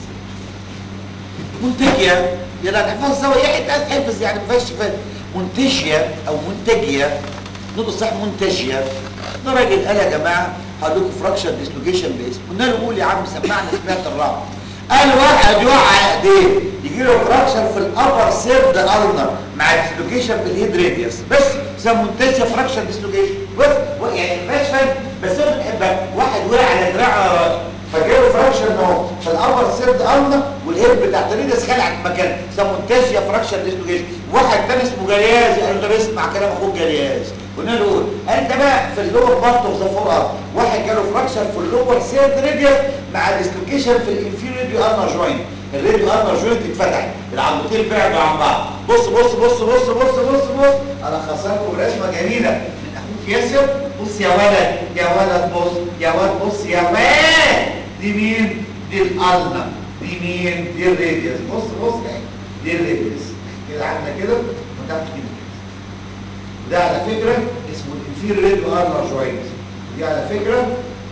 منتجيه يلا نحفظ سوا ايه حته تحفظ يعني ما فيهاش شفاء منتجيه او منتجيه نقول صح منتجيه ده راجل قال يا جماعه هقول لكم فراكشر ديسلوكيشن باسم قلنا له قول يا عم سمعنا سمعت الرابع قال واحد يقع على ايديه يجي له فراكشر في الابر سيرد النر مع ديسلوكيشن في الهيد راديوس بس اسمها منتجيه فراكشر ديسلوكيشن بس يعني ما فيهاش فن بس انا بنحبها واحد وقع على دراع على راسه فجاله فراكشر اهو في الابر سيرد النر والهيد بتاعت الريدس خلعت مكان اسمها منتجيه فراكشر ديسلوكيشن واحد تاني اسمه جليازي قال له طب اسمع كلام اخوك جليازي قلنا له قول قال ده بقى في اللور بارت اوف ذا فور ار واحد جاله فراكشر في اللور سيرد راديوس مع ديسلوكيشن في الانفيريور راديو ارنر جوينت الراديو ارنر جوينت اتفتح العضلتين بعدوا عن بعض بص بص بص بص بص بص بص انا خسركم رسمه جميله من اخوك ياسر بص يا ولد يا ولد بص يا ولد بص يا ولد دي مين دي الارنر دي مين دي الراديوس بص بص يعني دي الراديوس كده عندنا كده وتحت كده ده على فكرة اسمه الانفير راديو ارنر جوينت دي على فكرة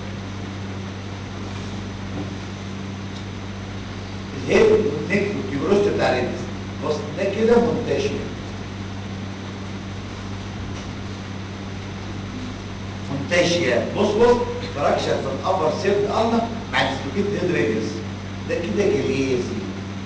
الهيد والنك والكيبروست بتاع الريدس بص ده كده منتشر منتشية بص بص فراكشر في الابر سيرد ارنر مع ديسلوكيت هيد راديوس ده كده جليزي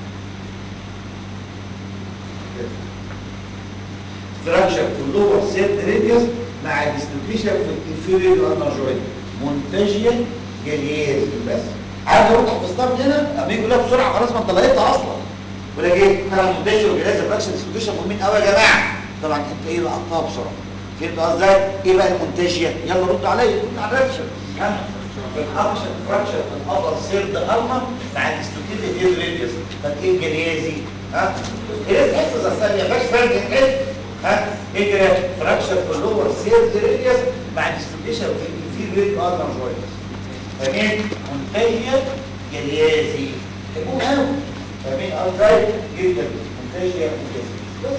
فراكشر في اللور سيرد راديوس مع ديسلوكيشن في الانفيريور ارنر جوينت منتجيا جليازي بس عارف لو انت حفظتها من هنا اما يجي لها بسرعه خلاص ما انت لقيتها اصلا يقول لك ايه انا منتجي وجليازي فراكشر ديسلوكيشن مهمين قوي يا جماعه طبعا انت ايه لقطتها بسرعه فهمت قصدي ايه بقى المنتجيه يلا رد عليا رد على الرياكشن الفراكشر فراكشر في الابر سيرد ارنر مع ديسلوكيتد هيد راديوس طب ايه الجليازي ها ايه تحفظ اصلا يا باش فرد تحفظ ها ايه كده فراكشر في اللور سيرد راديوس مع ديسلوكيشن في الانفيريور ارنر جوينت فاهمين منتجيه جليازي تكون قوي فاهمين ازاي جدا منتجيه جليازي بس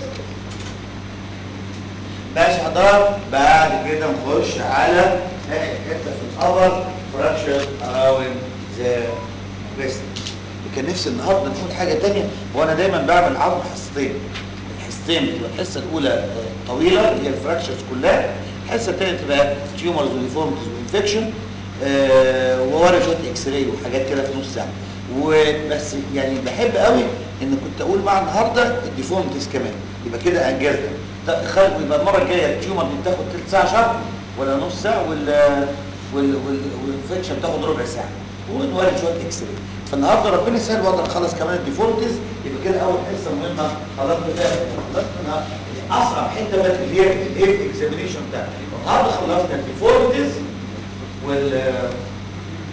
ماشي حضرتك بعد كده نخش على حته في الابر فراكشر اراوند ذا بريست كان نفسي النهارده نقول حاجه ثانيه وانا دايما بعمل عرض حصتين الحصتين بتبقى الحصه الاولى آه، طويله اللي هي الفراكشرز كلها الحصه الثانيه تبقى تيومرز وديفورمتيز وانفكشن وورا شويه اكس راي وحاجات كده في نص ساعه وبس يعني بحب قوي ان كنت اقول مع النهارده الديفورمتيز كمان يبقى كده انجزنا ده خارج يبقى المره الجايه التيومر دي بتاخد ثلث ساعه شهر ولا نص ساعه وال وال وال والانفكشن بتاخد ربع ساعه ونوري شويه اكس راي فالنهارده ربنا يسهل وقدر نخلص كمان الديفورمتيز يبقى كده اول حصه مهمه خلاص كده خلصنا اصعب حته بقت اللي هي الايه اكزامينيشن بتاعتي النهارده خلصنا الديفورمتيز وال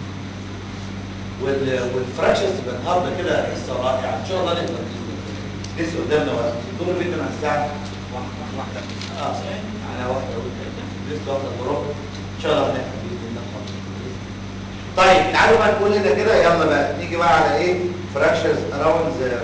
وال والفراكشنز تبقى النهارده كده حصه رائعه ان شاء الله نقدر لسه قدامنا وقت الدور بيتنا على الساعه واحده اه على واحده لسه واحده وربع ان شاء الله هنلحق باذن الله خالص. طيب تعالوا بقى نقول لنا كده يلا بقى نيجي بقى على ايه فراكشرز اراوند ذا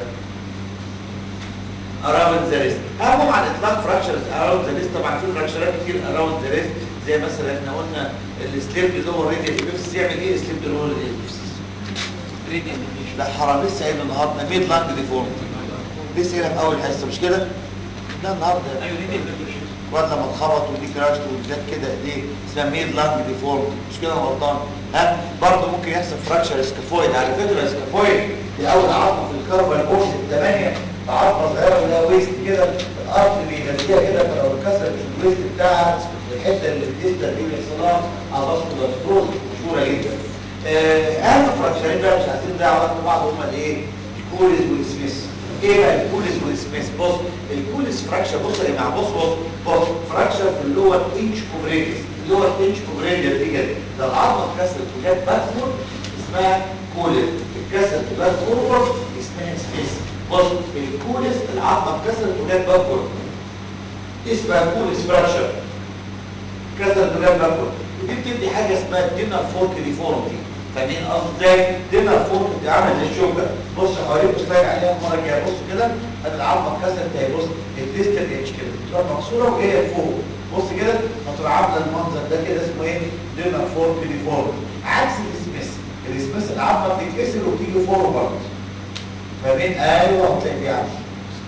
اراوند ذا ريست اهم على الاطلاق فراكشرز اراوند ذا ريست طبعا في فراكشرات كتير اراوند ذا ريست زي مثلا احنا قلنا السليب اللي هو راديال ايبسس يعمل ايه السليب اللي هو راديال ايبسس لا حرام لسه قايل النهارده ميد لانج ديفورمتي لسه قايلها في اول حصه مش كده؟ ده النهارده ايوه دي ولا لما اتخبط ودي كراشت وجات كده ايديه اسمها ميد لانج ديفورمتي مش كده أنا غلطان ها برضه ممكن يحصل فراكشر اسكافويد على فكره اسكافويد دي اول عظمه في الكربون اوكس الثمانيه عظمه صغيره اللي هي ويست كده الارض بيغذيها كده فلو اتكسرت في الويست بتاعها الحته اللي في الديستر دي بيحصل لها اباسكولار ستروز مشهوره جدا آه، اهم فراكشرين بقى مش عايزين نضيع وقت بعض هم الايه؟ الكوليز والسميث ايه بقى الكوليز والسميث بص الكوليز فراكشر بص يا جماعه بص بص بص فراكشر في اللور انش كوبريتس اللور انش كوبريتس دي كده ده العظمه اتكسرت وجت باكورد اسمها كوليز اتكسرت وجت فورورد اسمها سميث بص الكوليز العظمه اتكسرت وجت باكورد اسمها كوليز فراكشر كسرت وجت باكورد ودي بتدي حاجه اسمها الدينر فورك ديفورمتي فاهمين قصدي ازاي؟ دينر فورك دي عامل زي الشوكه بص حواليك سلايد عليها المره الجايه بص كده ادي العظمه اتكسرت اهي بص الديستال اتش كده بتروح مكسوره وهي فوق بص كده هتروح عامله المنظر ده كده اسمه ايه؟ دينر فورك ديفورمتي عكس الاسمس الاسمس العظمه بتتكسر وبتيجي فورورد فاهمين؟ ايوه هتلاقي دي عامله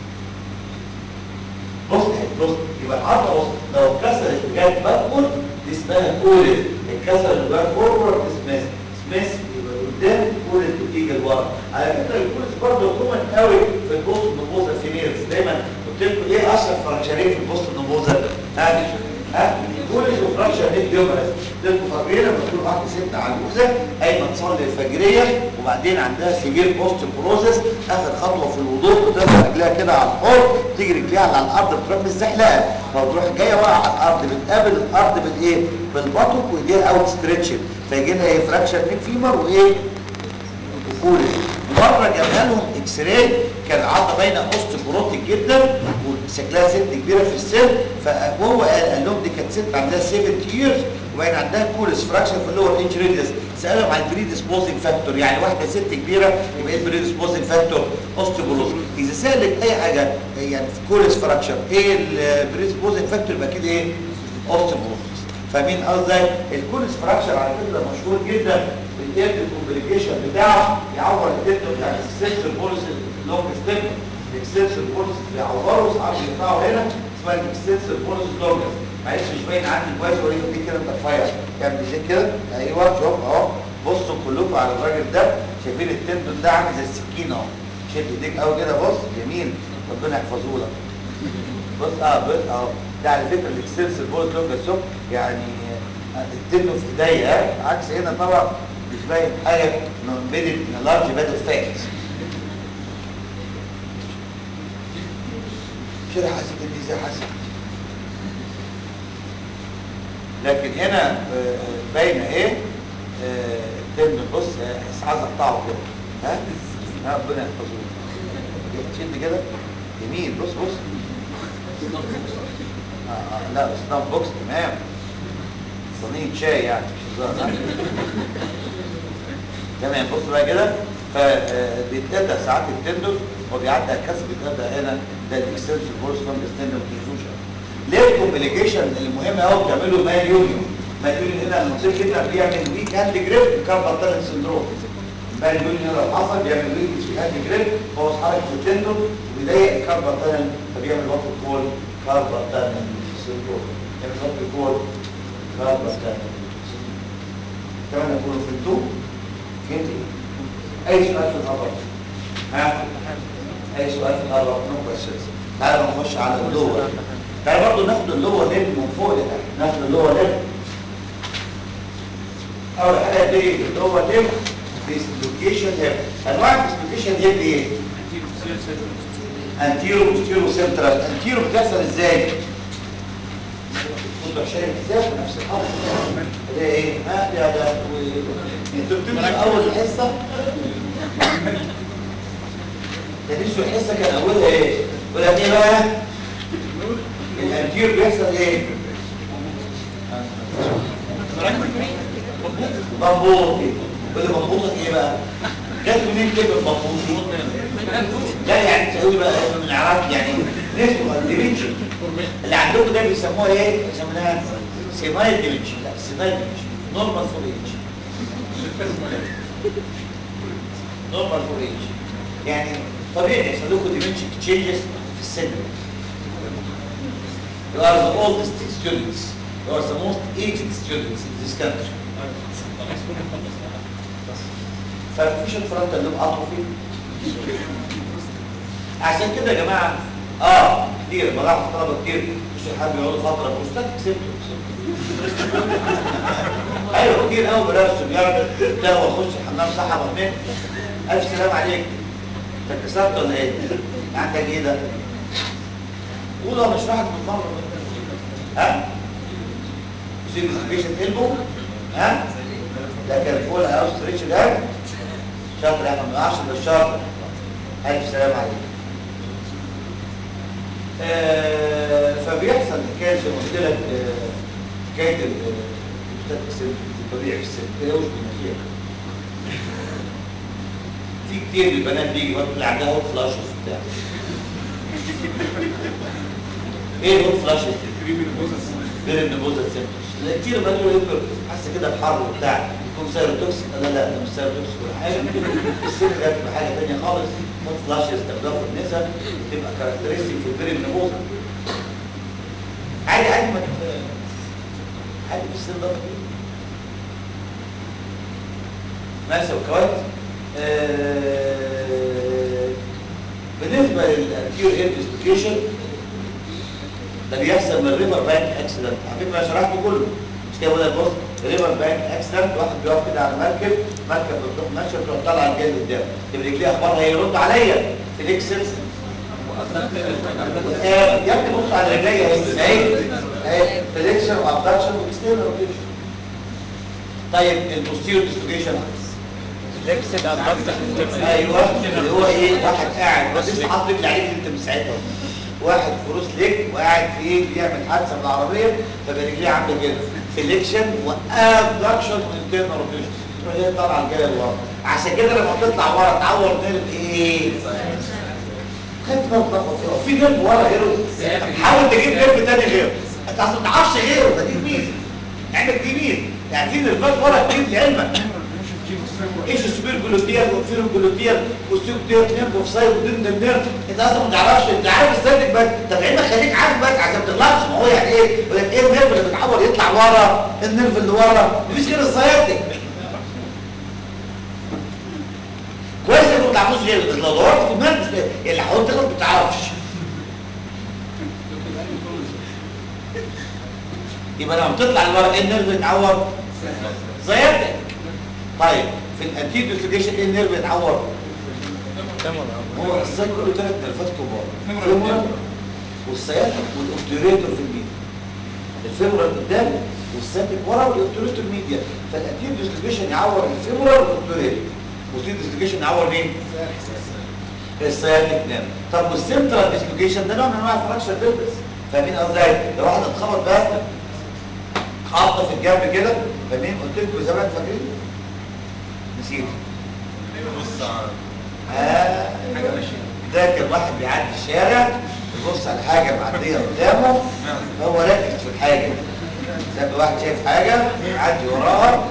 بص بص يبقى العضله بص لو اتكسرت وجت باكورد دي اسمها كولد اتكسرت وجت فورورد اسمها سميث يبقى قدام كولد وتيجي لورا على فكره الكولد برضه كومن قوي في البوست نبوذه فيميلز دايما قلت لكم ايه اشهر فراكشرين في البوست نبوذه ها ها كولد وفراكشر هيد هيومرس دول فاكرين لما تكون واحده ست عجوزه قايمه تصلي الفجريه وبعدين عندها سيفير بوست بروسس اخر خطوه في الوضوء بترفع رجليها كده على الحوض تيجي رجليها على الارض بتروح مزحلقه فبتروح جايه واقعه على الارض بتقابل الارض بالايه؟ بالبطن وايديها اوت ستريتشن فيجي لها ايه فراكشر نيك فيمر وايه؟ وكولد مره جابها لهم اكس راي كان العضله باينه اوستيوبروتيك جدا وشكلها ست كبيره في السن فهو قال قال لهم دي كانت ست عندها 70 years وباين عندها كولس فراكشر في اللور انج ريديوس سالهم عن البريدسبوزنج فاكتور يعني واحده ست كبيره يبقى ايه البريدسبوزنج فاكتور اوستيوبروز اذا سالك اي حاجه يعني في كولس فراكشر ايه البريدسبوزنج فاكتور يبقى كده ايه اوستيوبروز فاهمين قصدي الكولس فراكشر على فكره مشهور جدا بالايرد كومبليكيشن بتاعه يعور التندون بتاع الاكسسور بولس اللونج ستيب الاكسسور بولس بيعوروا ساعات بيقطعوا هنا اسمها الاكسسور بولس لونجس معلش مش باين عندي كويس ولا دي كده انت رفيع اعمل زي كده ايوه شوف اهو بصوا كلكم على الراجل ده شايفين التندون ده عامل زي السكينه اهو شد ايديك قوي كده بص جميل ربنا يحفظه لك بص اه بص اهو ده على فكره الاكسسور بولس لونجس شوف يعني التندون في ايديا ها؟ عكس هنا طبعا مش باين حاجه انه امبيدد ان لارج باد اوف فاتس كده حاسس اني زي حاسس لكن هنا آه، باينه ايه آه، التندون بص آه، عايز اقطعه كده ها ها، ربنا يحفظه لك. تشد كده جميل بص بص آه آه لا سناب بوكس تمام صينيه شاي يعني مش هزار ها؟ تمام بص بقى كده فبيتقطع ساعات التندون وبيعدي على الكسر بيتقطع هنا ده الاكستنشن بورس فانجس تندون تنسوش ليه الكومبليكيشن المهم قوي بتعمله مان يونيون مان يونيون هنا المنطقه هنا بيعمل ويك هاند جريب كاربال تالنت سندروم مان يونيون هنا لو حصل بيعمل ويك في هاند جريب هو حركه التندون وبيضيق الكاربال تالنت فبيعمل وقت كول كاربال تالنت سندروم يعمل وقت كول كاربال تالنت كمان اقول في الدوم فهمت اي سؤال في الهبط ها اي سؤال في الهبط نو كويشنز تعالوا نخش على اللور تعالوا برضه ناخد اللور ليف من فوق لتحت ناخد اللور ليف اول حاجه دي اللور ليف ديسلوكيشن هيب انواع الديسلوكيشن هيب ايه انتيرو بوستيرو سنترال انتيرو بتحصل ازاي كنت شايف ازاي في نفس الامر ده ايه ها يا ده انتوا بتمشوا اول الحصه ده نفسه يحس كان اولها ايه يقول لك ايه بقى الانتير بيحصل ايه بمبوط يقول لي بمبوطك ايه بقى جت منين كلمه بمبوط لا يعني تقول بقى من عراق يعني نسبه ديمنشن اللي عندكم ده بيسموها ايه بيسموها سينايل ديمنشن لا سينايل ديمنشن نورمال فور ايج نورمال فور ايج يعني طبيعي يحصل لكم ديمنشن تشينجز في السن You are the oldest students. You are the most aged students in this country. فمفيش الفرونتال لوب اتروفي عشان كده يا جماعه اه كتير بلاحظ طلبه كتير مش حابب يقعدوا فتره بروستات سيمتومز ايوه كتير قوي بنفسه بيعمل قهوه يخش الحمام صحى وهمين الف سلام عليك انت اتكسرت ولا ايه؟ عندك ايه ده؟ قول هو مش واحد متمرن ها؟ يصير سبيشن قلبه ها؟ ده كان فول هاوس ريتش ده شاطر يا احمد 10 بالشاطر الف سلام عليك آه فبيحصل حكايه زي ما قلت لك آه، حكايه البتاع السن الطبيعي في السن تلاقوش بالنتيجه في كتير من البنات بيجي برضه اللي عندها هوت فلاشز وبتاع ايه الهوت فلاشز دي؟ غير النبوذة سيمتومز كتير بنات يقولوا يقولوا حاسه كده بحر وبتاع يكون سيروتوكسيك لا لا ده مش سيروتوكسيك ولا حاجه السن ده بتبقى حاجه ثانيه خالص هوت فلاشز تبدأ في النساء بتبقى كاركترستيك في البير النبوذة عادي عادي ما تت- عادي في السن ده طبيعي ماشي وكويس آه، بالنسبه للانتيور هيد ديسلوكيشن ده بيحصل من الريفر بانك اكسيدنت على فكره انا شرحته كله مش كده ولا بص ريفر بانك اكسيدنت واحد بيقف كده على مركب مركب بتروح ماشيه بتروح طالعه الجاي قدام تبقى رجليها اخبارها ايه يرد عليا فليكسنس يا ابني بص على رجليا اهي اهي اهي فليكشن وابدكشن واكسترنال روتيشن طيب البوستيريور ديسلوكيشن فليكسد ابدكتور ايوه اللي هو ايه واحد قاعد بس لسه حاطط رجل عليك انت مش ساعتها واحد فروس ليك وقاعد في ايه بيعمل حادثه بالعربيه فبقى رجليه عامله كده سelection وابدكشن وانترنال روتيشن تروح هي طالعه الجايه لورا عشان كده لما تطلع ورا تعور نيرف ايه؟ خايف تتلخبط فيها في نيرف ورا غيره حاول تجيب نيرف تاني غيره انت اصلا ما تعرفش غيره ده دي ميزه عندك دي ميزه يعني في نيرفات ورا كتير لعلمك ايش السوبر جلوتيال والفيرو جلوتيال والسيوبتيال نيرف اوف سايد ودندن نيرف انت اصلا ما تعرفش انت عارف ازاي بس طب علمك خليك عارف بس عشان ما تغلطش ما هو يعني ايه يقول لك ايه النيرف اللي بيتعور يطلع ورا النيرف اللي ورا مفيش غير السياتيك كويس انك ما تعرفوش غيره بس لو دورت في دماغك مش اللي حاولت تغلط ما تعرفش يبقى لما تطلع لورا ايه النيرف يتعور سياتيك طيب في الانتيك ديسلوكيشن ايه النيرف يتعور هو السايد كله ثلاث نيرفات كبار الفيمورال والسياتيك والاوبتوريتور في الميديا الفيمورال قدام والسياتيك ورا والاوبتوريتور ميديا فالانتيك ديسلوكيشن يعور الفيمورال والاوبتوريتور والسيد ديسلوكيشن يعور مين السياتيك نيرف طب والسنترال ديسلوكيشن ده نوع من انواع الفراكشر بيلبس فاهمين قصدي لو واحد اتخبط بقى خبطه في الجنب كده فاهمين قلت لكم زمان فاكرين نسيت بص على آه ده كان واحد بيعدي الشارع يبص على حاجه معديه قدامه فهو ركز في الحاجه زي واحد شايف حاجه يعدي وراها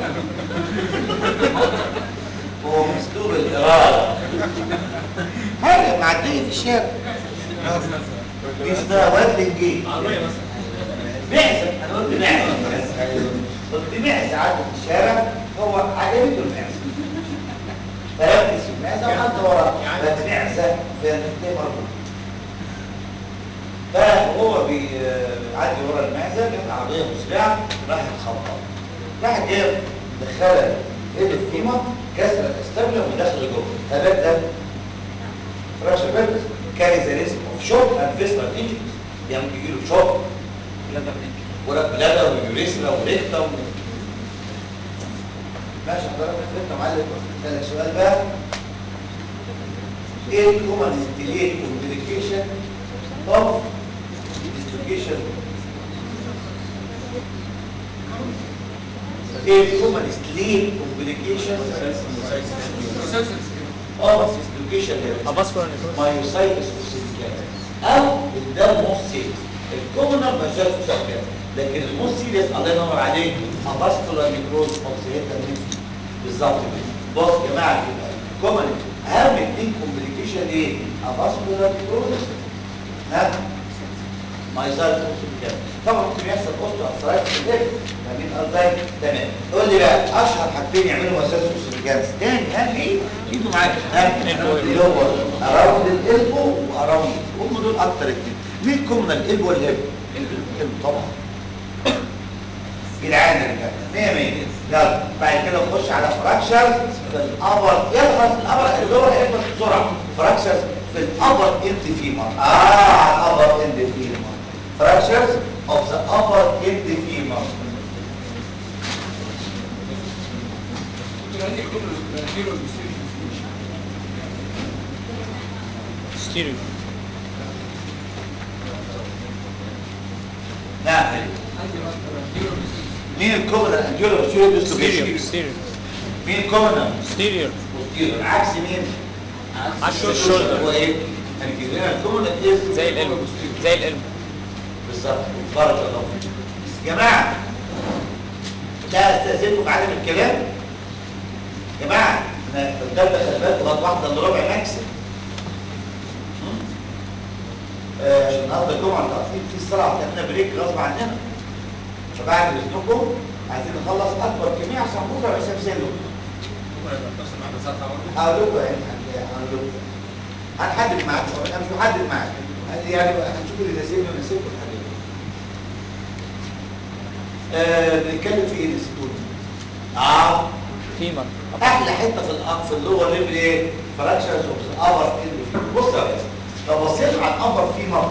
هو مسلوب الاراده حاجه معديه في الشارع دي اسمها واد الجيل عربية مثلا معزة انا قلت معزة قلت معزة عدت في الشارع هو عجبته المعزة فركز في المعزة وحتى وراه بس معزة في الاثنين مربوط فهو بيعدي ورا المعزة كانت عربية مسرعة راحت خبطة راحت جاية مدخلة ايد القيمة كسر الاستابلة ودخل جوه فبات ده فراش بيربس كاري ذا ريسك اوف شوك اند فيسبر انجريز يعني ممكن يجيله شوك ولا بلادر ويوريسلا وريكتا و... ماشي حضرتك فهمت يا معلم اسالك سؤال بقى ايه الكومن ديليت كومبليكيشن اوف ديستروكيشن ايه الكومن ديليت كومبليكيشن اوف ديستروكيشن افاسكولار نيكروز مايوسايتس اوسيليكان او الدم موسيل الكومنر ما جاش مسكن لكن الموس سيريس الله ينور عليك افاسكولار نيكروز اوكسيديتال بالظبط كده بص يا جماعه كده كومن اهم اثنين كومبليكيشن ايه افاسكولار نيكروز ها مايوسايتس اوسيليكان طبعا ممكن يحصل اوستو ارثرايتس في الليل فاهمين قصدي تمام قول لي بقى اشهر حاجتين يعملوا مايوسايتس اوسيليكان تاني ها ايه ايده معاك ها اللي هو اراوند الالبو واراوند هم دول اكتر اتنين مين كومن الالبو والهيب الالبو طبعا جدعان يا رجاله 100 100 يلا بعد كده نخش على فراكشر في الابر يلا خلاص الابر اللي هو هيخلص بسرعه فراكشر في الابر اند فيمر اه الابر اند فيمر فراكشرز اوف ذا ابر اند فيمر ممكن عندي يكون الانتيريور والبوستيريور ستيريو نعم عندي الانتيريور والبوستيريور مين الكومن الانجيولو ستيريو ديستروفيشن ستيريو مين الكومن ستيريو بوستيريور عكس مين عكس الشولدر. هو ايه الجنين الكومن ايه زي القلب زي القلب بالظبط بارك الله فيك بس يا جماعه ده استاذنكم في عدم الكلام يا جماعه احنا قدام خلي بالكم لغايه واحده الا ربع ماكسيم هم؟ آه، عشان النهارده الجمعه التقسيم في الصلاه بتعملنا بريك غصب عننا فبعد اذنكم عايزين نخلص اكبر كميه عشان بكره ما يسيب سنه هقول لكم يعني هقول لكم هنحدد معاك انا مش محدد معاك يعني هنشوف اللي يناسبني ويناسبكم نحدد آه بنتكلم في ايه نسيتوني اه فيمر احلى حته في الأ- في اللور ليفل ايه فراكشرز اوف الابر اند بص يا ريس لو بصيت على الابر فيمر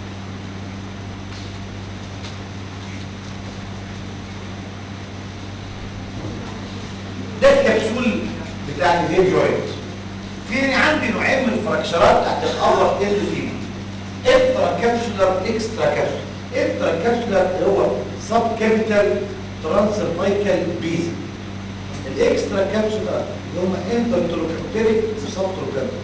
ده الكبسول بتاع الهيد جوينت في عندي نوعين من الفراكشرات تحت الابر اند فيمر انترا كابسولار اكسترا كابسولار انترا كابسولار اللي هو سب كابيتال ترانسرفايكال بيزل الاكسترا كابسولار اللي هم انترتروكابتريك وسبتروكابتريك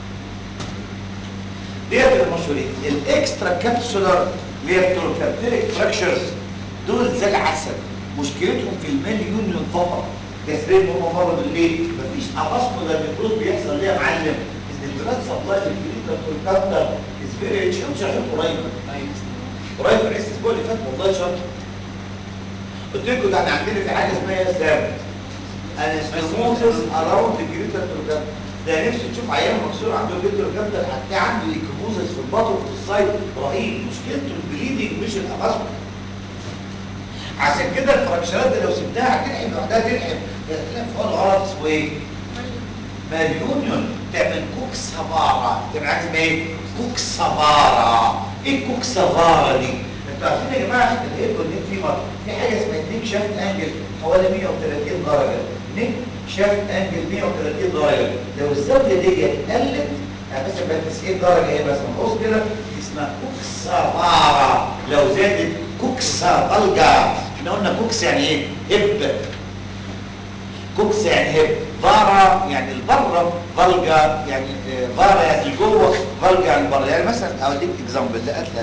ديت المشهورين الاكسترا كابسولار اللي هي التروكابتريك فراكشرز دول زي العسل مشكلتهم في الميل يونيون فقط كسرين هم مرض بالليل مفيش افاسكولار نيكروز بيحصل ليه يا معلم ان البلاد سبلاي الجديده تروكابتر از فيري ريتش مش عارف قريب قريب في عز الاسبوع اللي فات والله شهر قلت لكم ده احنا عندنا في حاجه اسمها يا اسلام انستموزس اراوند الجريتر تروكابتر ده نفسي تشوف عيان مكسور عنده جريتر تروكابتر هتلاقي عنده ايكوموزس في البطن وفي السايد رهيب مشكلته البليدنج مش الافاسكولار عشان كده الفراكشرات دي لو سبتها هتلحم لوحدها تلحم تلحم في الغلط اسمه ايه؟ ماليونيون تعمل كوكسافارا تعمل عايز ايه؟ كوكسافارا ايه كوكسافارا دي؟ انتوا عارفين يا جماعه الايكو النيك فيمر في حاجه اسمها النيك شافت انجل حوالي 130 درجه نيك شافت انجل 130 درجه لو الزاويه دي قلت يعني مثلا بقت 90 درجه ايه مثلا بص كده دي اسمها كوكسافارا لو زادت كوكسا بلجا احنا قلنا كوكس يعني ايه؟ هب كوكس يعني هب فارا يعني البره فالجا يعني آه، فارا يعني جوه فالجا يعني بره يعني مثلا اوديك اكزامبل لا لا لا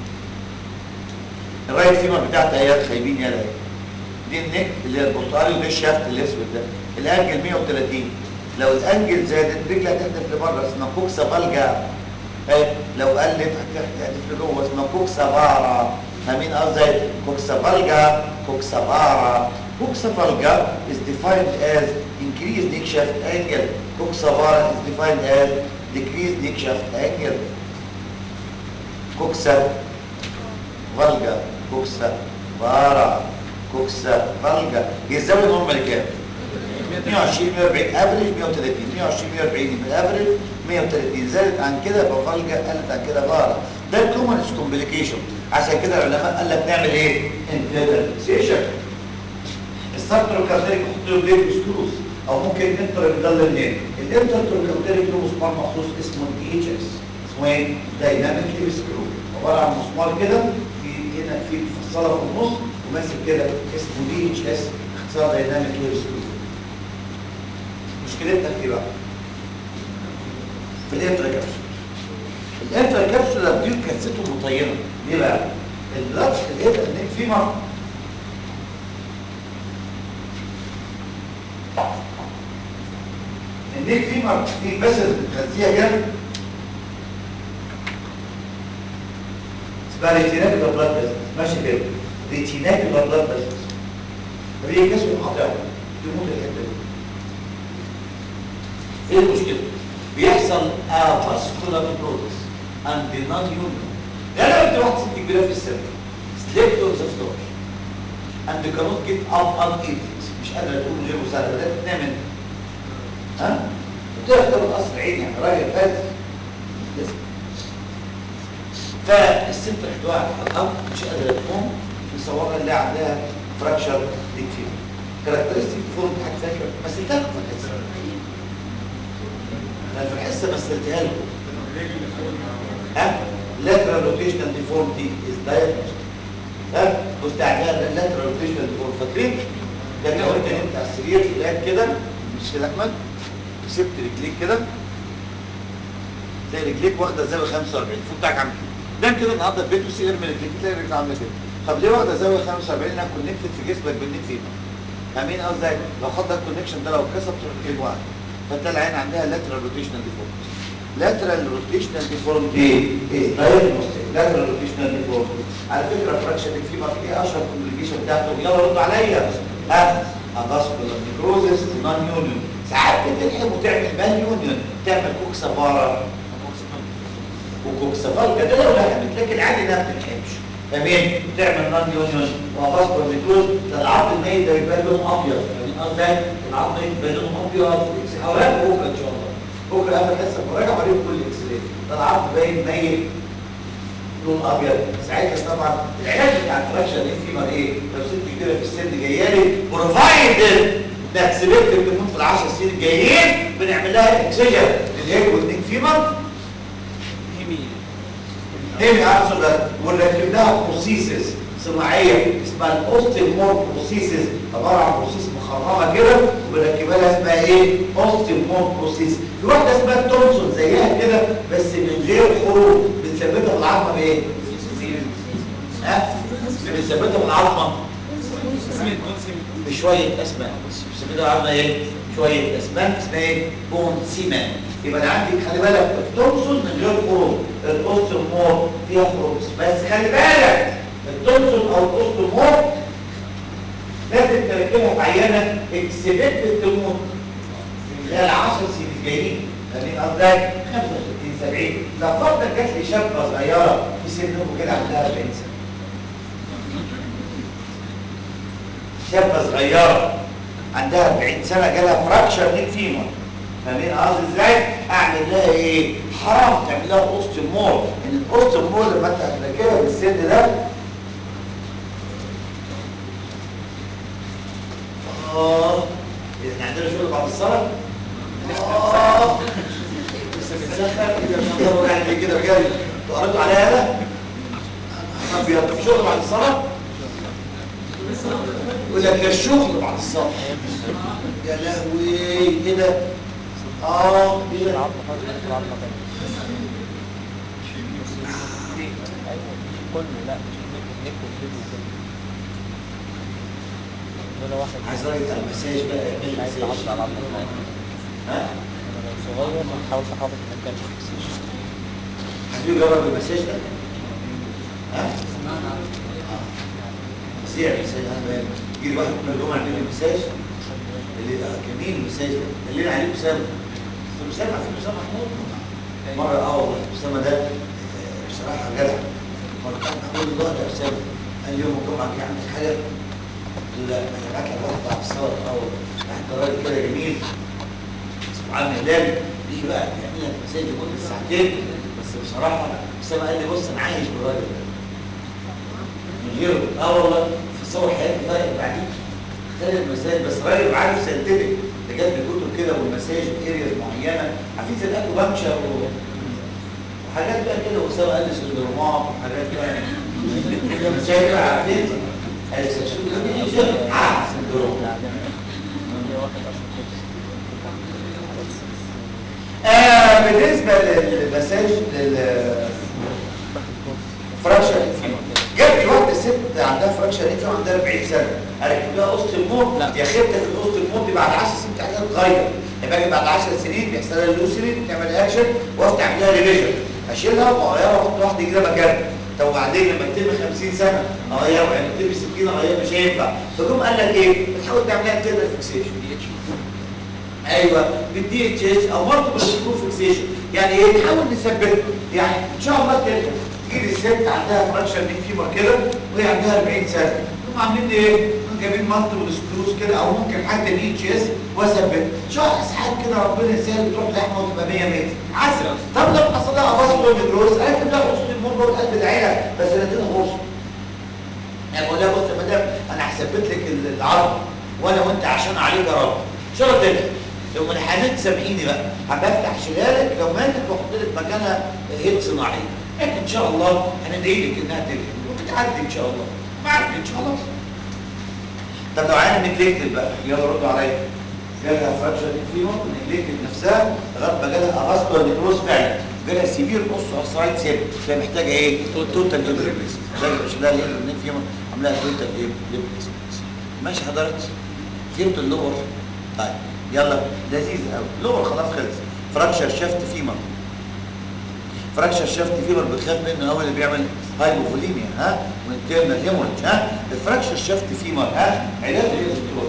الرايت فيمر بتاعت اهي خايبين يلا اهي دي النك اللي هي البرتقالي وده الشافت الاسود ده الانجل 130 لو الانجل زادت رجلها هتحدف لبره اسمها كوكسا فالجا اهي لو قلت هتحدف لجوه اسمها كوكسا فارا فاهمين قصدي كوكسا فالجا كوكسا فارا كوكسا فالجا is defined as increased neck shaft angle كوكسا فارا is defined as decreased neck shaft angle كوكسا فالجا كوكسا فارا كوكسا فالجا هي الزاويه نورمال كام 120 140 افريج 130 120 140 يبقى افريج 130 زادت عن كده يبقى فالجا قلت عن كده فارا ده الكومنس كومبليكيشن عشان كده العلماء قال لك نعمل ايه انترنسيشن السبتروكارديك يحط له بليد سكروز او ممكن انتر بدل النيل الانترتوركابتريك له مسمار مخصوص اسمه دي اتش اس اسمه ايه؟ دايناميك ليب سكرو عباره عن مسمار كده في هنا في مفصله في النص وماسك كده اسمه دي اتش اس اختصار دايناميك ليب سكرو مشكلتنا في ايه بقى؟ في الانترا كابسول الانترا كابسول البيوت كانسته مطينه ليه بقى؟ البلاد الهيدا النيك فيمر النيك فيمر في بسل بتغذيها كده اسمها ريتيناكولار بلاد بسل ماشي كده ريتيناكولار بلاد بسل هي كسر قاطعه تموت الحته دي ايه المشكله؟ بيحصل avascular necrosis and the non-union غالبا واحد ست كبيره في السن slept on the floor and cannot get up unaided مش قادره تقوم غير مساعده بدات تنام انت ها؟ وتختار القصر عين يعني راجل فاز لازم فالست راحت واقعه على الارض مش قادره تقوم في صورها اللي عندها فراكشر ديك فيها كاركترستيك فورم حاجه فاكر مثلتها لكم في الحصه انا في الحصه مثلتها لكم ها lateral rotational deformity is diagnosed ها كنت عاملها lateral rotational deformity فاكرين ده كده وانت نمت على السرير تلاقيك كده مش كده احمد سبت رجليك كده تلاقي رجليك واخده زاويه 45 الفوق بتاعك عامل كده نام كده النهارده في البيت وسير من رجليك تلاقي رجلك عامله كده طب ليه واخده زاويه 45 انها كونكتد في جسمك بالنيك فيما فاهمين قصدي لو خد الكونكشن ده لو اتكسر تروح رجليك واقعه فتلاقي العين عندها lateral rotational deformity lateral rotational deformity is diagnostic lateral rotational deformity على فكره فراكشن الفيمر ايه اشهر كومبليكيشن بتاعته يلا ردوا عليا ها افاسكولار نيكروزس نون يونيون ساعات بتلحم وتعمل مان يونيون تعمل كوكسافارا وكوكسافارا ده لو لحمت لكن عادي انها ما بتلحمش فاهمين تعمل نون يونيون وافاسكولار نيكروز ده العظم الميت ده يبقى لونه ابيض يعني قصدي العظم الميت يبقى لونه ابيض هوريك بكره ان شاء الله بكره اخر حصه براجع عليهم كل اكس راي ده العظم باين ميت لون ابيض ساعتها طبعا العلاج بتاع الفراكشن دي فيما ايه لو ست كبيره في السن جايه لي بروفايدد انك سبت تموت في العشر سنين الجايين بنعمل لها اكسجن للهيد والنيك فيمر هيمي عارفه ده ونركب لها بروسيسز صناعيه اسمها الاوستيمور بروسيسز عباره عن بروسيس مخرمه كده وبنركبها لها اسمها ايه اوستيمور بروسيس في واحده اسمها تومسون زيها كده بس من غير خروج بنثبتها في العظمه بايه ها بنثبتها في العظمه بشويه اسماء بنثبتها العظمه ايه شويه اسماء اسمها ايه بون سيمان يبقى انا عندي خلي بالك التومسون من غير خروج الاوستيمور فيها خروج بس خلي بالك التومسون او الاوستيمور لازم تركبها في عينه اكسبكت تموت في خلال 10 سنين الجايين فاهمين قصدي 65 70 لو فرضا جات لي شابه صغيره في سنكم كده عندها 40 سنه شابه صغيره عندها 40 سنه جالها فراكشر نيك فيمر فاهمين قصدي ازاي؟ اعمل لها ايه؟ حرام تعمل لها اوستيمور ان الاوستيمور لما انت هتركبها بالسن ده اه احنا عندنا شغل بعد الصلاه اه لسه بنسخن كده بنضرب يعني كده بجد تقعدوا عليها ده ابيض طب شغل بعد الصلاه يقول لك يا الشغل بعد الصلاه يا لهوي ايه ده اه ايه ده كله لا مش نيك نيك وفيديو كله ولا واحد عايز راجل بتاع المساج بقى يعمل مش عايز مساج تحافظ على العظمه بتاعتك ها انا لو صغير هتحاول تحافظ انك حد يجرب المساج ده ها بس يعني مساج انا بقى يجي واحد كل يوم يعمل لي مساج اللي آه، جميل المساج ده اللي عليه اسامه بس اسامه على فكره اسامه محمود مره اه والله اسامه ده آه، بصراحه جدع مره كان بقول له ده اسامه قال لي يوم الجمعه كده عندك حاجه لا انا بعت لك واحد بعد الصلاه اه واحد راجل كده جميل سبحان هلال بيجي بقى يعمل لك مساج لمده ساعتين بس بصراحه اسامه قال لي بص انا عايش بالراجل ده من غيره اه والله في صور حياتي فرق بعدين خلي المسائل بس راجل عارف سينتفك حاجات بكتب كده والمساج ارياز معينه عارفين زي الاكو بانكشر و... وحاجات بقى كده وسام قال سندرومات وحاجات بقى مساج بقى عارفين اه سندروم آه بالنسبه للمساج لل فراكشر جت لي واحده ست عندها فراكشر انت عندها 40 سنه هركب لها قسط الموت يا خيبتك القسط الموت دي بعد 10 سنين بتاعتها تتغير يبقى اجي بعد 10 سنين بيحصل لها لوسرين تعمل اكشن وافتح اعمل لها ريفيجن اشيلها واغيرها واحط واحده جديده مكانها طب وبعدين لما تتم 50 سنه اغيرها يعني تتم 60 اغيرها مش هينفع فجم قال لك ايه بتحاول تعملها كده فيكسيشن ايوه بالدي اتش اس او مالتيبل سكرو فيكسيشن يعني ايه نحاول نثبتها يعني ان شاء الله تقدر تجيب الست عندها فراكشر دي فيمر كده وهي عندها 40 سنه هم عاملين ايه جايبين مالتيبل سكروز كده او ممكن حتى دي اتش اس واثبت شهر ساعات كده ربنا يسهل تروح لحمه وتبقى 100 100 عسل طب لو حصل لها اباس جروس اركب لها قسط المربى والقلب العيله بس انا اديتها غرفه يعني بقول لها بص يا مدام انا هثبت لك العرض وانا وانت عشان عليك يا رب شرط تاني لو ما لحقتش سامحيني بقى هبفتح شلالك لو ماتت واحط لك مكانها هيد صناعي لكن ان شاء الله هندعي لك انها تلحق وبتعدي ان شاء الله معدي ان شاء الله طب لو عايز نجلكتد بقى يلا ردوا عليا جالها فراكشر فيمر نجلكتد نفسها لغايه ما جالها افاسكولار نيكروز فعلا جالها سيفير نص اسرايد سيب ده محتاجه ايه؟ توتال هيب ريبليسمنت محتاجه مش لها الهيب فيمر عاملاها توتال هيب ريبليسمنت ماشي حضرتك فهمت اللور طيب يلا لذيذ قوي لور خلاص خلص فراكشر شافت فيمر فراكشر شافت فيمر بتخاف منه قوي اللي بيعمل هايبوفوليميا ها وانترنال هيموريج ها الفراكشر شافت فيمر ها علاج ايه يا دكتور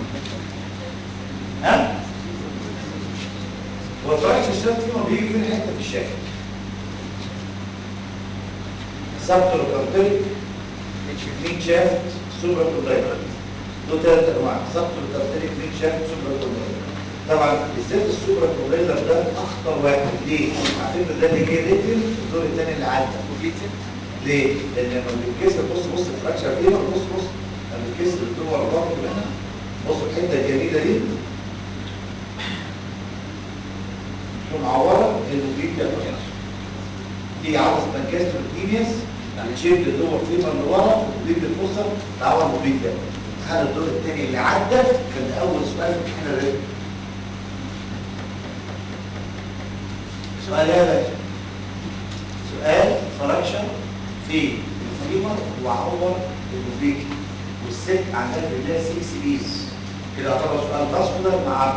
ها هو الفراكشر شافت فيمر بيجي فين حته في الشكل سبتر كارتيك مين شافت سوبر كوندايلر دول ثلاث انواع سبتر كارتيك مين شافت سوبر كوندايلر طبعا بالذات السوبر كوندايلر ده اخطر واحد ليه؟ على فكره ده اللي جه ريتل الدور الثاني اللي عدى ليه؟ لان لما بيتكسر بص بص الفراكشر فيمر بص بص لما بيتكسر الدور الرابط هنا بص الحته الجميله دي تكون معوره الوجيد ده دي عضله منكسر الكيمياس يعني شد الدور فيمر لورا ورجل الفصل تعور الوجيد ده هذا الدور الثاني اللي عدى كان اول سؤال في امتحان الرجل سؤال يا باشا سؤال فراكشن في الفيمر وعور الوبيك والست عندها في الله 6 بيس كده يعتبر سؤال فاسكولار مع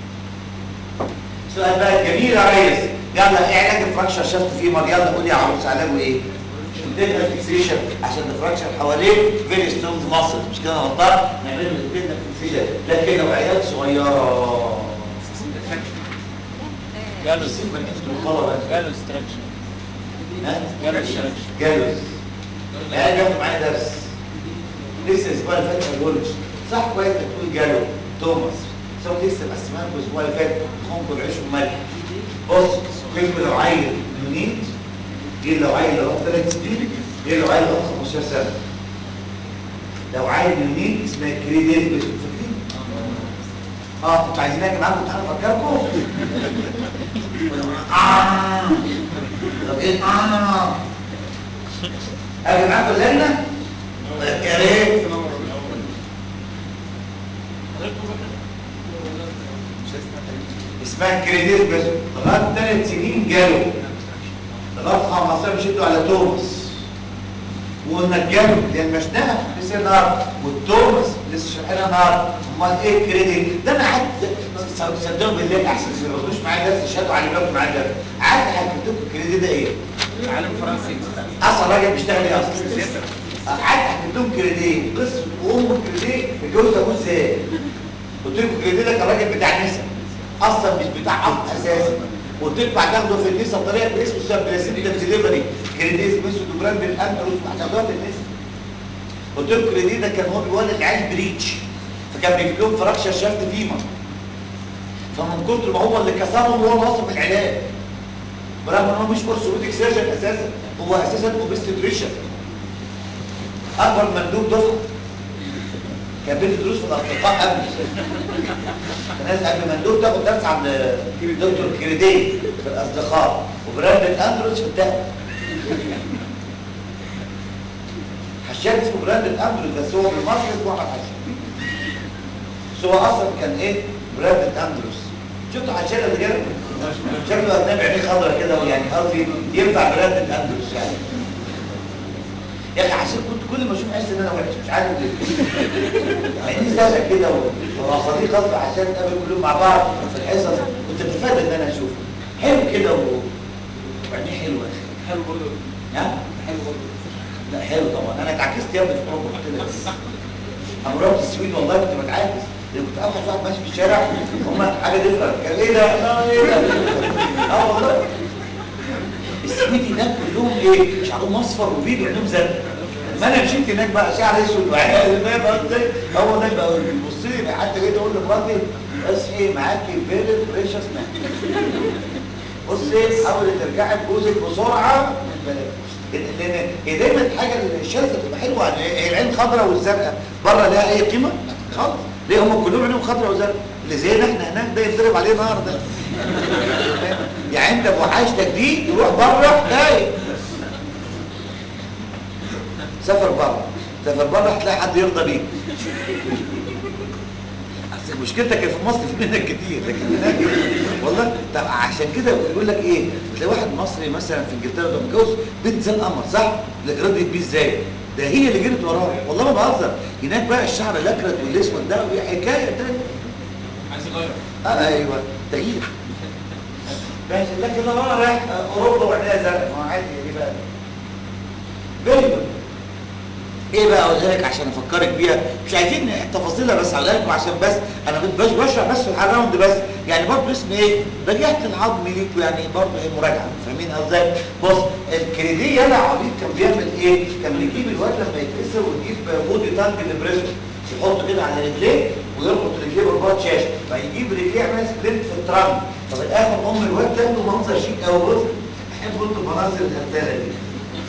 سؤال بقى جميل يا ريس يلا ايه علاج الفراكشر شفت فيمر يلا قول يا عروس علاجه ايه انترنال فيكسيشن عشان الفراكشر حواليه فيري ستونز ماسل مش كده غلطان نعمل له انترنال فيكسيشن لكن لو عيال صغيره جالوس جالوس جالوس ستراكشر جالوس ستراكشر جالوس يعني بياخدوا معايا درس لسه الاسبوع اللي فات ما بيقولش صح كويس انك تقول جالو توماس سو لسه اسمها الاسبوع اللي فات خنق العيش والملح بص كلمه لو عيل يونيت ايه لو عيل لغايه ثلاث سنين ايه لو عيل لغايه 15 سنه لو عيل يونيت اسمها كريديت بس فاكرين اه انتوا عايزين اجي معاكم امتحان افكركم آه. طب ايه اه اجي معاكم اللجنه يا ريت اسمها كريديت بس لغايه ثلاث سنين جاله لغايه 15 شدوا على توماس والنجاله اللي هي المشنقه لسه نار والتوماس لسه شرحنا نار امال ايه الكريديت ده انا حد صدقوا بالله احسن ما ياخدوش معايا درس شهادوا على بالكم معايا درس عارف حكيت لكم الكريديت ده ايه؟ عالم فرنسي اصلا راجل بيشتغل ايه اصلا؟ قعدت حكيت لهم كريديه قصه وام كريديه اتجوز ابوه ازاي؟ قلت لكم كريديه ده كان راجل بتاع نسا اصلا مش بتاع اب اساسا قلت لكم هتاخده في النسا بطريقه باسمه اسمها بلاسينتا ديليفري كريديه اسمه سودوجرام بالاندروس وهتاخدوها في النسا قلت لكم كريديه ده كان هو بيولد العيال بريتش فكان بيجيب لهم فراكشر شافت فيما فمن كتر ما هو اللي كسرهم هو ناصب العلاج برغم ان هو مش اورثوبيديك سيرجن اساسا هو اساسا اوبستريشن اكبر مندوب دفعه كان بيدي دروس في الاصدقاء قبل الناس قبل مندوب تاخد درس عند دكتور كريدي في الاصدقاء وبراندن اندروس في التقوى حشاد اسمه براندن اندروس بس هو بالمصري اسمه احمد حشاد بس هو اصلا كان ايه براندن اندروس شفتوا حشاد قبل كده؟ شكله اجنبي عينيه خضرا كده يعني قصدي ينفع براندن اندروس يعني يا اخي عشان كنت كل ما اشوف احس ان انا وحش مش عارف ليه عيني سهله كده ومع صديق غصب عشان نتقابل كلهم مع بعض في الحصص كنت بتفادى ان انا اشوفه حلو كده و- وعينيه حلوه يا اخي حلو برضه ها حلو برضه لا حلو طبعا انا اتعكست يا ابني في اوروبا قلت لك انا رحت السويد والله كنت بتعاكس لان كنت اوحش واحد ماشي في الشارع هم حاجه ديفرنت كان ايه ده؟ لا ايه ده؟ اه والله السويد هناك كلهم ايه؟ شعرهم اصفر وبيض وعينهم زرق لما انا مشيت هناك بقى شعر اسود وعيني فاهم قصدي؟ هو ده بقى بيبص لي حتى جيت اقول لمراتي بس ايه معاكي فيري بريشس مان بصي حاولي ترجعي بجوزك بسرعه من بلد لان هي دايما الحاجه الشاذه بتبقى حلوه يعني هي العين خضراء والزرقاء بره لها اي قيمه خالص ليه هم كلهم عينهم خضراء وزرقاء اللي زينا احنا هناك ده يتضرب عليه نار ده يعني انت بوحشتك دي تروح بره تضايق سافر بره سافر بره هتلاقي حد يرضى بيك اصل مشكلتك في مصر في منك كتير لكن هناك والله طب عشان كده يقول لك ايه تلاقي واحد مصري مثلا في انجلترا ده متجوز بنت زي القمر صح لكن ردت بيه ازاي ده هي اللي جرت وراه والله ما بهزر هناك بقى الشعر الاكرت والاسود ده حكايه تانية عايز يغير اه ايوه تغيير ماشي لكن لو انا رايح اوروبا وعينيها زرقاء ما هو عادي دي بقى فيري جود ايه بقى اقولها لك عشان افكرك بيها مش عايزين تفاصيلها بس على لكم عشان بس انا كنت بش- بشرح بس في الراوند بس يعني برضه اسم ايه رجعت العظم ليكوا يعني برضه ايه مراجعه فاهمين ازاي بص الكريدي يلا عبيط كان بيعمل ايه كان بيجيب الواد لما يتكسر ويجيب بودي تانك ديبريسور يحطه كده على رجليه ويربط رجليه برباط شاشه فيجيب رجليه يعمل سبلنت في الترنك ففي الاخر ام الواد تعمل منظر شيك قوي بص احب انتوا مناظر الهزاله دي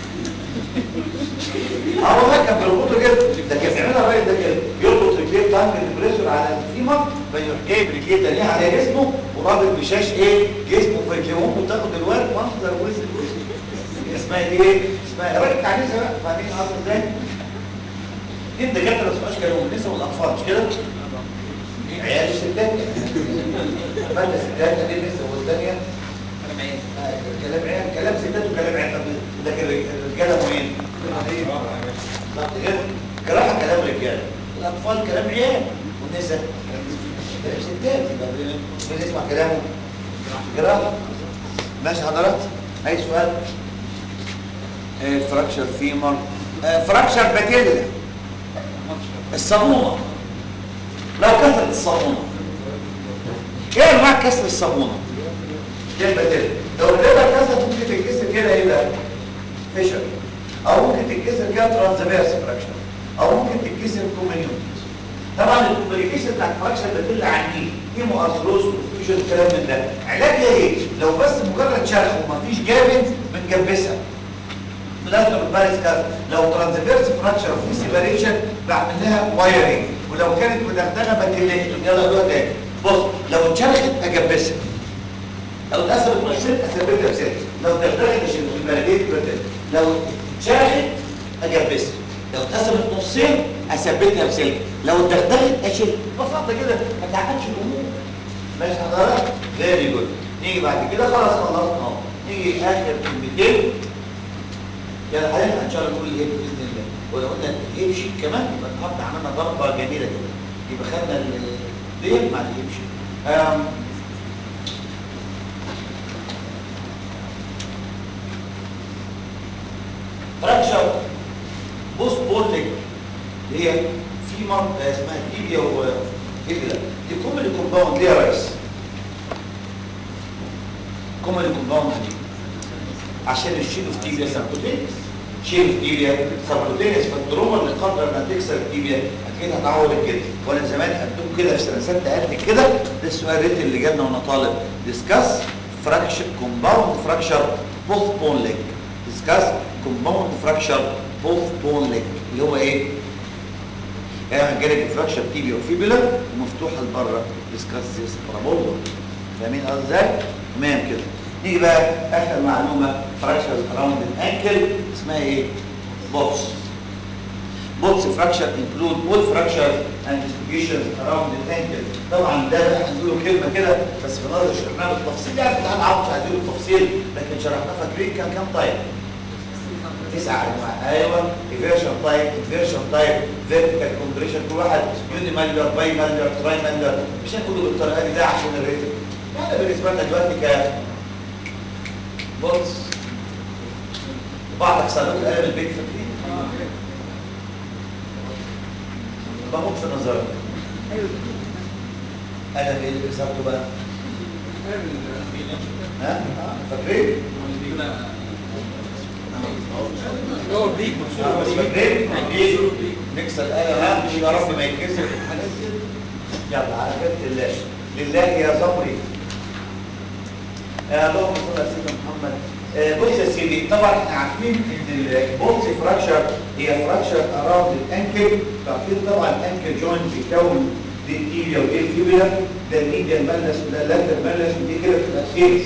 اه والله كان بيربطه كده ده كان بيعملها الراجل ده كده يربط رجليه تانك البريشر على الفيمر فيروح جايب رجليه تانية على جسمه ورابط بشاش ايه جسمه في رجليهم وتاخد الواد منظر وزن وزن اسمها دي ايه؟ اسمها راجل تعريسه بقى فاهمين قصدي ازاي؟ دي الدكاتره ما اسمهاش كلام النساء والاطفال مش كده؟ عيال الستات مادة ستات دي النساء والثانيه كلام عيال كلام ستات وكلام عيال طب لكن الرجاله مهم بالظبط كده جراحه كلام رجاله الاطفال كلام عيال والنساء كلام ستات يبقى مين اللي يسمع كلامه جراحه ماشي حضرات اي سؤال ايه فراكشر فيمر آه فراكشر باتيلا الصابونه لو كسرت الصابونه ايه انواع كسر الصابونه كلمه باتيلا لو الرجل كسر ممكن تتكسر كده ايه ده فيشر او ممكن تتكسر كده ترانزفيرس فراكشر او ممكن تتكسر كومينيون طبعا الكومبليكيشن بتاع الفراكشر بتدل عن ايه؟ هيمو ارثروز وفيوجن الكلام من ده علاجها ايه؟ لو بس مجرد شرخ ومفيش جامد بنجبسها بلازما بتمارس كذا لو ترانزفيرس فراكشر وفي سيباريشن بعمل لها وايرنج ولو كانت مدغدغه بكلكتوم يلا قولوها تاني بص لو اتشرخت اجبسها لو اتقسمت نصين اثبتها بسلك لو دغدغت اشيل البلديه بتبقى لو اتشرخت اجبسها لو اتقسمت نصين اثبتها بسلك لو اتدغدغت اشيل ببساطه كده ما تعقدش الامور ماشي حضرتك فيري جود نيجي بعد كده خلاص خلصنا اهو نيجي اخر كلمتين يلا حضرتك ان شاء الله نقول ايه باذن الله ولو قلنا الهيب شيت كمان يبقى النهارده عملنا ضربه جميله كده يبقى خدنا ال- ديت مع الهيب شيت أم، فراكشر بوست بول ليج اللي هي في مرض اسمها تيبيا و ايه ده دي كوميدي كومباوند ليه يا ريس كوميدي كومباوند دي عشان الشيل اوف تيبيا سبكوتينيس شيل اوف تيبيا سبكوتينيس فالتروما اللي قادره انها تكسر التيبيا هتلاقيها تعور كده وانا زمان قدوم كده في سنه سته قد كده ده السؤال ريت اللي جالنا وانا طالب ديسكاس فراكشر كومباوند فراكشر بوث بون ليج ديسكاس كومباوند فراكشر بوث بون ليج اللي هو ايه يعني جالك فراكشر تيبيا وفيبولا ومفتوحه لبره ديسكاس ذيس برابوزا فاهمين قصدي ازاي؟ تمام كده نيجي بقى اخر معلومه فراكشر اراوند الانكل اسمها ايه؟ بوكس بوكس فراكشر انكلود all fractures and distributions around the ankle طبعا ده بقى هنقوله كلمه كده بس في نظر شرحناها بالتفصيل يعني بتاع العظم مش عايزينه بالتفصيل لكن شرحناه فاكرين كان كام طيب؟ تسعة انواع ايوه ايفيرشن تايب انفيرشن تايب فيرتيكال كومبريشن كل واحد يوني مالير باي مالير تراي مالير مش هنقوله بالطريقه دي ده عشان الريتم يعني بالنسبه لنا دلوقتي ك بوكس بعض اقسامات القلم البيت فاكرين بموت في نظرك قلم ايه اللي كسبته بقى؟ ها؟ فاكرين؟ هو بريك آه، بس فاكرين؟ إيه؟ نكسر القلم ها مش يا رب ما يتكسر الحاجات دي يلا على خيرة الله لله يا صبري آه، اللهم صل على سيدنا محمد آه، بص يا سيدي طبعا احنا عارفين ان البولس فراكشر هي فراكشر اراوند الانكل عارفين طبعا الانكل جوينت بيكون دي التيبيا ودي الفيبولا ده الميديا الملس وده اللاتر ملس ودي كده بتبقى سيريس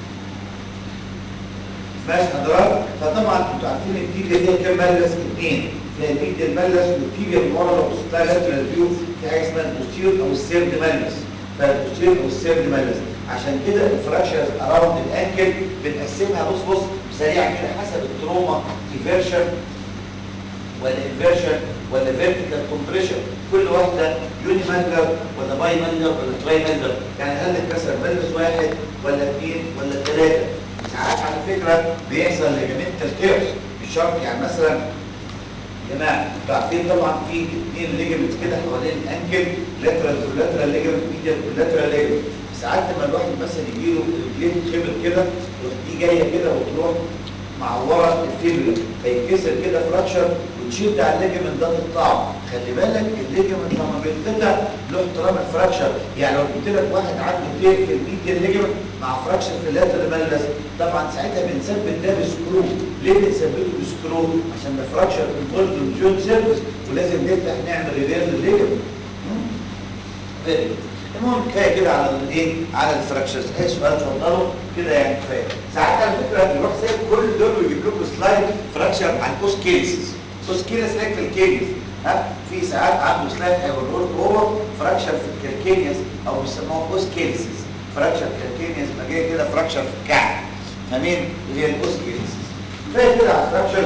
ماشي حضرتك فطبعا انتوا عارفين التيبيا فيها كام ملس اثنين فيها الميديا الملس والتيبيا من ورا لو بصيت لها لاترال فيو في حاجه اسمها البوستيريور او السيرد ملس فالبوستيريور او السيرد ملس عشان كده الفراكشرز اراوند الانكل بنقسمها بص بص سريعا كده حسب التروما ايفيرشن ولا انفيرشن ولا فيرتيكال كومبريشن كل واحده يوني مانجر ولا باي مانجر ولا تراي مانجر يعني هل اتكسر ملبس واحد ولا اثنين ولا ثلاثه ساعات على فكره بيحصل ليجامنتال تيرز مش شرط يعني مثلا يا جماعه انتوا عارفين طبعا في اثنين ليجمنتس كده حوالين الانكل لاترال ولاترال ليجمنت ميديال ولاترال ليجمنت ساعات لما الواحد مثلا يجي له رجلين خبر كده تروح دي جايه كده وتروح معوره الفيبولا فيتكسر كده فراكشر وتشد على الليجمنت ده تقطعه خلي بالك الليجمنت لما بيتقطع له احترام الفراكشر يعني لو قلت لك واحد عنده تير في الميديال ليجمنت مع فراكشر في اللاترال مالس طبعا ساعتها بنثبت ده بسكرو ليه بنثبته بسكرو عشان ده فراكشر انفولد جوينت سيرفيس ولازم نفتح نعمل ريفيرس الليجمنت فيري المهم كفايه كده على الايه على الفراكشرز اي سؤال اتفضلوا كده يعني كفايه ساعات على فكره بيروح سايب كل دول ويجيب لكم سلايد فراكشر عن اوسكيلسز اوسكيلس هيك في الكينيس ها في ساعات عنده سلايد هيوريه لكم هو فراكشر في الكالكينيس او بيسموه اوسكيلسز فراكشر كالكينيس يبقى جاي كده فراكشر في الكعب فاهمين اللي هي الاوسكيلسز كفايه كده على الفراكشرز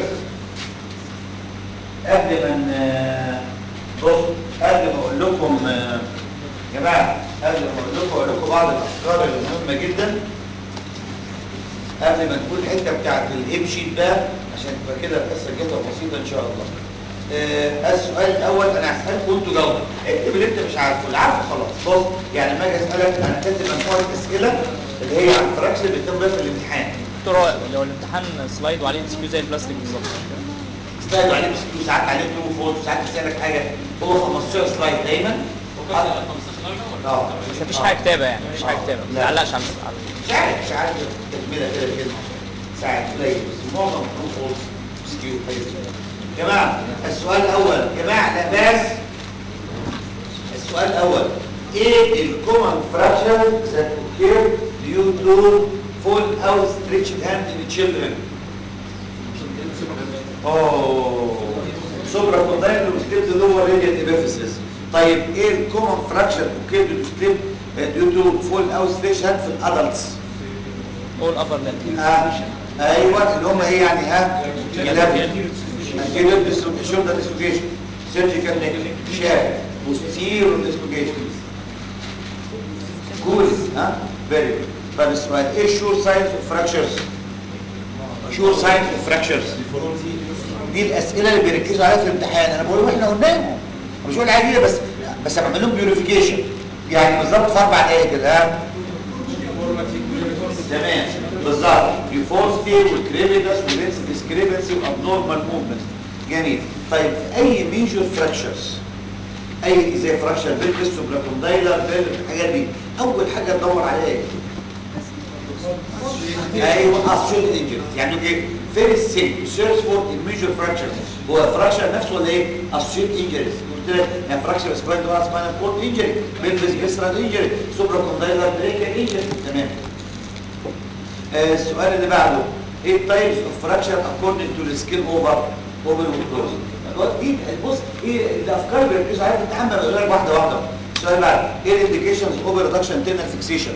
قبل ما ن- بص قبل ما اقول لكم آه، يا جماعه قبل ما اقول لكم اقول لكم بعض الافكار المهمه جدا قبل ما نقول الحته بتاعت الام شيت ده عشان تبقى كده القصه جدا بسيطه ان شاء الله. آه السؤال الاول انا هسالكم وانتوا جاوبوا اكتب اللي انت مش عارفه اللي عارفه خلاص بص يعني لما اجي اسالك انا كاتب مجموعه اسئله اللي هي عن الفراكشر بتتم بيها في الامتحان. دكتور هو لو الامتحان سلايد وعليه ام زي البلاستيك بالظبط سلايد عليه بس ساعات عليه ترو فولس ساعات يسالك حاجه هو 15 سلايد دايما وكان 15 درجه ولا اه بس مفيش حاجه كتابه يعني مفيش حاجه كتابه ما لا. تعلقش على على مش عارف مش عارف تكمله كده كده ساعات قليل بس معظم ترو فولس سكيو حاجه كده. يا جماعه السؤال الاول يا جماعه لا باس السؤال الاول ايه الكومن فراكشر ذات occur due to fall out stretched hand in children اوه سوبرا كوندايل وستيب لور راديال ابيفيسيس طيب ايه الكومن فراكشر اوكي دو ستيب ديو تو فول اوت ستريتش هاند في الادلتس اول ابر لين ها ايوه اللي هم ايه يعني ها anterior shoulder dislocation surgical neck شاب posterior dislocation good ها very good طب السؤال ايه sure signs of fractures sure signs of fractures دي الاسئله اللي بيركزوا عليها في الامتحان انا بقول احنا قدامهم مش بقول عاديه بس بس بعمل لهم بيوريفيكيشن يعني بالظبط في اربع دقائق كده ها تمام بالظبط يوفورستي والكريبيدس ولينس ديسكريبنسي وابنورمال موفمنت جميل طيب اي ميجور فراكشرز اي زي فراكشر بيلفس وبلاكوندايلر الحاجات دي اول حاجه تدور عليها ايه ايوه اسوشيتد انجريز يعني ايه فيرست ثينج سيرش فور الميجور فراكشر هو الفراكشر نفسه ولا ايه اسوشيتد انجريز ثلاثه يعني فراكشر سباين دور سباين كورد انجري بيلفس فيسرال انجري سوبرا كوندايلر بريكا انجري تمام آه، السؤال اللي بعده ايه تايبس اوف فراكشر اكوردنج تو السكيل اوفر اوبن وكلوز الوقت دي بص ايه الافكار اللي بيركزوا عليها في الامتحان بقول لك واحده واحده السؤال اللي بعده ايه الانديكيشنز اوفر ريدكشن تيرنال فيكسيشن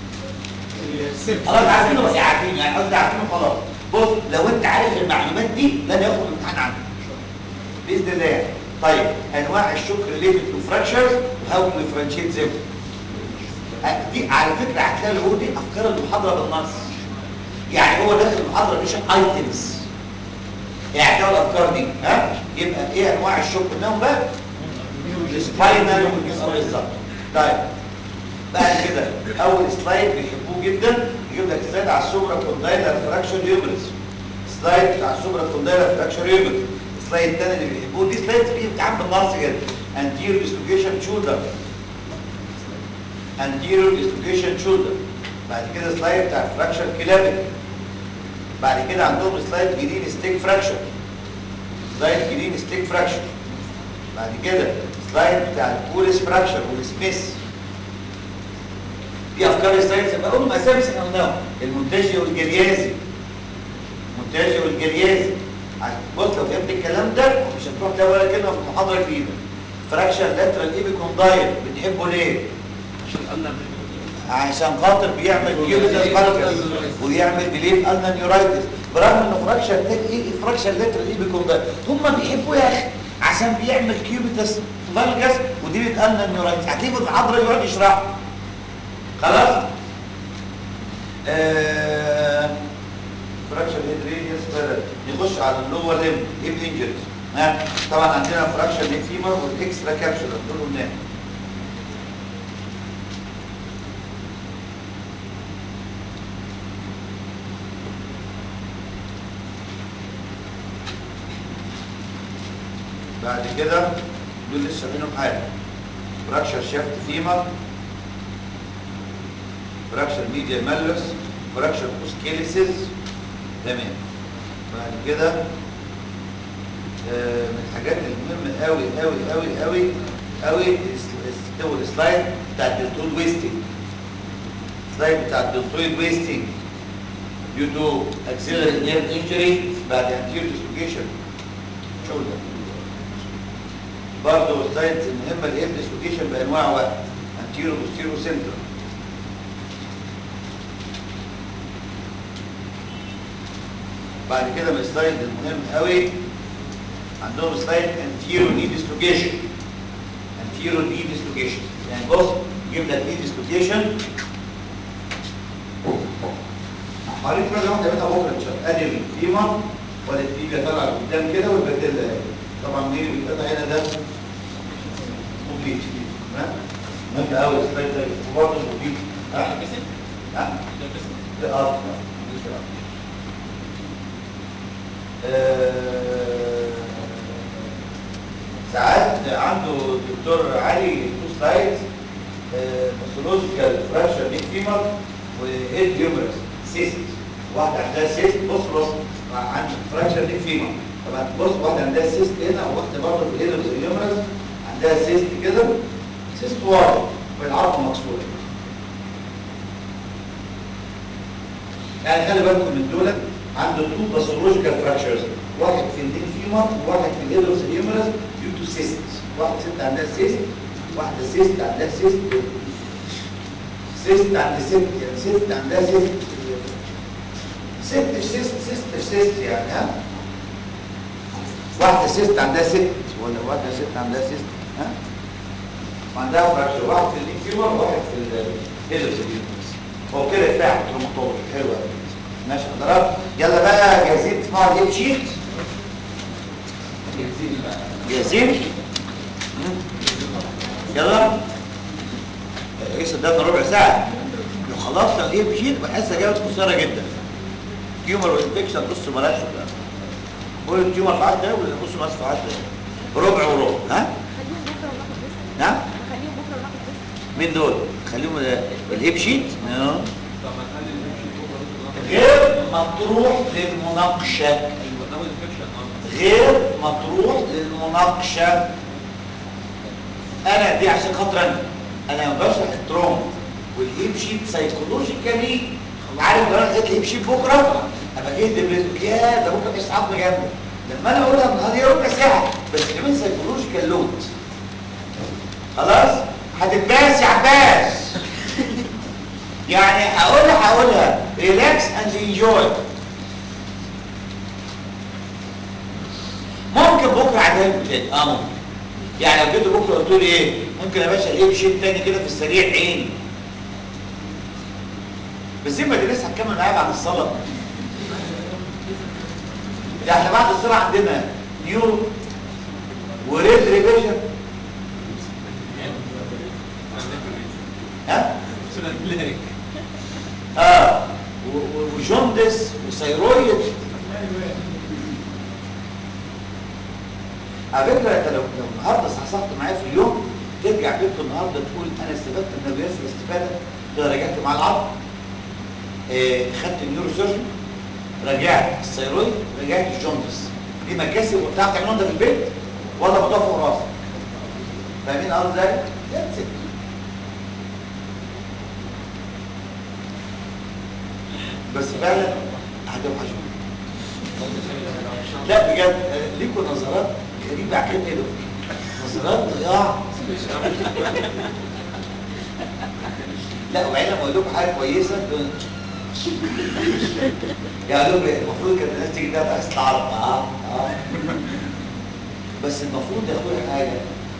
خلاص عارفينه بس عارفين يعني قصدي عارفينه خلاص بص لو انت عارف المعلومات دي لن ياخد الامتحان عنك باذن الله يعني. طيب انواع الشوك ريليتد تو فراكشرز وهاو تو ديفرنشيت زيم دي على فكره هتلاقي العقود دي افكار المحاضره بالنص يعني هو داخل المحاضره مش ايتمز يعني هتلاقي الافكار دي ها يبقى ايه انواع الشوك منهم بقى السباينال بالظبط طيب بعد كده اول سلايد بيحبوه جدا يجيب لك سلايد على السوبرا كوندايلر فراكشر يوبرس سلايد بتاع السوبرا كوندايلر فراكشر يوبرس السلايد الثاني اللي بيحبوه دي سلايد فيه بتاع بالنص كده anterior dislocation shoulder anterior dislocation shoulder بعد كده سلايد بتاع فراكشر كلابك بعد كده عندهم سلايد جديد ستيك فراكشر سلايد جديد ستيك فراكشر بعد كده سلايد بتاع الكوليس فراكشر والسميث دي افكار الساينس بقى هم اسامي قلناهم المونتاجي والجريازي المونتاجي والجريازي بص لو فهمت الكلام ده مش هتروح تلاقي ولا كلمه في المحاضره جديده فراكشن لاترال ايبيكوندايل بتحبه ليه؟ عشان خاطر بيعمل كيوبيتس فالكس ويعمل ديليت النا نيورايتس برغم انه فراكشن ايه فراكشن لاترال ايبيكوندايل هم بيحبوا يا اخي عشان بيعمل كيوبيتس فالكس وديليت النا نيورايتس هتلاقيه في المحاضره يقعد يشرح خلاص آه... فراكشر هيد ريديوس بدل نخش على اللور ليم هيب انجريز ها طبعا عندنا فراكشر هيد فيمر والاكسترا كابسولار دول قلناهم بعد كده دول لسه منهم حاجه فراكشر شافت فيمر فراكشر ميديا مالوس فراكشر اوسكيليسيس تمام بعد كده آه من الحاجات المهمه قوي قوي قوي قوي قوي هو السلايد بتاع الدلتويد ويستنج السلايد بتاع الدلتويد ويستنج due to axillary nerve injury بعد anterior dislocation شولدر برضه السلايد المهمه الهيب dislocation بانواع واحد anterior posterior central بعد كده من السلايد المهم قوي عندهم سلايد انتيرو ني ديسلوكيشن انتيرو ني ديسلوكيشن يعني بص جيب لك ني ديسلوكيشن هوريك كل واحده منها بكره ان شاء الله ادي الفيمر وادي الفيبيا طالعه لقدام كده والبدله اهي طبعا مين اللي بيتقطع هنا ده مبيت تمام مهم قوي السلايد ده وبرضه مبيت ها ها ده اه ساعات عنده دكتور علي تو سلايدز باثولوجيكال فراكشر ليك فيمر وهيد هيومرس سيست واحده عندها سيست بص بص عندها فراكشر ليك فيمر طبعا بص واحده عندها سيست هنا وواحده برضه في الهيد هيومرس عندها سيست كده سيست واضح والعظمه مكسوره يعني خلي بالكم من دولت عنده تو باثولوجيكال فراكشرز واحد في النيك فيمر وواحد في الهيدروس هيومرس ديو تو سيست واحد ست عندها سيست واحده سيست عندها سيست سيست عند ست يعني سيست عندها سيست ست في سيست سيست في سيست يعني ها واحده سيست عندها ست ولا واحده ست عندها سيست ها وعندها فراكشر واحد في النيك فيمر وواحد في الهيدروس هيومرس هو كده كفايه تروماتولوجي حلو قوي ماشي حضرات يلا بقى جاهزين تسمعوا الهيب شيت جاهزين يلا ايه صدقنا ربع ساعه لو خلصنا الهيب شيت بحس اجابه قصيره جدا تيومر وانفكشن نص بلاش قول التيومر في 10 دقايق والنص بس في 10 دقايق ربع وربع ها خليهم بكره وناخد بس نعم خليهم بكره وناخد بس مين دول خليهم الهيب شيت اه غير مطروح للمناقشه ايوه ده انفكشن اه غير مطروح للمناقشة انا دي عشان خاطر انا انا بشرح التروم والهيب شيت سايكولوجيكالي عارف لو انا لقيت الهيب شيت بكره ابقى جاي دبرت يا ده بكره مش عظم جامده لما انا اقولها النهارده هي ربع ساعه بس كمان سايكولوجيكال لود خلاص هتتباس يا عباس يعني هقولها هقولها ريلاكس اند انجوي ممكن بكره اعدها لكم تاني اه ممكن يعني لو جيت بكره قلت لي ايه ممكن يا باشا ايه شيء تاني كده في السريع عيني بس دي ما دي لسه هتكمل معايا بعد الصلاه ده احنا بعد الصلاه عندنا نيورو وريد ريفيجن ها اه و- و- وجوندس وثيرويد على فكره انت لو لو النهارده صحصحت معايا في اليوم ترجع بيتكم النهارده تقول انا استفدت من الرياضه الاستفاده ده رجعت مع العظم آه خدت النيورو سيرجن رجعت الثيرويد رجعت الجوندس دي مكاسب وبتعرف تعملهم ده في البيت ولا موضوع فوق راسك فاهمين قصدي ازاي؟ That's it. بس فعلا هتوحشوني لا بجد آه، ليكوا نظرات غريبة عجبني له نظرات ضياع لا وبعدين لما اقول لكم حاجة كويسة دول- يعني دول المفروض كانت الناس تيجي تاخد حصة العرب اه اه بس المفروض يا اخويا حاجة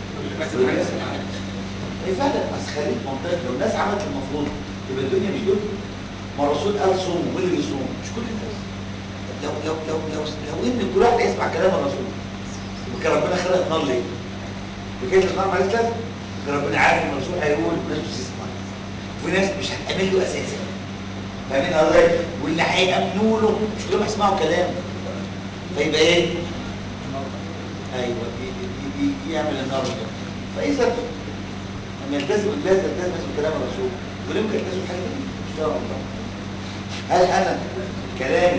ايه فعلا بس خليك منطقي لو الناس عملت المفروض يبقى الدنيا مش دول ما الرسول قال صوموا مين اللي يصوم مش كل الناس لو لو لو لو لو ان كل واحد يسمع كلام الرسول وكان ربنا خلق النار ليه؟ بكيف النار مالهاش لازمه كان ربنا عارف ان الرسول هيقول الناس مش هتسمع وفي ناس مش هتامن له اساسا فاهمين قصدي؟ واللي هيامنوا له مش كلهم هيسمعوا كلام فيبقى ايه؟ ايوه ي- ي- ي- يعمل النار ده فاذا لما يلتزم الناس يلتزم بكلام الرسول ولم يلتزم حاجه تانية مش فاهم والله هل انا كلامي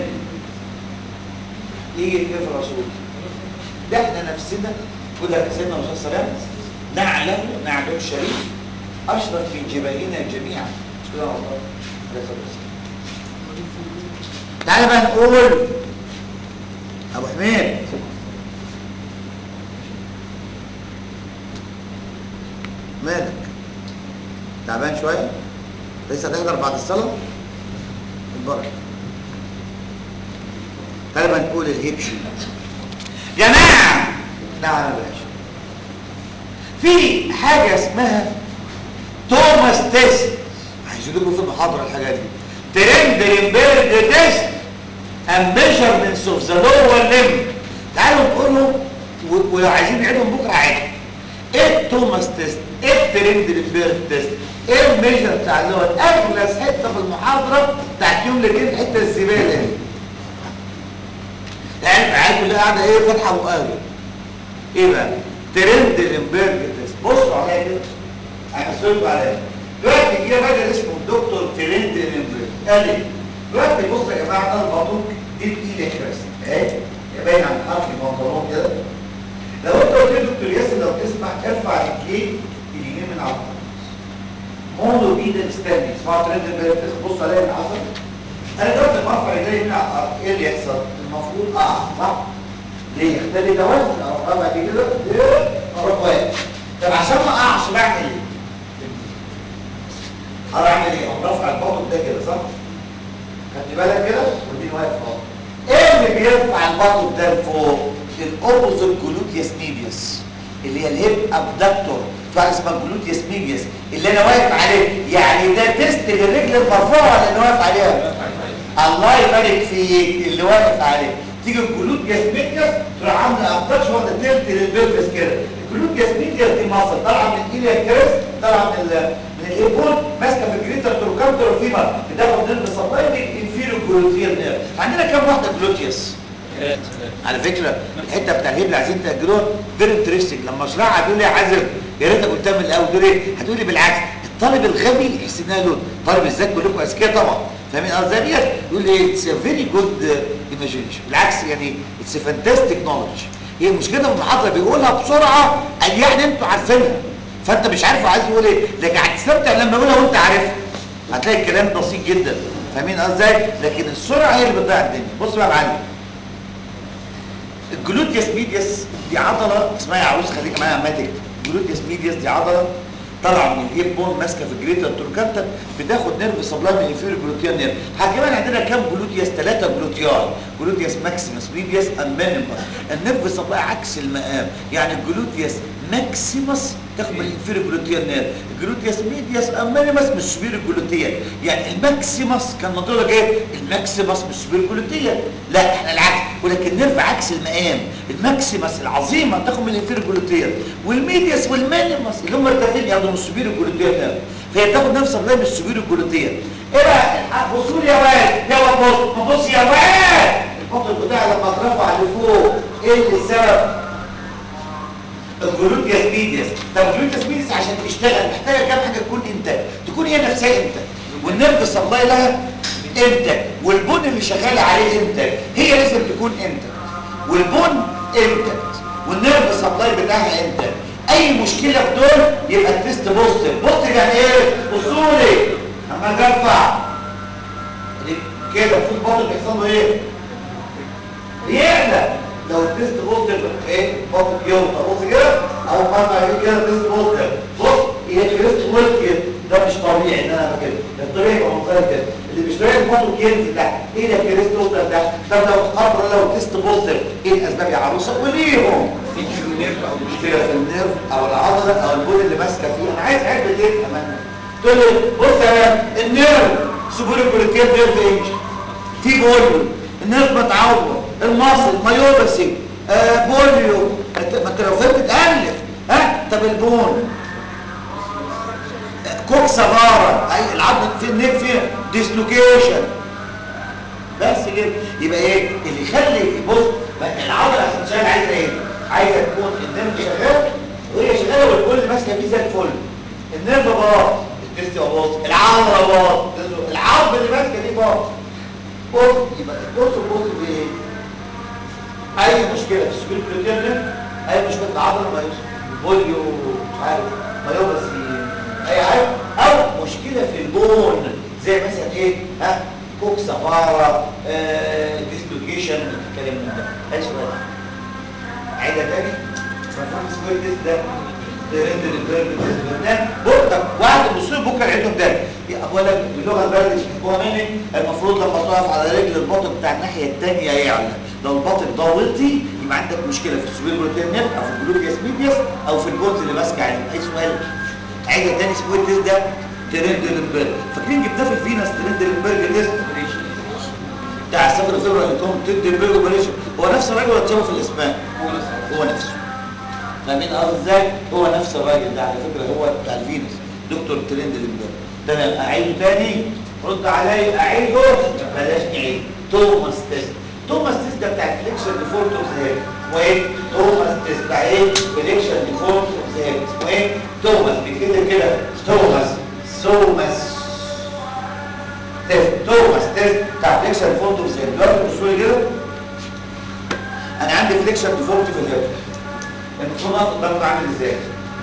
يجي كيف الرسول ده احنا نفسنا يقول لك سيدنا الرسول صلى الله عليه وسلم نعلم نعلم الشريف اشرف من جباهنا جميعا مش كده والله عليه الصلاه والسلام تعالى بقى نقول ابو حميد مالك تعبان شويه لسه هتحضر بعد الصلاه البركه تعالى بقى نقول الهيبشي جماعه نعم يا باشا في حاجه اسمها توماس تيست عايزين لكم في المحاضره الحاجه دي ترندرنبرج تيست and measurements of the lower limb تعالوا نقولهم و- ولو عايزين نعيدهم بكره عادي ايه التوماس تيست ايه الترندرنبرج تيست ايه الميجر بتاع اللي هو اغلس حته في المحاضره بتاعت يوم الاثنين الحته الزباله دي يعني العيال كلها قاعده ايه فاتحه بقها ايه بقى ترندرنبرج تيست بصوا عليا كده هحسبكم عليا دلوقتي جه راجل اسمه الدكتور ترندرنبرج قال لي دلوقتي بصوا يا جماعه ده البطوك دي الايد كريست اهي باين عن حرف البنطلون كده لو انت قلت لي دكتور ياسر لو تسمع ارفع رجليك اليمين من على الارض مونو بيدا ستاندي اسمعوا ترندرنبرج تيست بص عليا اللي حصل انا دلوقتي لما ارفع رجلي من على الارض ايه اللي يحصل؟ المفروض اقع صح؟ ليه؟ يختلي ده وزن اروح رافع دي كده إيه؟ اروح واقف طب عشان ما اقعش بعمل ايه؟ هروح اعمل ايه؟ اقوم رافع البطن ده كده صح؟ خدت بالك كده؟ ودي واقف اهو ايه اللي بيرفع البطن ده لفوق؟ الاوبوزيت جلوتيوس ميديوس اللي هي الهيب ابدكتور في حاجه اسمها جلوتيوس ميديوس اللي انا واقف عليه يعني ده تيست للرجل المرفوعه اللي انا واقف عليها الله يبارك فيك اللي واقف عليه تيجي الجلوتيوس ميديوس تروح عامله ابدكشن واخده تلت للبلفس كده الجلوتيوس ميديوس دي مصر طالعه من الايليا كريس طالعه من ال من الايبول ماسكه في الجريتر تروكانتر وفيمر بتاخد نيرف سبلاي من انفيرو جلوتيال نيرف عندنا كام واحده جلوتيوس على فكره الحته بتاع الهيب اللي عايزين تاجلوها فيري انترستنج لما اشرحها هتقول لي يا عازر يا ريتك قلتها من الاول تقول ايه هتقول لي بالعكس الطالب الغبي يحس انها لون طالب الذكي كلكم اذكياء طبعا فاهمين قصدي ديت يقول ايه اتس فيري جود ايماجينيشن بالعكس يعني اتس فانتاستيك نولج هي مشكله في المحاضره بيقولها بسرعه قال يعني انتوا عارفينها فانت مش عارف هو عايز يقول ايه لكن هتستمتع لما يقولها وانت عارفها هتلاقي الكلام بسيط جدا فاهمين قصدي ازاي لكن السرعه هي اللي بتضيع الدنيا بص بقى يا معلم الجلوتيوس ميديوس دي عضله اسمها يا عروس خليك معايا عمال تكتب الجلوتيوس ميديوس دي عضله طالعه من الهيب بون ماسكه في الجريتر توركانتا بتاخد نيرف سبلاي من الانفيريور جلوتيال نيرف كمان عندنا كام جلوتيوس ثلاثه جلوتياي جلوتيوس ماكسيمس ميديوس امينيمس النيرف سبلاي عكس المقام يعني الجلوتيوس ماكسيمس تاخد من الانفيريور جلوتيال نيرف الجلوتيوس ميديوس امينيمس من السوبيريور جلوتيال يعني الماكسيمس كان منطقه لك ايه الماكسيمس من السوبيريور جلوتيال لا احنا العكس ولكن النيرف عكس المقام الماكسيمس العظيمه تاخد من الانفيريور جلوتيال والميديوس والمينيمس اللي هم مرتاحين ياخدوا من السوبيريور جلوتيال نيرف فهي بتاخد نفس الرأي من السوبيريور جلوتيال ايه بقى بصوا لي يا واد يلا بص ما بص يا واد البطل بتاعي لما اترفع لفوق ايه اللي السبب الجلوتيوس ميديس طب الجلوتيوس ميديس عشان تشتغل محتاجه كام حاجه تكون انتاج تكون هي نفسها انتاج والنيرف سبلاي لها انتاج والبون اللي شغال عليه انتاج هي لازم تكون انتاج والبون انتاج والنيرف سبلاي بتاعها انتاج اي مشكله في دول يبقى التيست بوزيتيف بوزيتيف يعني ايه اصولي اما اجي ارفع كده المفروض البطن بيحصل له ايه بيعلى لو التست بوزيتيف ايه بطن يوطى بص كده او مرة ايه كده التست بوزيتيف بص هي كريست ويلكي ده مش طبيعي ان انا كده الطبيعي يبقى منظري كده اللي مش طبيعي البطن كيرف ده ايه ده كريست ويلكي ده طب لو قدر لو التست بوزيتيف ايه الاسباب يا عروسه وليهم مشكله في النيرف او العضله او البول اللي ماسكه فيه انا عايز علبه ايه كمان تقول لي بص يا النيرف سوبر كوليتيف نيرف ايه في بول النيرف متعور المصل مايوباسي آه بوليو ما انت لو فهمت تألف ها طب البون كوك سفارة اي العظم في النيف فيه ديسلوكيشن بس كده يبقى ايه اللي يخلي بص العضله عشان تشتغل عايزه ايه عايزه تكون النيرف شغال وهي شغاله والكل ماسكه فيه زي الفل النيرف باظ التست باظ العضله باظ العظم اللي ماسكه دي باظ بص يبقى البص بص بايه اي مشكله في السبيل بروتين اي مشكله في العضله ما بوليو مش عارف مايوباسي اي حاجه او مشكله في البون زي مثلا ايه ها كوك سفاره آه ديسلوكيشن الكلام من ده اي سؤال عيدها تاني مفهوم السكوير تيست ده ترند البرد تيست بكره واحد بصوا بكره عندهم تاني اولا باللغه البلدي هو مني المفروض لما تقف على رجل البطن بتاع الناحيه الثانيه يعلى لو البطن ده وطي يبقى عندك مشكله في السوبر بروتين نيرف او في الجلوبياس ميدياس او في البونز اللي ماسكه عليه اي سؤال عايزه تاني سكوير تيست ده ترند البرد فاكرين جبناه في الفينس ترند البرد تيست بتاع السفر الفيبرال اللي كان تدي البرد اوبريشن هو نفس الراجل ولا اتشابه في الاسماء هو نفسه فاهمين قصدي ازاي هو نفس الراجل ده على فكره هو بتاع الفينس دكتور ترند البرد تمام اعيده تاني رد عليا اعيده بلاش نعيد توماس تيست توماس تيست ده بتاع الفليكشن ديفولت اوف ذا هيد وايه توماس تيست بتاع ايه فليكشن ديفولت اوف ذا هيد وايه توماس بيكتب كده توماس سوماس تيست توماس تيست بتاع فليكشن ديفولت اوف ذا هيد دلوقتي بصوا لي كده انا عندي فليكشن ديفولت في الهيد المفروض اخد بالك عامل ازاي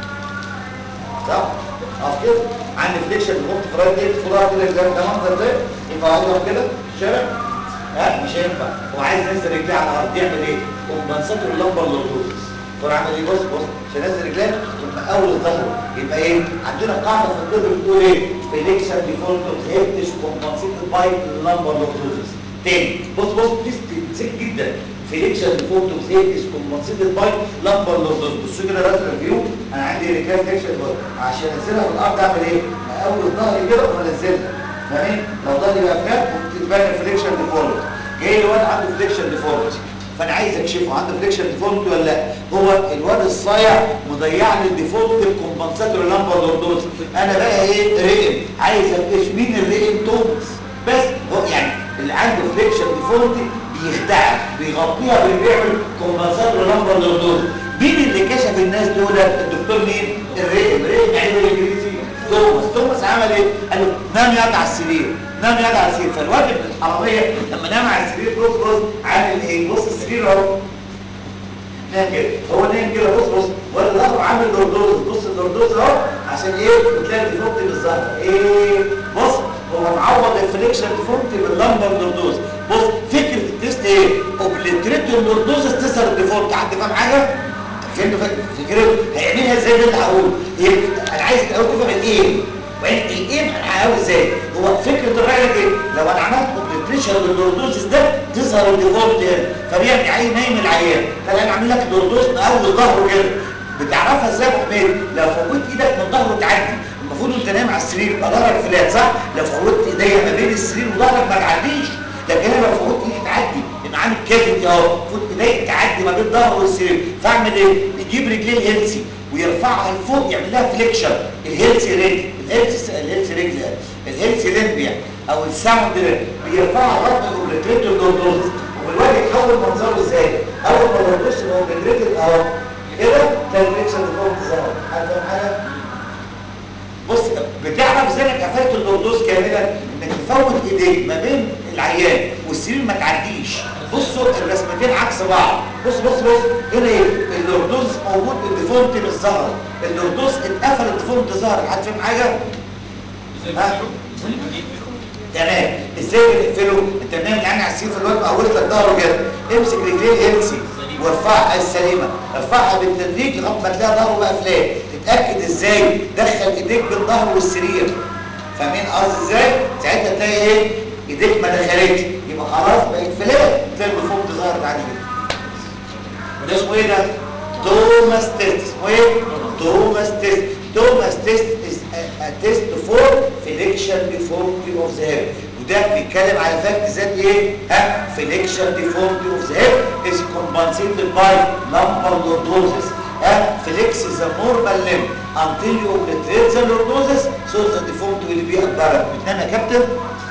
صح اقف كده عندي فليكشن ديفولت في رايت ايد فضاء كده زي ده منظر ده يبقى اقف كده في الشارع ها مش هينفع هو عايز ينزل رجليه على الارض يعمل ايه كومبنساتور اللمبر لوردوزس فراح عامل ايه بص بص عشان ينزل رجليه يبقى اول ظهره يبقى ايه عندنا قاعده في الطب بتقول ايه فليكشن ديفولت اوف هيد از كومبنسيتد باي اللمبر لوردوزس تاني بص بص تيست سيك جدا فليكشن ديفولت اوف هيد از كومبنسيتد باي لمبر لوردوزس بصوا كده راسم الفيو انا عندي رجليه فليكشن عشان انزلها في الارض اعمل ايه اول ظهري كده وانزلها فاهمين لو ظهري بقى فلات تبان الفليكشن ديفولت جاي الواد عنده فليكشن ديفولت فانا عايز اكشفه عنده فليكشن ديفولت ولا لا هو الواد الصايع مضيع لي الديفولت الكومبنساتوري لامبر لوردوز انا بقى ايه رئم عايز اكتشف مين الرئم توماس بس هو يعني اللي عنده فليكشن ديفولت بيخدعك بيغطيها بيعمل كومبنساتوري لامبر لوردوز مين اللي كشف الناس دول الدكتور مين الرئم رئم يعني بالانجليزي توماس توماس عمل ايه قال له نام يقعد على السرير نام يقعد على السرير فالواجب الحراميه لما نام على السرير بص بص عامل ايه بص السرير اهو نام كده هو نام كده بص بص ولا ظهره عامل لوردوز بص اللوردوز اهو عشان ايه بتلاقي الديفورمتي بالظهر ايه بص هو معوض الفليكشن ديفورمتي باللمبر لوردوز بص فكره التيست ايه اوبليتريتو اللوردوز تظهر الديفورمتي حد فاهم حاجه فهمتوا فكره هيعملها ازاي ده اللي هقوله هي انا عايز الاول تفهم الايه وبعدين الايه هنحققه ازاي هو فكره الراجل ايه لو انا عملت اوبليتريشن للوردوز ده تظهر الديفورمتي هنا فبيعمل عين نايم العيان فانا اعمل لك اللوردوز من اول ظهره كده بتعرفها ازاي يا ابو حميد لو فوت ايدك من ظهره تعدي المفروض وانت نايم على السرير يبقى ظهرك فلات صح لو فوت ايديا ما بين السرير وظهرك ما تعديش لكن انا لو فوت ايدي تعدي يبقى عامل كافيتي اهو فوت ايديك تعدي ما بين ظهره والسرير فاعمل ايه يجيب رجليه الهيلسي ويرفعها لفوق يعمل لها فليكشن الهيلسي رجل الهيلسي الهيلسي رجل الهيلسي لمب يعني او الساوند لمب بيرفعها رفع الاوبريتريتو اللوردوز والوجه يتحول منظره ازاي اول ما اللوردوز الاوبريتريتو اهو كده تلفيكشن فوق ظهر حد فاهم حاجه بص بتعرف ازاي انك قفلت اللوردوز كاملا انك تفوت ايديك ما بين العيان والسرير ما تعديش بصوا الرسمتين عكس بعض بص بص بص هنا ايه اللوردوز موجود الديفونت مش ظهر اللوردوز اتقفل الديفونت ظهر حد فاهم حاجه ها تمام ازاي بنقفله انت بنعمل يعني على السرير في الوقت قولت لك ظهره كده امسك رجليه الهيلسي وارفعها السليمه ارفعها بالتدريج لغايه ما تلاقي ظهره بقى فلات تتاكد ازاي دخل ايديك بين ظهره والسرير فاهمين قصدي ازاي ساعتها تلاقي ايه ايديك ما دخلتش يبقى خلاص بقت فلات تلاقي الفوق ظهرت عادي كده وده اسمه ايه ده توماس تيست اسمه ايه توماس تيست توماس تيست is a, a test for flexion deformity of the hip وده بيتكلم على فاكت ذات ايه ها flexion deformity of the hip is compensated by lumbar lordosis ها flex the normal limb until you obliterate the lordosis so the deformity will be apparent بتنام يا كابتن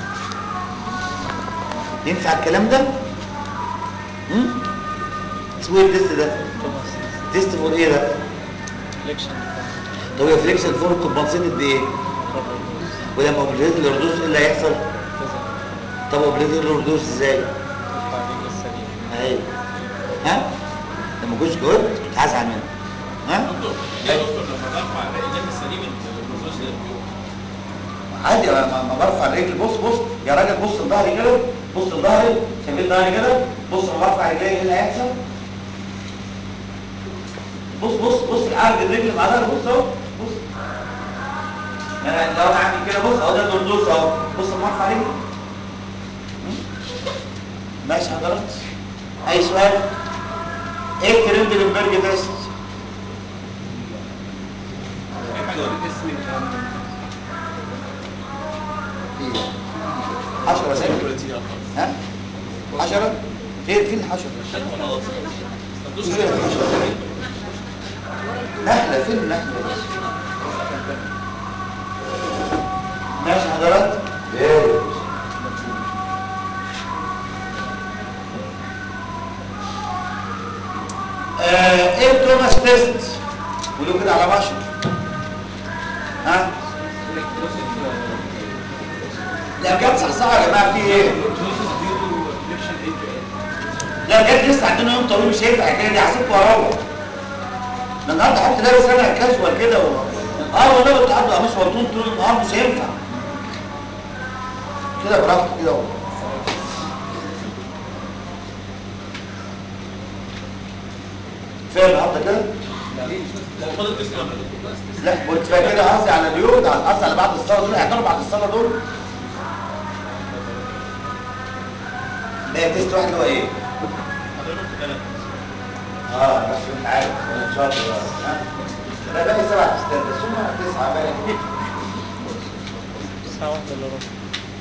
ينفع الكلام ده هم اسمه ايه التست ده تيست فور ايه ده فليكشن طب هي فليكشن فور كومبنسيتد بايه ولما اوبليت الاردوس ايه اللي هيحصل طب اوبليت الاردوس ازاي ترفع الرجل السليمة اهي ها لما كنتش جاوبت كنت هزعل منك ها دكتور يا دكتور لما برفع الرجلين السليم البروفيس ده بيقع عادي لما لما برفع الرجل بص بص يا راجل بص لظهري كده بص لظهري شايفين ظهري كده بص لما برفع رجلي ايه اللي هيحصل بص بص بص العرض الرجل مع ظهري بص اهو بص يعني لو انا عامل كده بص اهو ده دردوس اهو بص لما ارفع رجلي م? ماشي حضرتك اي سؤال ايه الترندلنبرج تيست ايه 10 سنة ها 10 فين فين الحشرة فين الحشرة نحلة فين النحلة ماشي حضرات آه ايه التوماس تيست قولوا كده على ماشي ها لا بجد صحصحة يا جماعة في ايه لا بجد لسه عندنا يوم طويل مش هينفع الحكايه دي هسيبكم واروح ده النهارده حتى لابس انا كاجوال كده و... اه والله كنت قاعد قميص وطول طول النهار مش هينفع كده براحتك كده اهو فين النهارده كده؟ هو فاضل تيست ولا لا؟ لا كنت فاكر كده قصدي على اليود على قصدي على بعد الصلاه دول هيحضروا بعد الصلاه دول لا تيست واحد هو ايه؟ حضرتك ثلاثة اه بس انت عارف ان شاء الله ها انا باقي سبع تستات بس هم تسعه باقي الساعة واحدة إلا ربع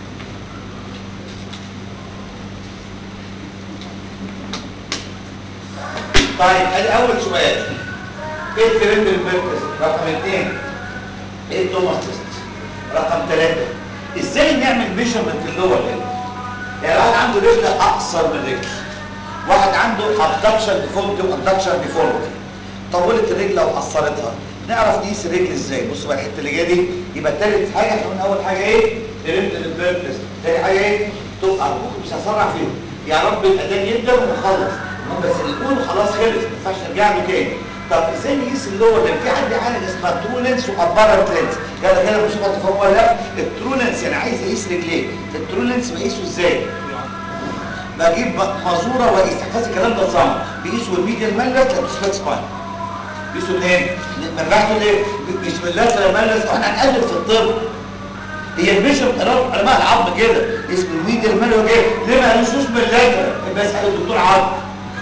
طيب ادي اول سؤال ايه الترند البيركس رقم اثنين ايه التوماس تيست رقم ثلاثة ازاي نعمل ميجرمنت اللور ليج يعني واحد عنده رجل اقصر من رجل واحد عنده ابدكشن ديفولتي وابدكشن ديفولتي طولت الرجل لو قصرتها نعرف نقيس الرجل ازاي بصوا بقى الحته اللي جايه دي يبقى ثالث حاجه احنا قلنا اول حاجه ايه ترند البيركس ثاني حاجه ايه تبقى ارجوك مش هسرع فيهم يا رب الاذان يبدا ونخلص المهم بس اللي نقوله خلاص خلص ما ينفعش نرجع له تاني طب ازاي نقيس اللور ده في عندي حاجه اسمها ترو لينس وابارنت لينس كده كده مش هتفهم ولا لا الترو لينس يعني عايز اقيس رجليه الترو لينس بقيسه ازاي بجيب مازوره واقيس احفظ الكلام ده صم بيقيسوا الميديال مالس للسباك سباين بيقيسوا منين؟ من بعده ليه؟ مش من اللاترال مالس احنا هنقلب في الطب هي الميشن علماء العظم كده اسم الميديال مالس ايه؟ ليه ما قالوش من اللاترال؟ يبقى اسال الدكتور عظم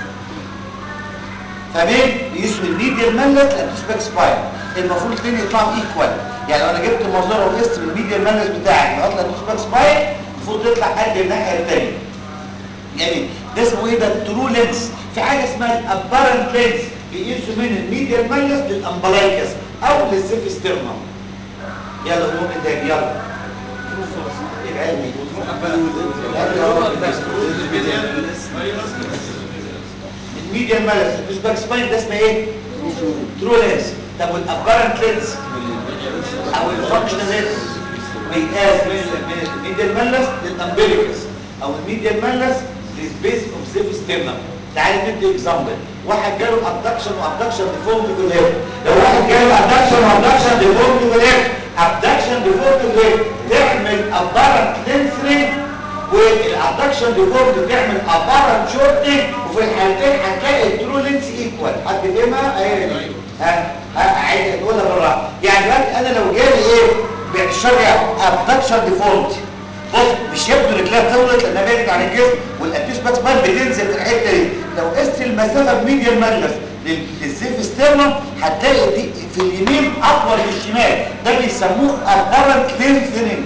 فاهمين؟ بيقيسوا الميديال مالس للسباك سباين المفروض الاثنين يطلعوا ايكوال يعني لو انا جبت مازوره وقست الميديال مالس بتاعك لغايه للسباك سباين المفروض تطلع قد الناحيه الثانيه جميل ده اسمه ايه ده الترو لينس في حاجه اسمها الابارنت لينس بيقيسوا من الميديال مايلس للامبلايكس او للسيف ستيرنم يلا قوم تاني يلا يبقى علمي الميديال مايلس مش باك سباين ده اسمه ايه ترو لينس طب والابارنت لينس او الفانكشنال لينس بيتقاس من من الميديال مايلس للامبليكس او الميديال مالس للسبيس اوف سيف ستيرنم تعالى ندي اكزامبل واحد جاله ابدكشن وابدكشن ديفورمتي في الهيب لو واحد جاله ابدكشن وابدكشن ديفورمتي في الهيب ابدكشن ديفورمتي في الهيب تعمل ابارنت لينسرينج والابدكشن ديفورمتي بتعمل ابارنت شورتنج وفي الحالتين هتلاقي الترو لينس ايكوال حد فهمها اهي ها ها عايز تقولها بالراحه يعني دلوقتي انا لو جالي ايه بالشرع ابدكشن ديفورمتي بص مش يبدو رجلها طولت لانها بعدت عن الجسم والاتيش بات مان بتنزل في الحته دي لو قست المسافه بميديال مالس للسيف ستيرنم هتلاقي دي في اليمين اطول من الشمال ده بيسموه ابارنت لينثنينج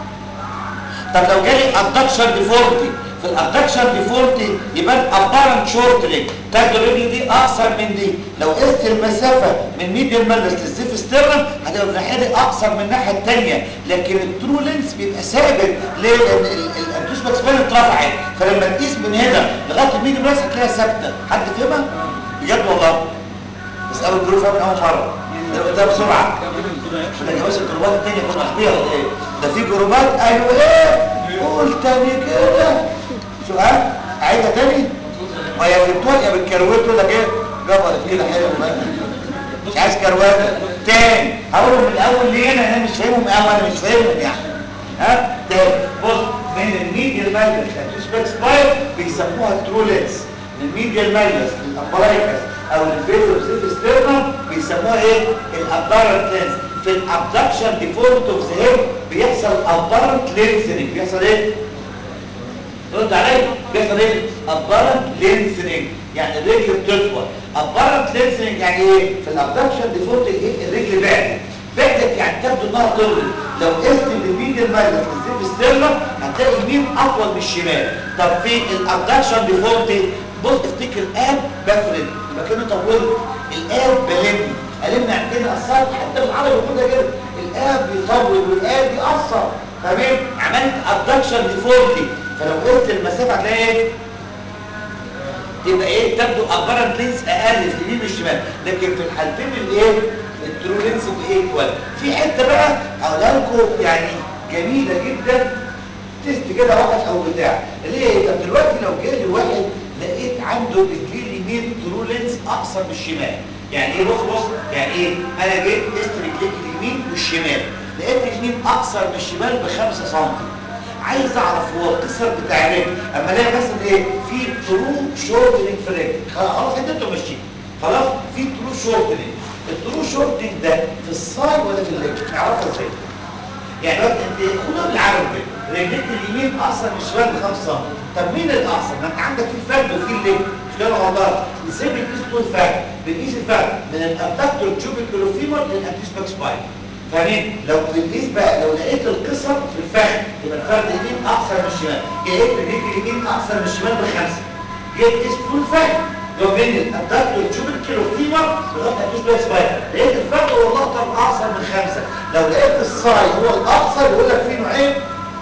طب لو جالي ابدكشن ديفورتي في الابدكشن ديفورتي يبقى ابارنت شورتنج تاخد الرجل دي اقصر من دي لو قست المسافه من ميديال مالس للسيف ستيرنم هتبقى في الناحيه دي اقصر من الناحيه الثانيه لكن الترو لينس بيبقى ثابت ليه لان الانتوش باكسبان اترفعت فلما تقيس من هنا لغايه الميديال مالس هتلاقيها ثابته حد فهمها بجد والله بس اول جروب فاهم من اول مره ده قلتها بسرعه احنا يا باشا الجروبات التانية كنا اخبيها ولا ايه ده في جروبات ايوه ايه قول تاني كده سؤال عايزها تاني ما يا فهمتوها يا بتكروتوا لك ايه جبرت كده حلو بقى مش عايز كروته تاني هقولهم من الاول ليه انا انا مش فاهمهم قوي انا مش فاهمهم يعني ها تاني بص من الميديال مايلس التوسباك سباير بيسموها ترولينس من الميديال مايلس للامبرايكس او الفيزو سيف ستيرنم بيسموها ايه الابارنت لينس في الابدكشن ديفورمت اوف ذا هيب بيحصل ابارنت لينسنج بيحصل ايه رد عليا بيحصل ايه ابارنت لينسنج يعني الرجل بتطول ابارنت لينسنج يعني ايه في الابدكشن ديفورمت الرجل بعدت بعدت يعني تبدو انها طولت لو قست الميديال مايلس للسيف ستيرنم هتلاقي اليمين اطول من الشمال طب في الابدكشن ديفورمت بص افتكر الاب بفرد يبقى كده طولت الاب بلم قلبنا عندنا اثرت حتى بالعربي كده كده الاب بيطول والاب بيأثر تمام عملت ابدكشن ديفورمتي فلو قلت المسافه هتلاقي ايه تبقى ايه تبدو ابارنت لينس اقل في اليمين والشمال لكن في الحالتين الايه الترو لينس بايكوال في حته بقى هقولها لكم يعني جميله جدا تيست كده واحد او بتاع اللي هي ايه طب دلوقتي لو جالي واحد لقيت عنده رجليه اليمين ترو لينس اقصر من الشمال يعني ايه بص بص يعني ايه انا جيت قست رجليك اليمين والشمال لقيت اليمين اقصر من الشمال ب 5 سم عايز اعرف هو القصر بتاع الرجل اما الاقي مثلا ايه في ترو شورتنج في الرجل خلاص انت انتوا ماشيين خلاص في ترو شورتنج الترو شورتنج ده في الصاي ولا في الرجل نعرفها ازاي يعني وقت انت خدها بالعربي كده رجليك اليمين اقصر من الشمال ب 5 سم طب مين الاقصر ما انت عندك في الفرد وفي الليج مش كده والله ازاي بنقيس طول الفرد بنقيس الفرد من الابدكتور تشوبيكولوفيمر للانتيس باك سباين فاهمين لو بنقيس بقى لو لقيت القصر في الفخذ يبقى الفرد اليمين اقصر من الشمال لقيت رجليك اليمين اقصر من الشمال بخمسه جيت قيس طول الفخذ لو بين الابدكتور تشوبيكولوفيمر لغايه الانتيس باك سباين لقيت الفرد هو الاخطر اقصر من خمسه لو لقيت الصاي هو الاقصر يقول لك فيه نوعين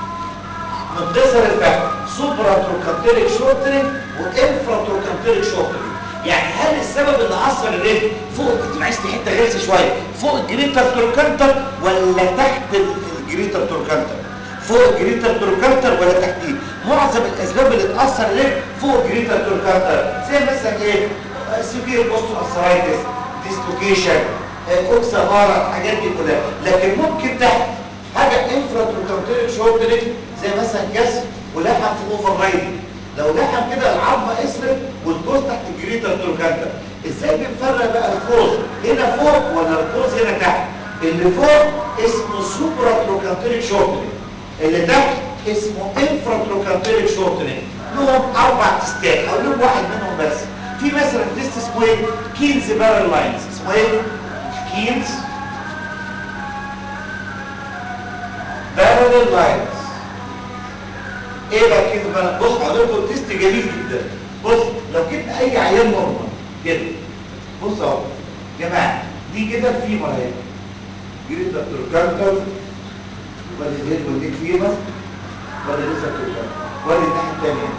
من قصر الفخذ سوبرا تروكانتيريك شورتنج وانفرا تروكانتيريك شورتنج يعني هل السبب اللي اثر الرجل فوق انت عايز حته غلسه شويه فوق الجريتر تروكانتر ولا تحت الجريتر تروكانتر فوق الجريتر تروكانتر ولا تحتيه معظم الاسباب اللي تاثر الرجل فوق الجريتر تروكانتر زي مثلا ايه سيفير بوستو ارثرايتس ديسلوكيشن اوكسا مارا الحاجات دي كلها لكن ممكن تحت حاجه انفراتروكانتريك شورتنج زي مثلا كسر ولحم في اوفر رايدنج لو لحم كده العظمه اسرت والكوز تحت الجريتر تروكانتر ازاي بنفرق بقى الكوز هنا فوق ولا الكوز هنا تحت اللي فوق اسمه سوبرا تروكانتريك شورتنج اللي تحت اسمه انفرا تروكانتريك شورتنج لهم اربع تستات هقول لكم واحد منهم بس في مثلا تيست اسمه ايه كينز بارل لاينز اسمه ايه كينز بارل لاينز ايه بقى كينز بارل بص هقول لكم تيست جميل جدا بص لو جبنا اي عيان نورمال كده بص اهو يا جماعه دي كده الفيمر اهي جريتر تروكانتر وادي الهيد والنيك فيمر وادي لسه تروكانتر وادي الناحيه الثانيه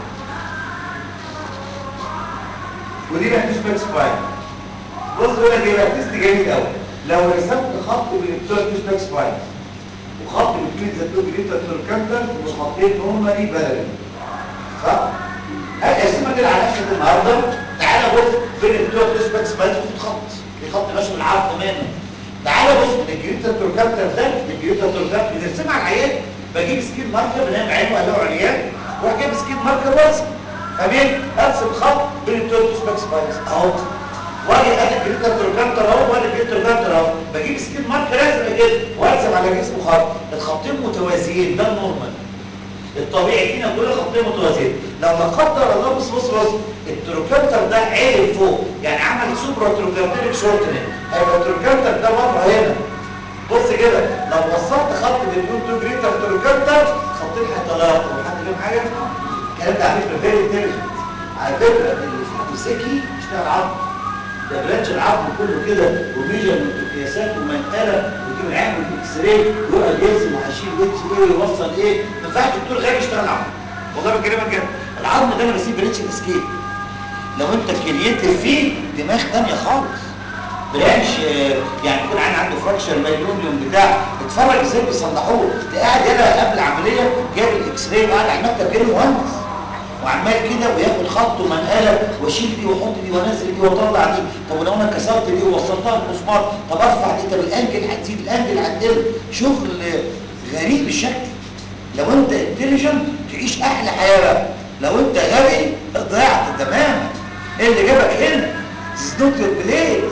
ودي بقى تشبك سباين بص هنا جاي بقى تيست جميل قوي لو رسمت خط بين بتوع تشبك سباين وخط بين ذاتو جريتر توركانتر وخطين نورمالي بارل صح؟ هات ارسمها كده على نفسك النهارده تعالى بص بين بتوع تشبك سباين خد خط في خط ماشي بالعرض منه تعالى بص من الجريتر توركانتر ده الجريتر توركانتر بنرسمها على العيان بجيب سكين ماركر بنام عينه وقلعه عريان واروح جايب سكين ماركر وارسم فمين ارسم خط بين التورتوس باك سباينز اهو واجي ادي الجريتر توركانتر اهو وادي الجريتر توركانتر اهو بجيب سكين ماركر ارسم كده وارسم على جسمه خط الخطين متوازيين ده النورمال الطبيعي فينا كل خطين متوازيين لو لا قدر الله بص بص بص التروكانتر ده عالي فوق يعني عمل سوبرا تروكانتريك شورتنج هيبقى التروكانتر ده بره هنا بص كده لو وصلت خط بين تو جريتر تروكانتر خطين هيتلاقوا حد فاهم حاجه الكلام ده على فكره فيري انتليجنت على فكره اللي ذكي يشتغل عظم ده برانش العظم كله كده وميجر وقياسات ومنقله ويجيب العين والاكس راي ويقعد يرسم وهشيل ويكس ايه ويوصل ايه ما ينفعش الدكتور غير يشتغل عظم والله بكلمك كده العظم ده انا بسيب برانش الاسكيب لو انت كرييتيف فيه دماغ ثانيه خالص برانش يعني يكون عين عنده فراكشر مايلونيوم بتاع اتفرج ازاي بيصلحوه ده قاعد هنا قبل العمليه جاب الاكس راي وقاعد على المكتب كده مهندس وعمال كده وياخد خط ومنقله واشيل دي واحط دي وانزل دي واطلع دي طب ولو انا كسرت دي ووصلتها بمسمار طب ارفع دي طب الانجل هتزيد الانجل هتقل شغل غريب الشكل لو انت انتليجنت تعيش احلى حياه بقى لو انت غبي ضيعت تماما ايه اللي جابك هنا This is not your place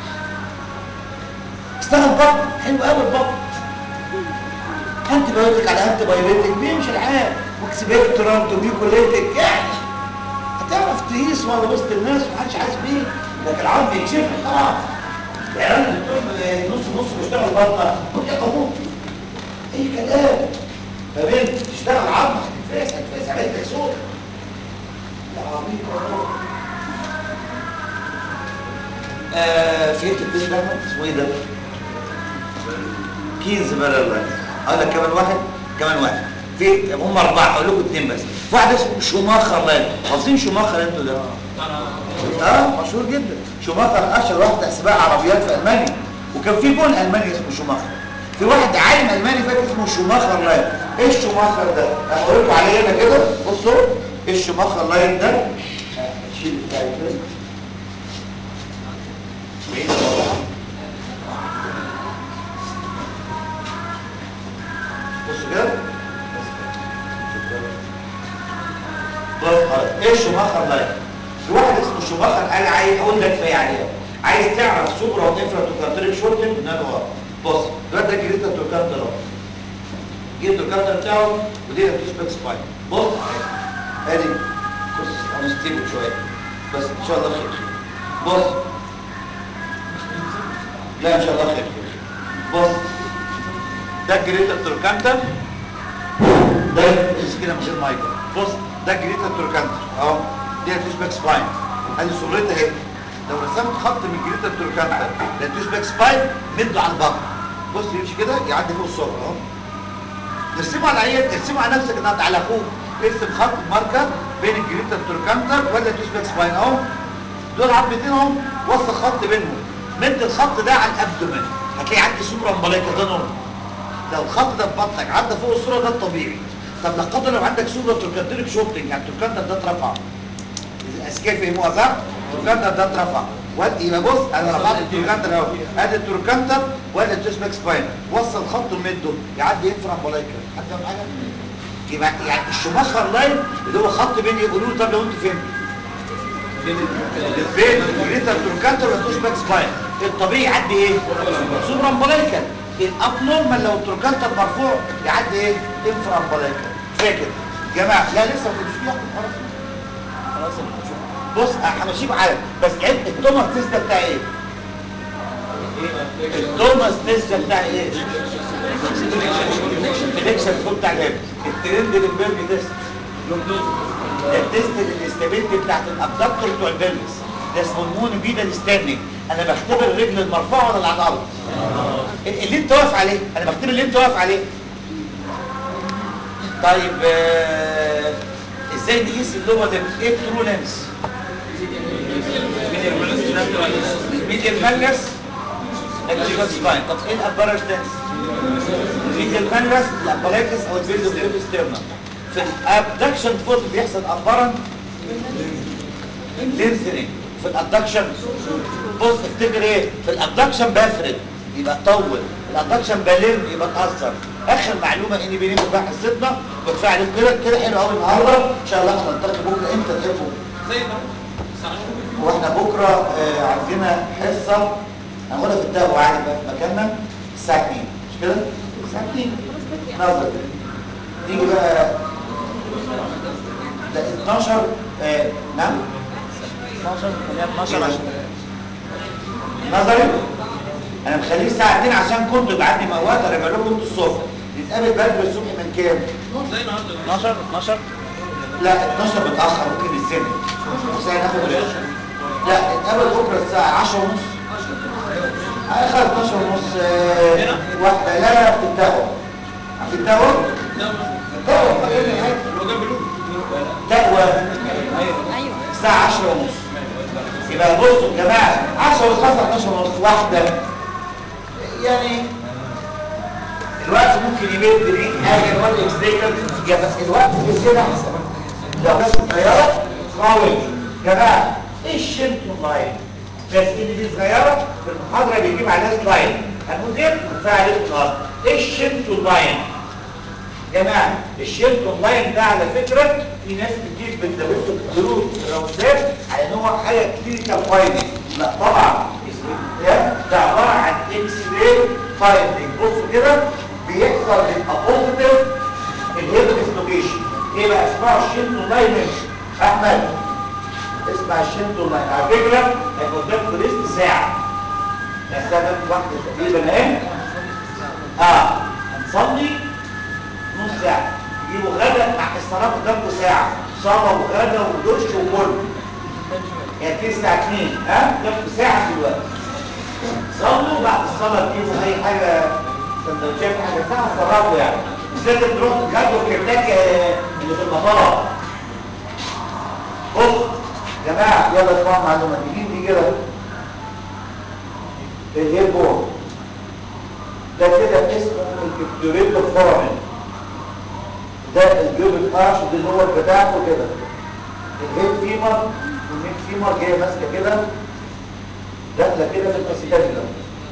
اشتغل بطن حلو قوي البطن انت بايوتك على انت بايوتك بيمشي الحال واكسبكتورانت وميكوليتك يعني هتعرف تقيس ولا وسط الناس ومحدش حاسس بيك لكن العظم بيكشفك طبعا يعني الدكتور نص نص بيشتغل بطنه يا قانون اي كلام فبنت تشتغل عظم هتتفاس هتتفاس عملت لك صوت يا عظيم قانون آه فهمت البيت ده اسمه ايه ده؟ كينز بارلايز اقول لك كمان واحد كمان واحد في هم اربعه اقول لكم اثنين بس في واحد اسمه شوماخر لاين حافظين شوماخر انتوا ده اه مشهور جدا شوماخر اشهر واحد سباق عربيات في المانيا وكان في جون الماني اسمه شوماخر في واحد عالم الماني فاكر اسمه شوماخر لاين ايه الشوماخر ده انا هقول لكم عليه هنا كده بصوا ايه الشوماخر لاين ده شيل بتاعي كده بعيد واضحه بصوا كده بص خلاص ايه شوماخر لاين في واحد اسمه شوماخر قال عايز اقول لك فيها عليها عايز تعرف سوبرا وانفرا توكانتريك شورتن نانو بص ده ده جريتا توكانتر اهو جيب التوكانتر بتاعه ودي هتشبك سباين بص ادي بص هنستيبه شويه بس ان شاء الله خير بص لا ان شاء الله خير بص ده الجريتا توركانتر ده امسك كده من غير مايك بص ده الجريتا توركانتر اهو دي هتشبك سباين ادي صورتها اهي لو رسمت خط من الجريتا توركانتر ده هتشبك سباين مده على البطن بص يمشي كده يعدي فوق الصوره اهو ترسمه على عيد ارسمه على نفسك انت على اخوك ارسم خط ماركر بين الجريتا توركانتر ولا تشبك سباين اهو دول عظمتين اهو وصل خط بينهم مد الخط ده على الابدومين هتلاقي عندي سوبر امبلايكا ده نورمال لو الخط ده في بطنك عدى فوق الصوره ده الطبيعي طب لا قدر لو عندك صوره توركانتريك شورتنج يعني التوركانتر ده اترفع الاذكياء فهموها صح؟ التوركانتر ده اترفع واد- يبقى بص انا رفعت التوركانتر اهو ادي التوركانتر وادي التوسباك سباين وصل خط الميد دول يعدي ينفع بولايكر حد فاهم حاجه يبقى يعني الشماخر لاين اللي هو خط بين يقولوا له طب لو انتوا فين بين الجريتر توركانتر والتوسباك سباين الطبيعي يعدي ايه سوبر امبلايكر الاب نورمال لو التوركانتر مرفوع يعدي ايه انفرا امبلايكر فاكر جماعه لا لسه ما كنتش فيه واحد خلاص خلاص الموضوع. بص همشيك على بس عيب التوماس تيست بتاع ايه التوماس تيست بتاع ايه الفليكشن فوق بتاع الهيب الترند للبيرج تيست ده التيست للاستابيلتي بتاعت الابدكتور بتوع البلبس ده اسمه المون بيدا ستاندنج انا بختبر الرجل المرفوعه ولا اللي على الارض اللي انت واقف عليه انا بختبر اللي انت واقف عليه طيب آه، ازاي نقيس اللغه ده ايه الترو لينس ميديال مانجس اكتيفال سباين طب ايه الابرش لينس ميديال مانجس الابلايتس او البيلد اوف ستيرنا في الابدكشن فوت بيحصل ابرن لينسنج في الابدكشن بص افتكر ايه في الابدكشن بفرد يبقى طول الابدكشن بلم يبقى اتاثر اخر معلومه اني بيني وبين حصتنا بدفع عليكم كده كده حلو قوي النهارده ان شاء الله احنا هنلتقي بكره امتى تحبوا زي ما الساعه 10 واحنا بكره آه، عندنا حصه هناخدها في التهوى عادي بقى في مكاننا الساعه 2 مش كده؟ الساعه 2 نظر نيجي بقى ده 12 آه، نعم 12 خليها 12 عشان نظري انا مخليه الساعه 2 عشان كنتوا بعدي مواد ارجع لكم انتوا الصبح نتقابل بدري الصبح من كام؟ زي النهارده 12 12 لا 12 متاخر ممكن السنه بس هناخد رياضه لا نتقابل بكره الساعه 10 ونص اخر 12 ونص آه، واحده لا لا في التهوى في التهوى التهوى مكان هناك هو جنب اللوب تهوى ايوه الساعه 10 ونص يبقى بصوا يا جماعه 10 ونص 12 ونص واحده يعني الوقت ممكن يبيد بريك حاجه الوقت اكسديكال يا بس الوقت في كده احسن لو بس صغيره اسمعوا يا جماعه ايه الشنتون لاين بس اللي دي صغيره في المحاضره بيجيب عليها سلايد هنقول ايه هنفعل عليه النهارده ايه الشنتون لاين جماعه الشيلتون لاين ده على فكره في ناس كتير بتدرسه دروس راوندات على ان هو حاجه كلينيكال فايندنج لا طبعا ده ده عباره عن اكس راي فايندنج بصوا كده بيحصل بالابوزيتيف الهيب ديسلوكيشن ايه بقى اسمها الشيلتون لاين ماشي احمد اسمع الشيلتون لاين على فكره هيبقى قدامكم ليست ساعه السبب واحده تقريبا اهي اه هنصلي نص ساعة يجيبوا غدا مع الصلاة قدامكم ساعة صلاة وغدا ودش وكل يعني في الساعة 2 ها قدامكم ساعة دلوقتي صلوا بعد الصلاة تجيبوا أي حاجة سندوتشات حاجة ساعة صلاتوا يعني مش لازم تروحوا تتغدوا في كرتاك اللي في المطار بص يا جماعة يلا اسمعوا معلومة تجيب دي كده الهير بورد ده كده اسمه الكتوريتو فورامين ده الجيوبك ارش دي النور بتاعته كده الهيد فيمر والميد فيمر جايه ماسكه كده داخله كده في الاسيتابيلم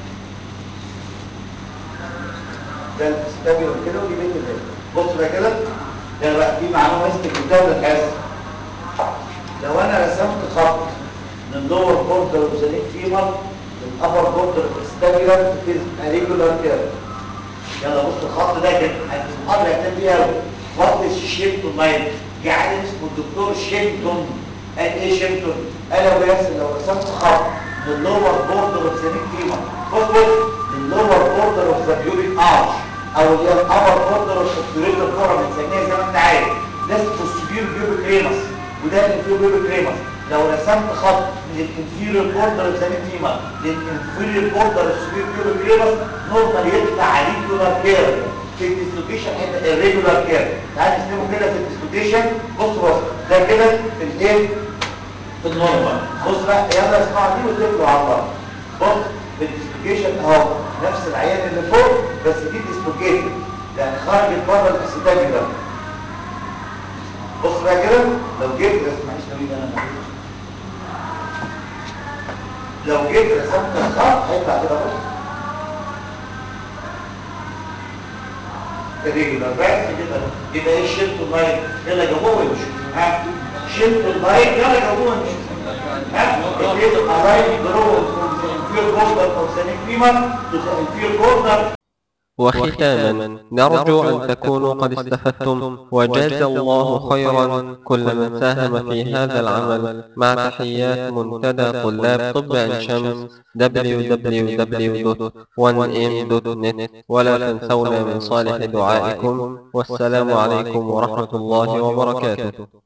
ده الاسيتابيلم كده ودي بيت الهيد بص بقى كده ده بقى في معلومه اسمها الكتاب الحاسب لو انا رسمت خط من اللور بوردر اوف ذا نيك فيمر للابر بوردر اوف الاسيتابيلم في ريجولار كيرف يلا بص الخط ده كده المحاضره هتبقى فيها وات از شيلتون لاين يعني اسمه الدكتور شيلتون قال ايه شيلتون قال يا ابو ياسر لو رسمت خط من اللور بوردر اوف ذا نيك فيمر بص بص من اللور بوردر اوف ذا بيوريك ارش او اللي هي الابر بوردر اوف الدوريتور فورم بنسميها زي ما انت عايز ده البوستيريور بيوريك ريمس وده الانفيريور بيوريك ريمس لو رسمت خط من الانفيريور بوردر اوف ذا نيك فيمر للانفيريور بوردر اوف السوبير بيوريك ريمس نورمال يطلع ريجولار كيرف في الديسلوكيشن هيبقى الريجولار كيرف تعال نسميه كده في الديسلوكيشن بص بص ده كده في الايه في النورمال بص بقى يلا اسمعوا دي وتفلوا على الله بص في الديسلوكيشن اهو نفس العيان اللي فوق بس دي ديسلوكيتد يعني خرجت بره الاسيتابيلم بص بقى كده لو جيت بس معلش لو انا معلش جيت رسمت الخط هيطلع كده اهو الريجولار بس كده يبقى ايه شلت اللاين يلا جابوه وامشوا ها شلت اللاين يلا جابوه وامشوا ها ابتدي الاين جرو الفير بوردر او سنك فيمر الفير بوردر وختاما نرجو أن تكونوا قد استفدتم وجاز الله خيرا كل من ساهم في هذا العمل مع تحيات منتدى طلاب طب عين شمس www.1m.net ولا تنسونا من صالح دعائكم والسلام عليكم ورحمة الله وبركاته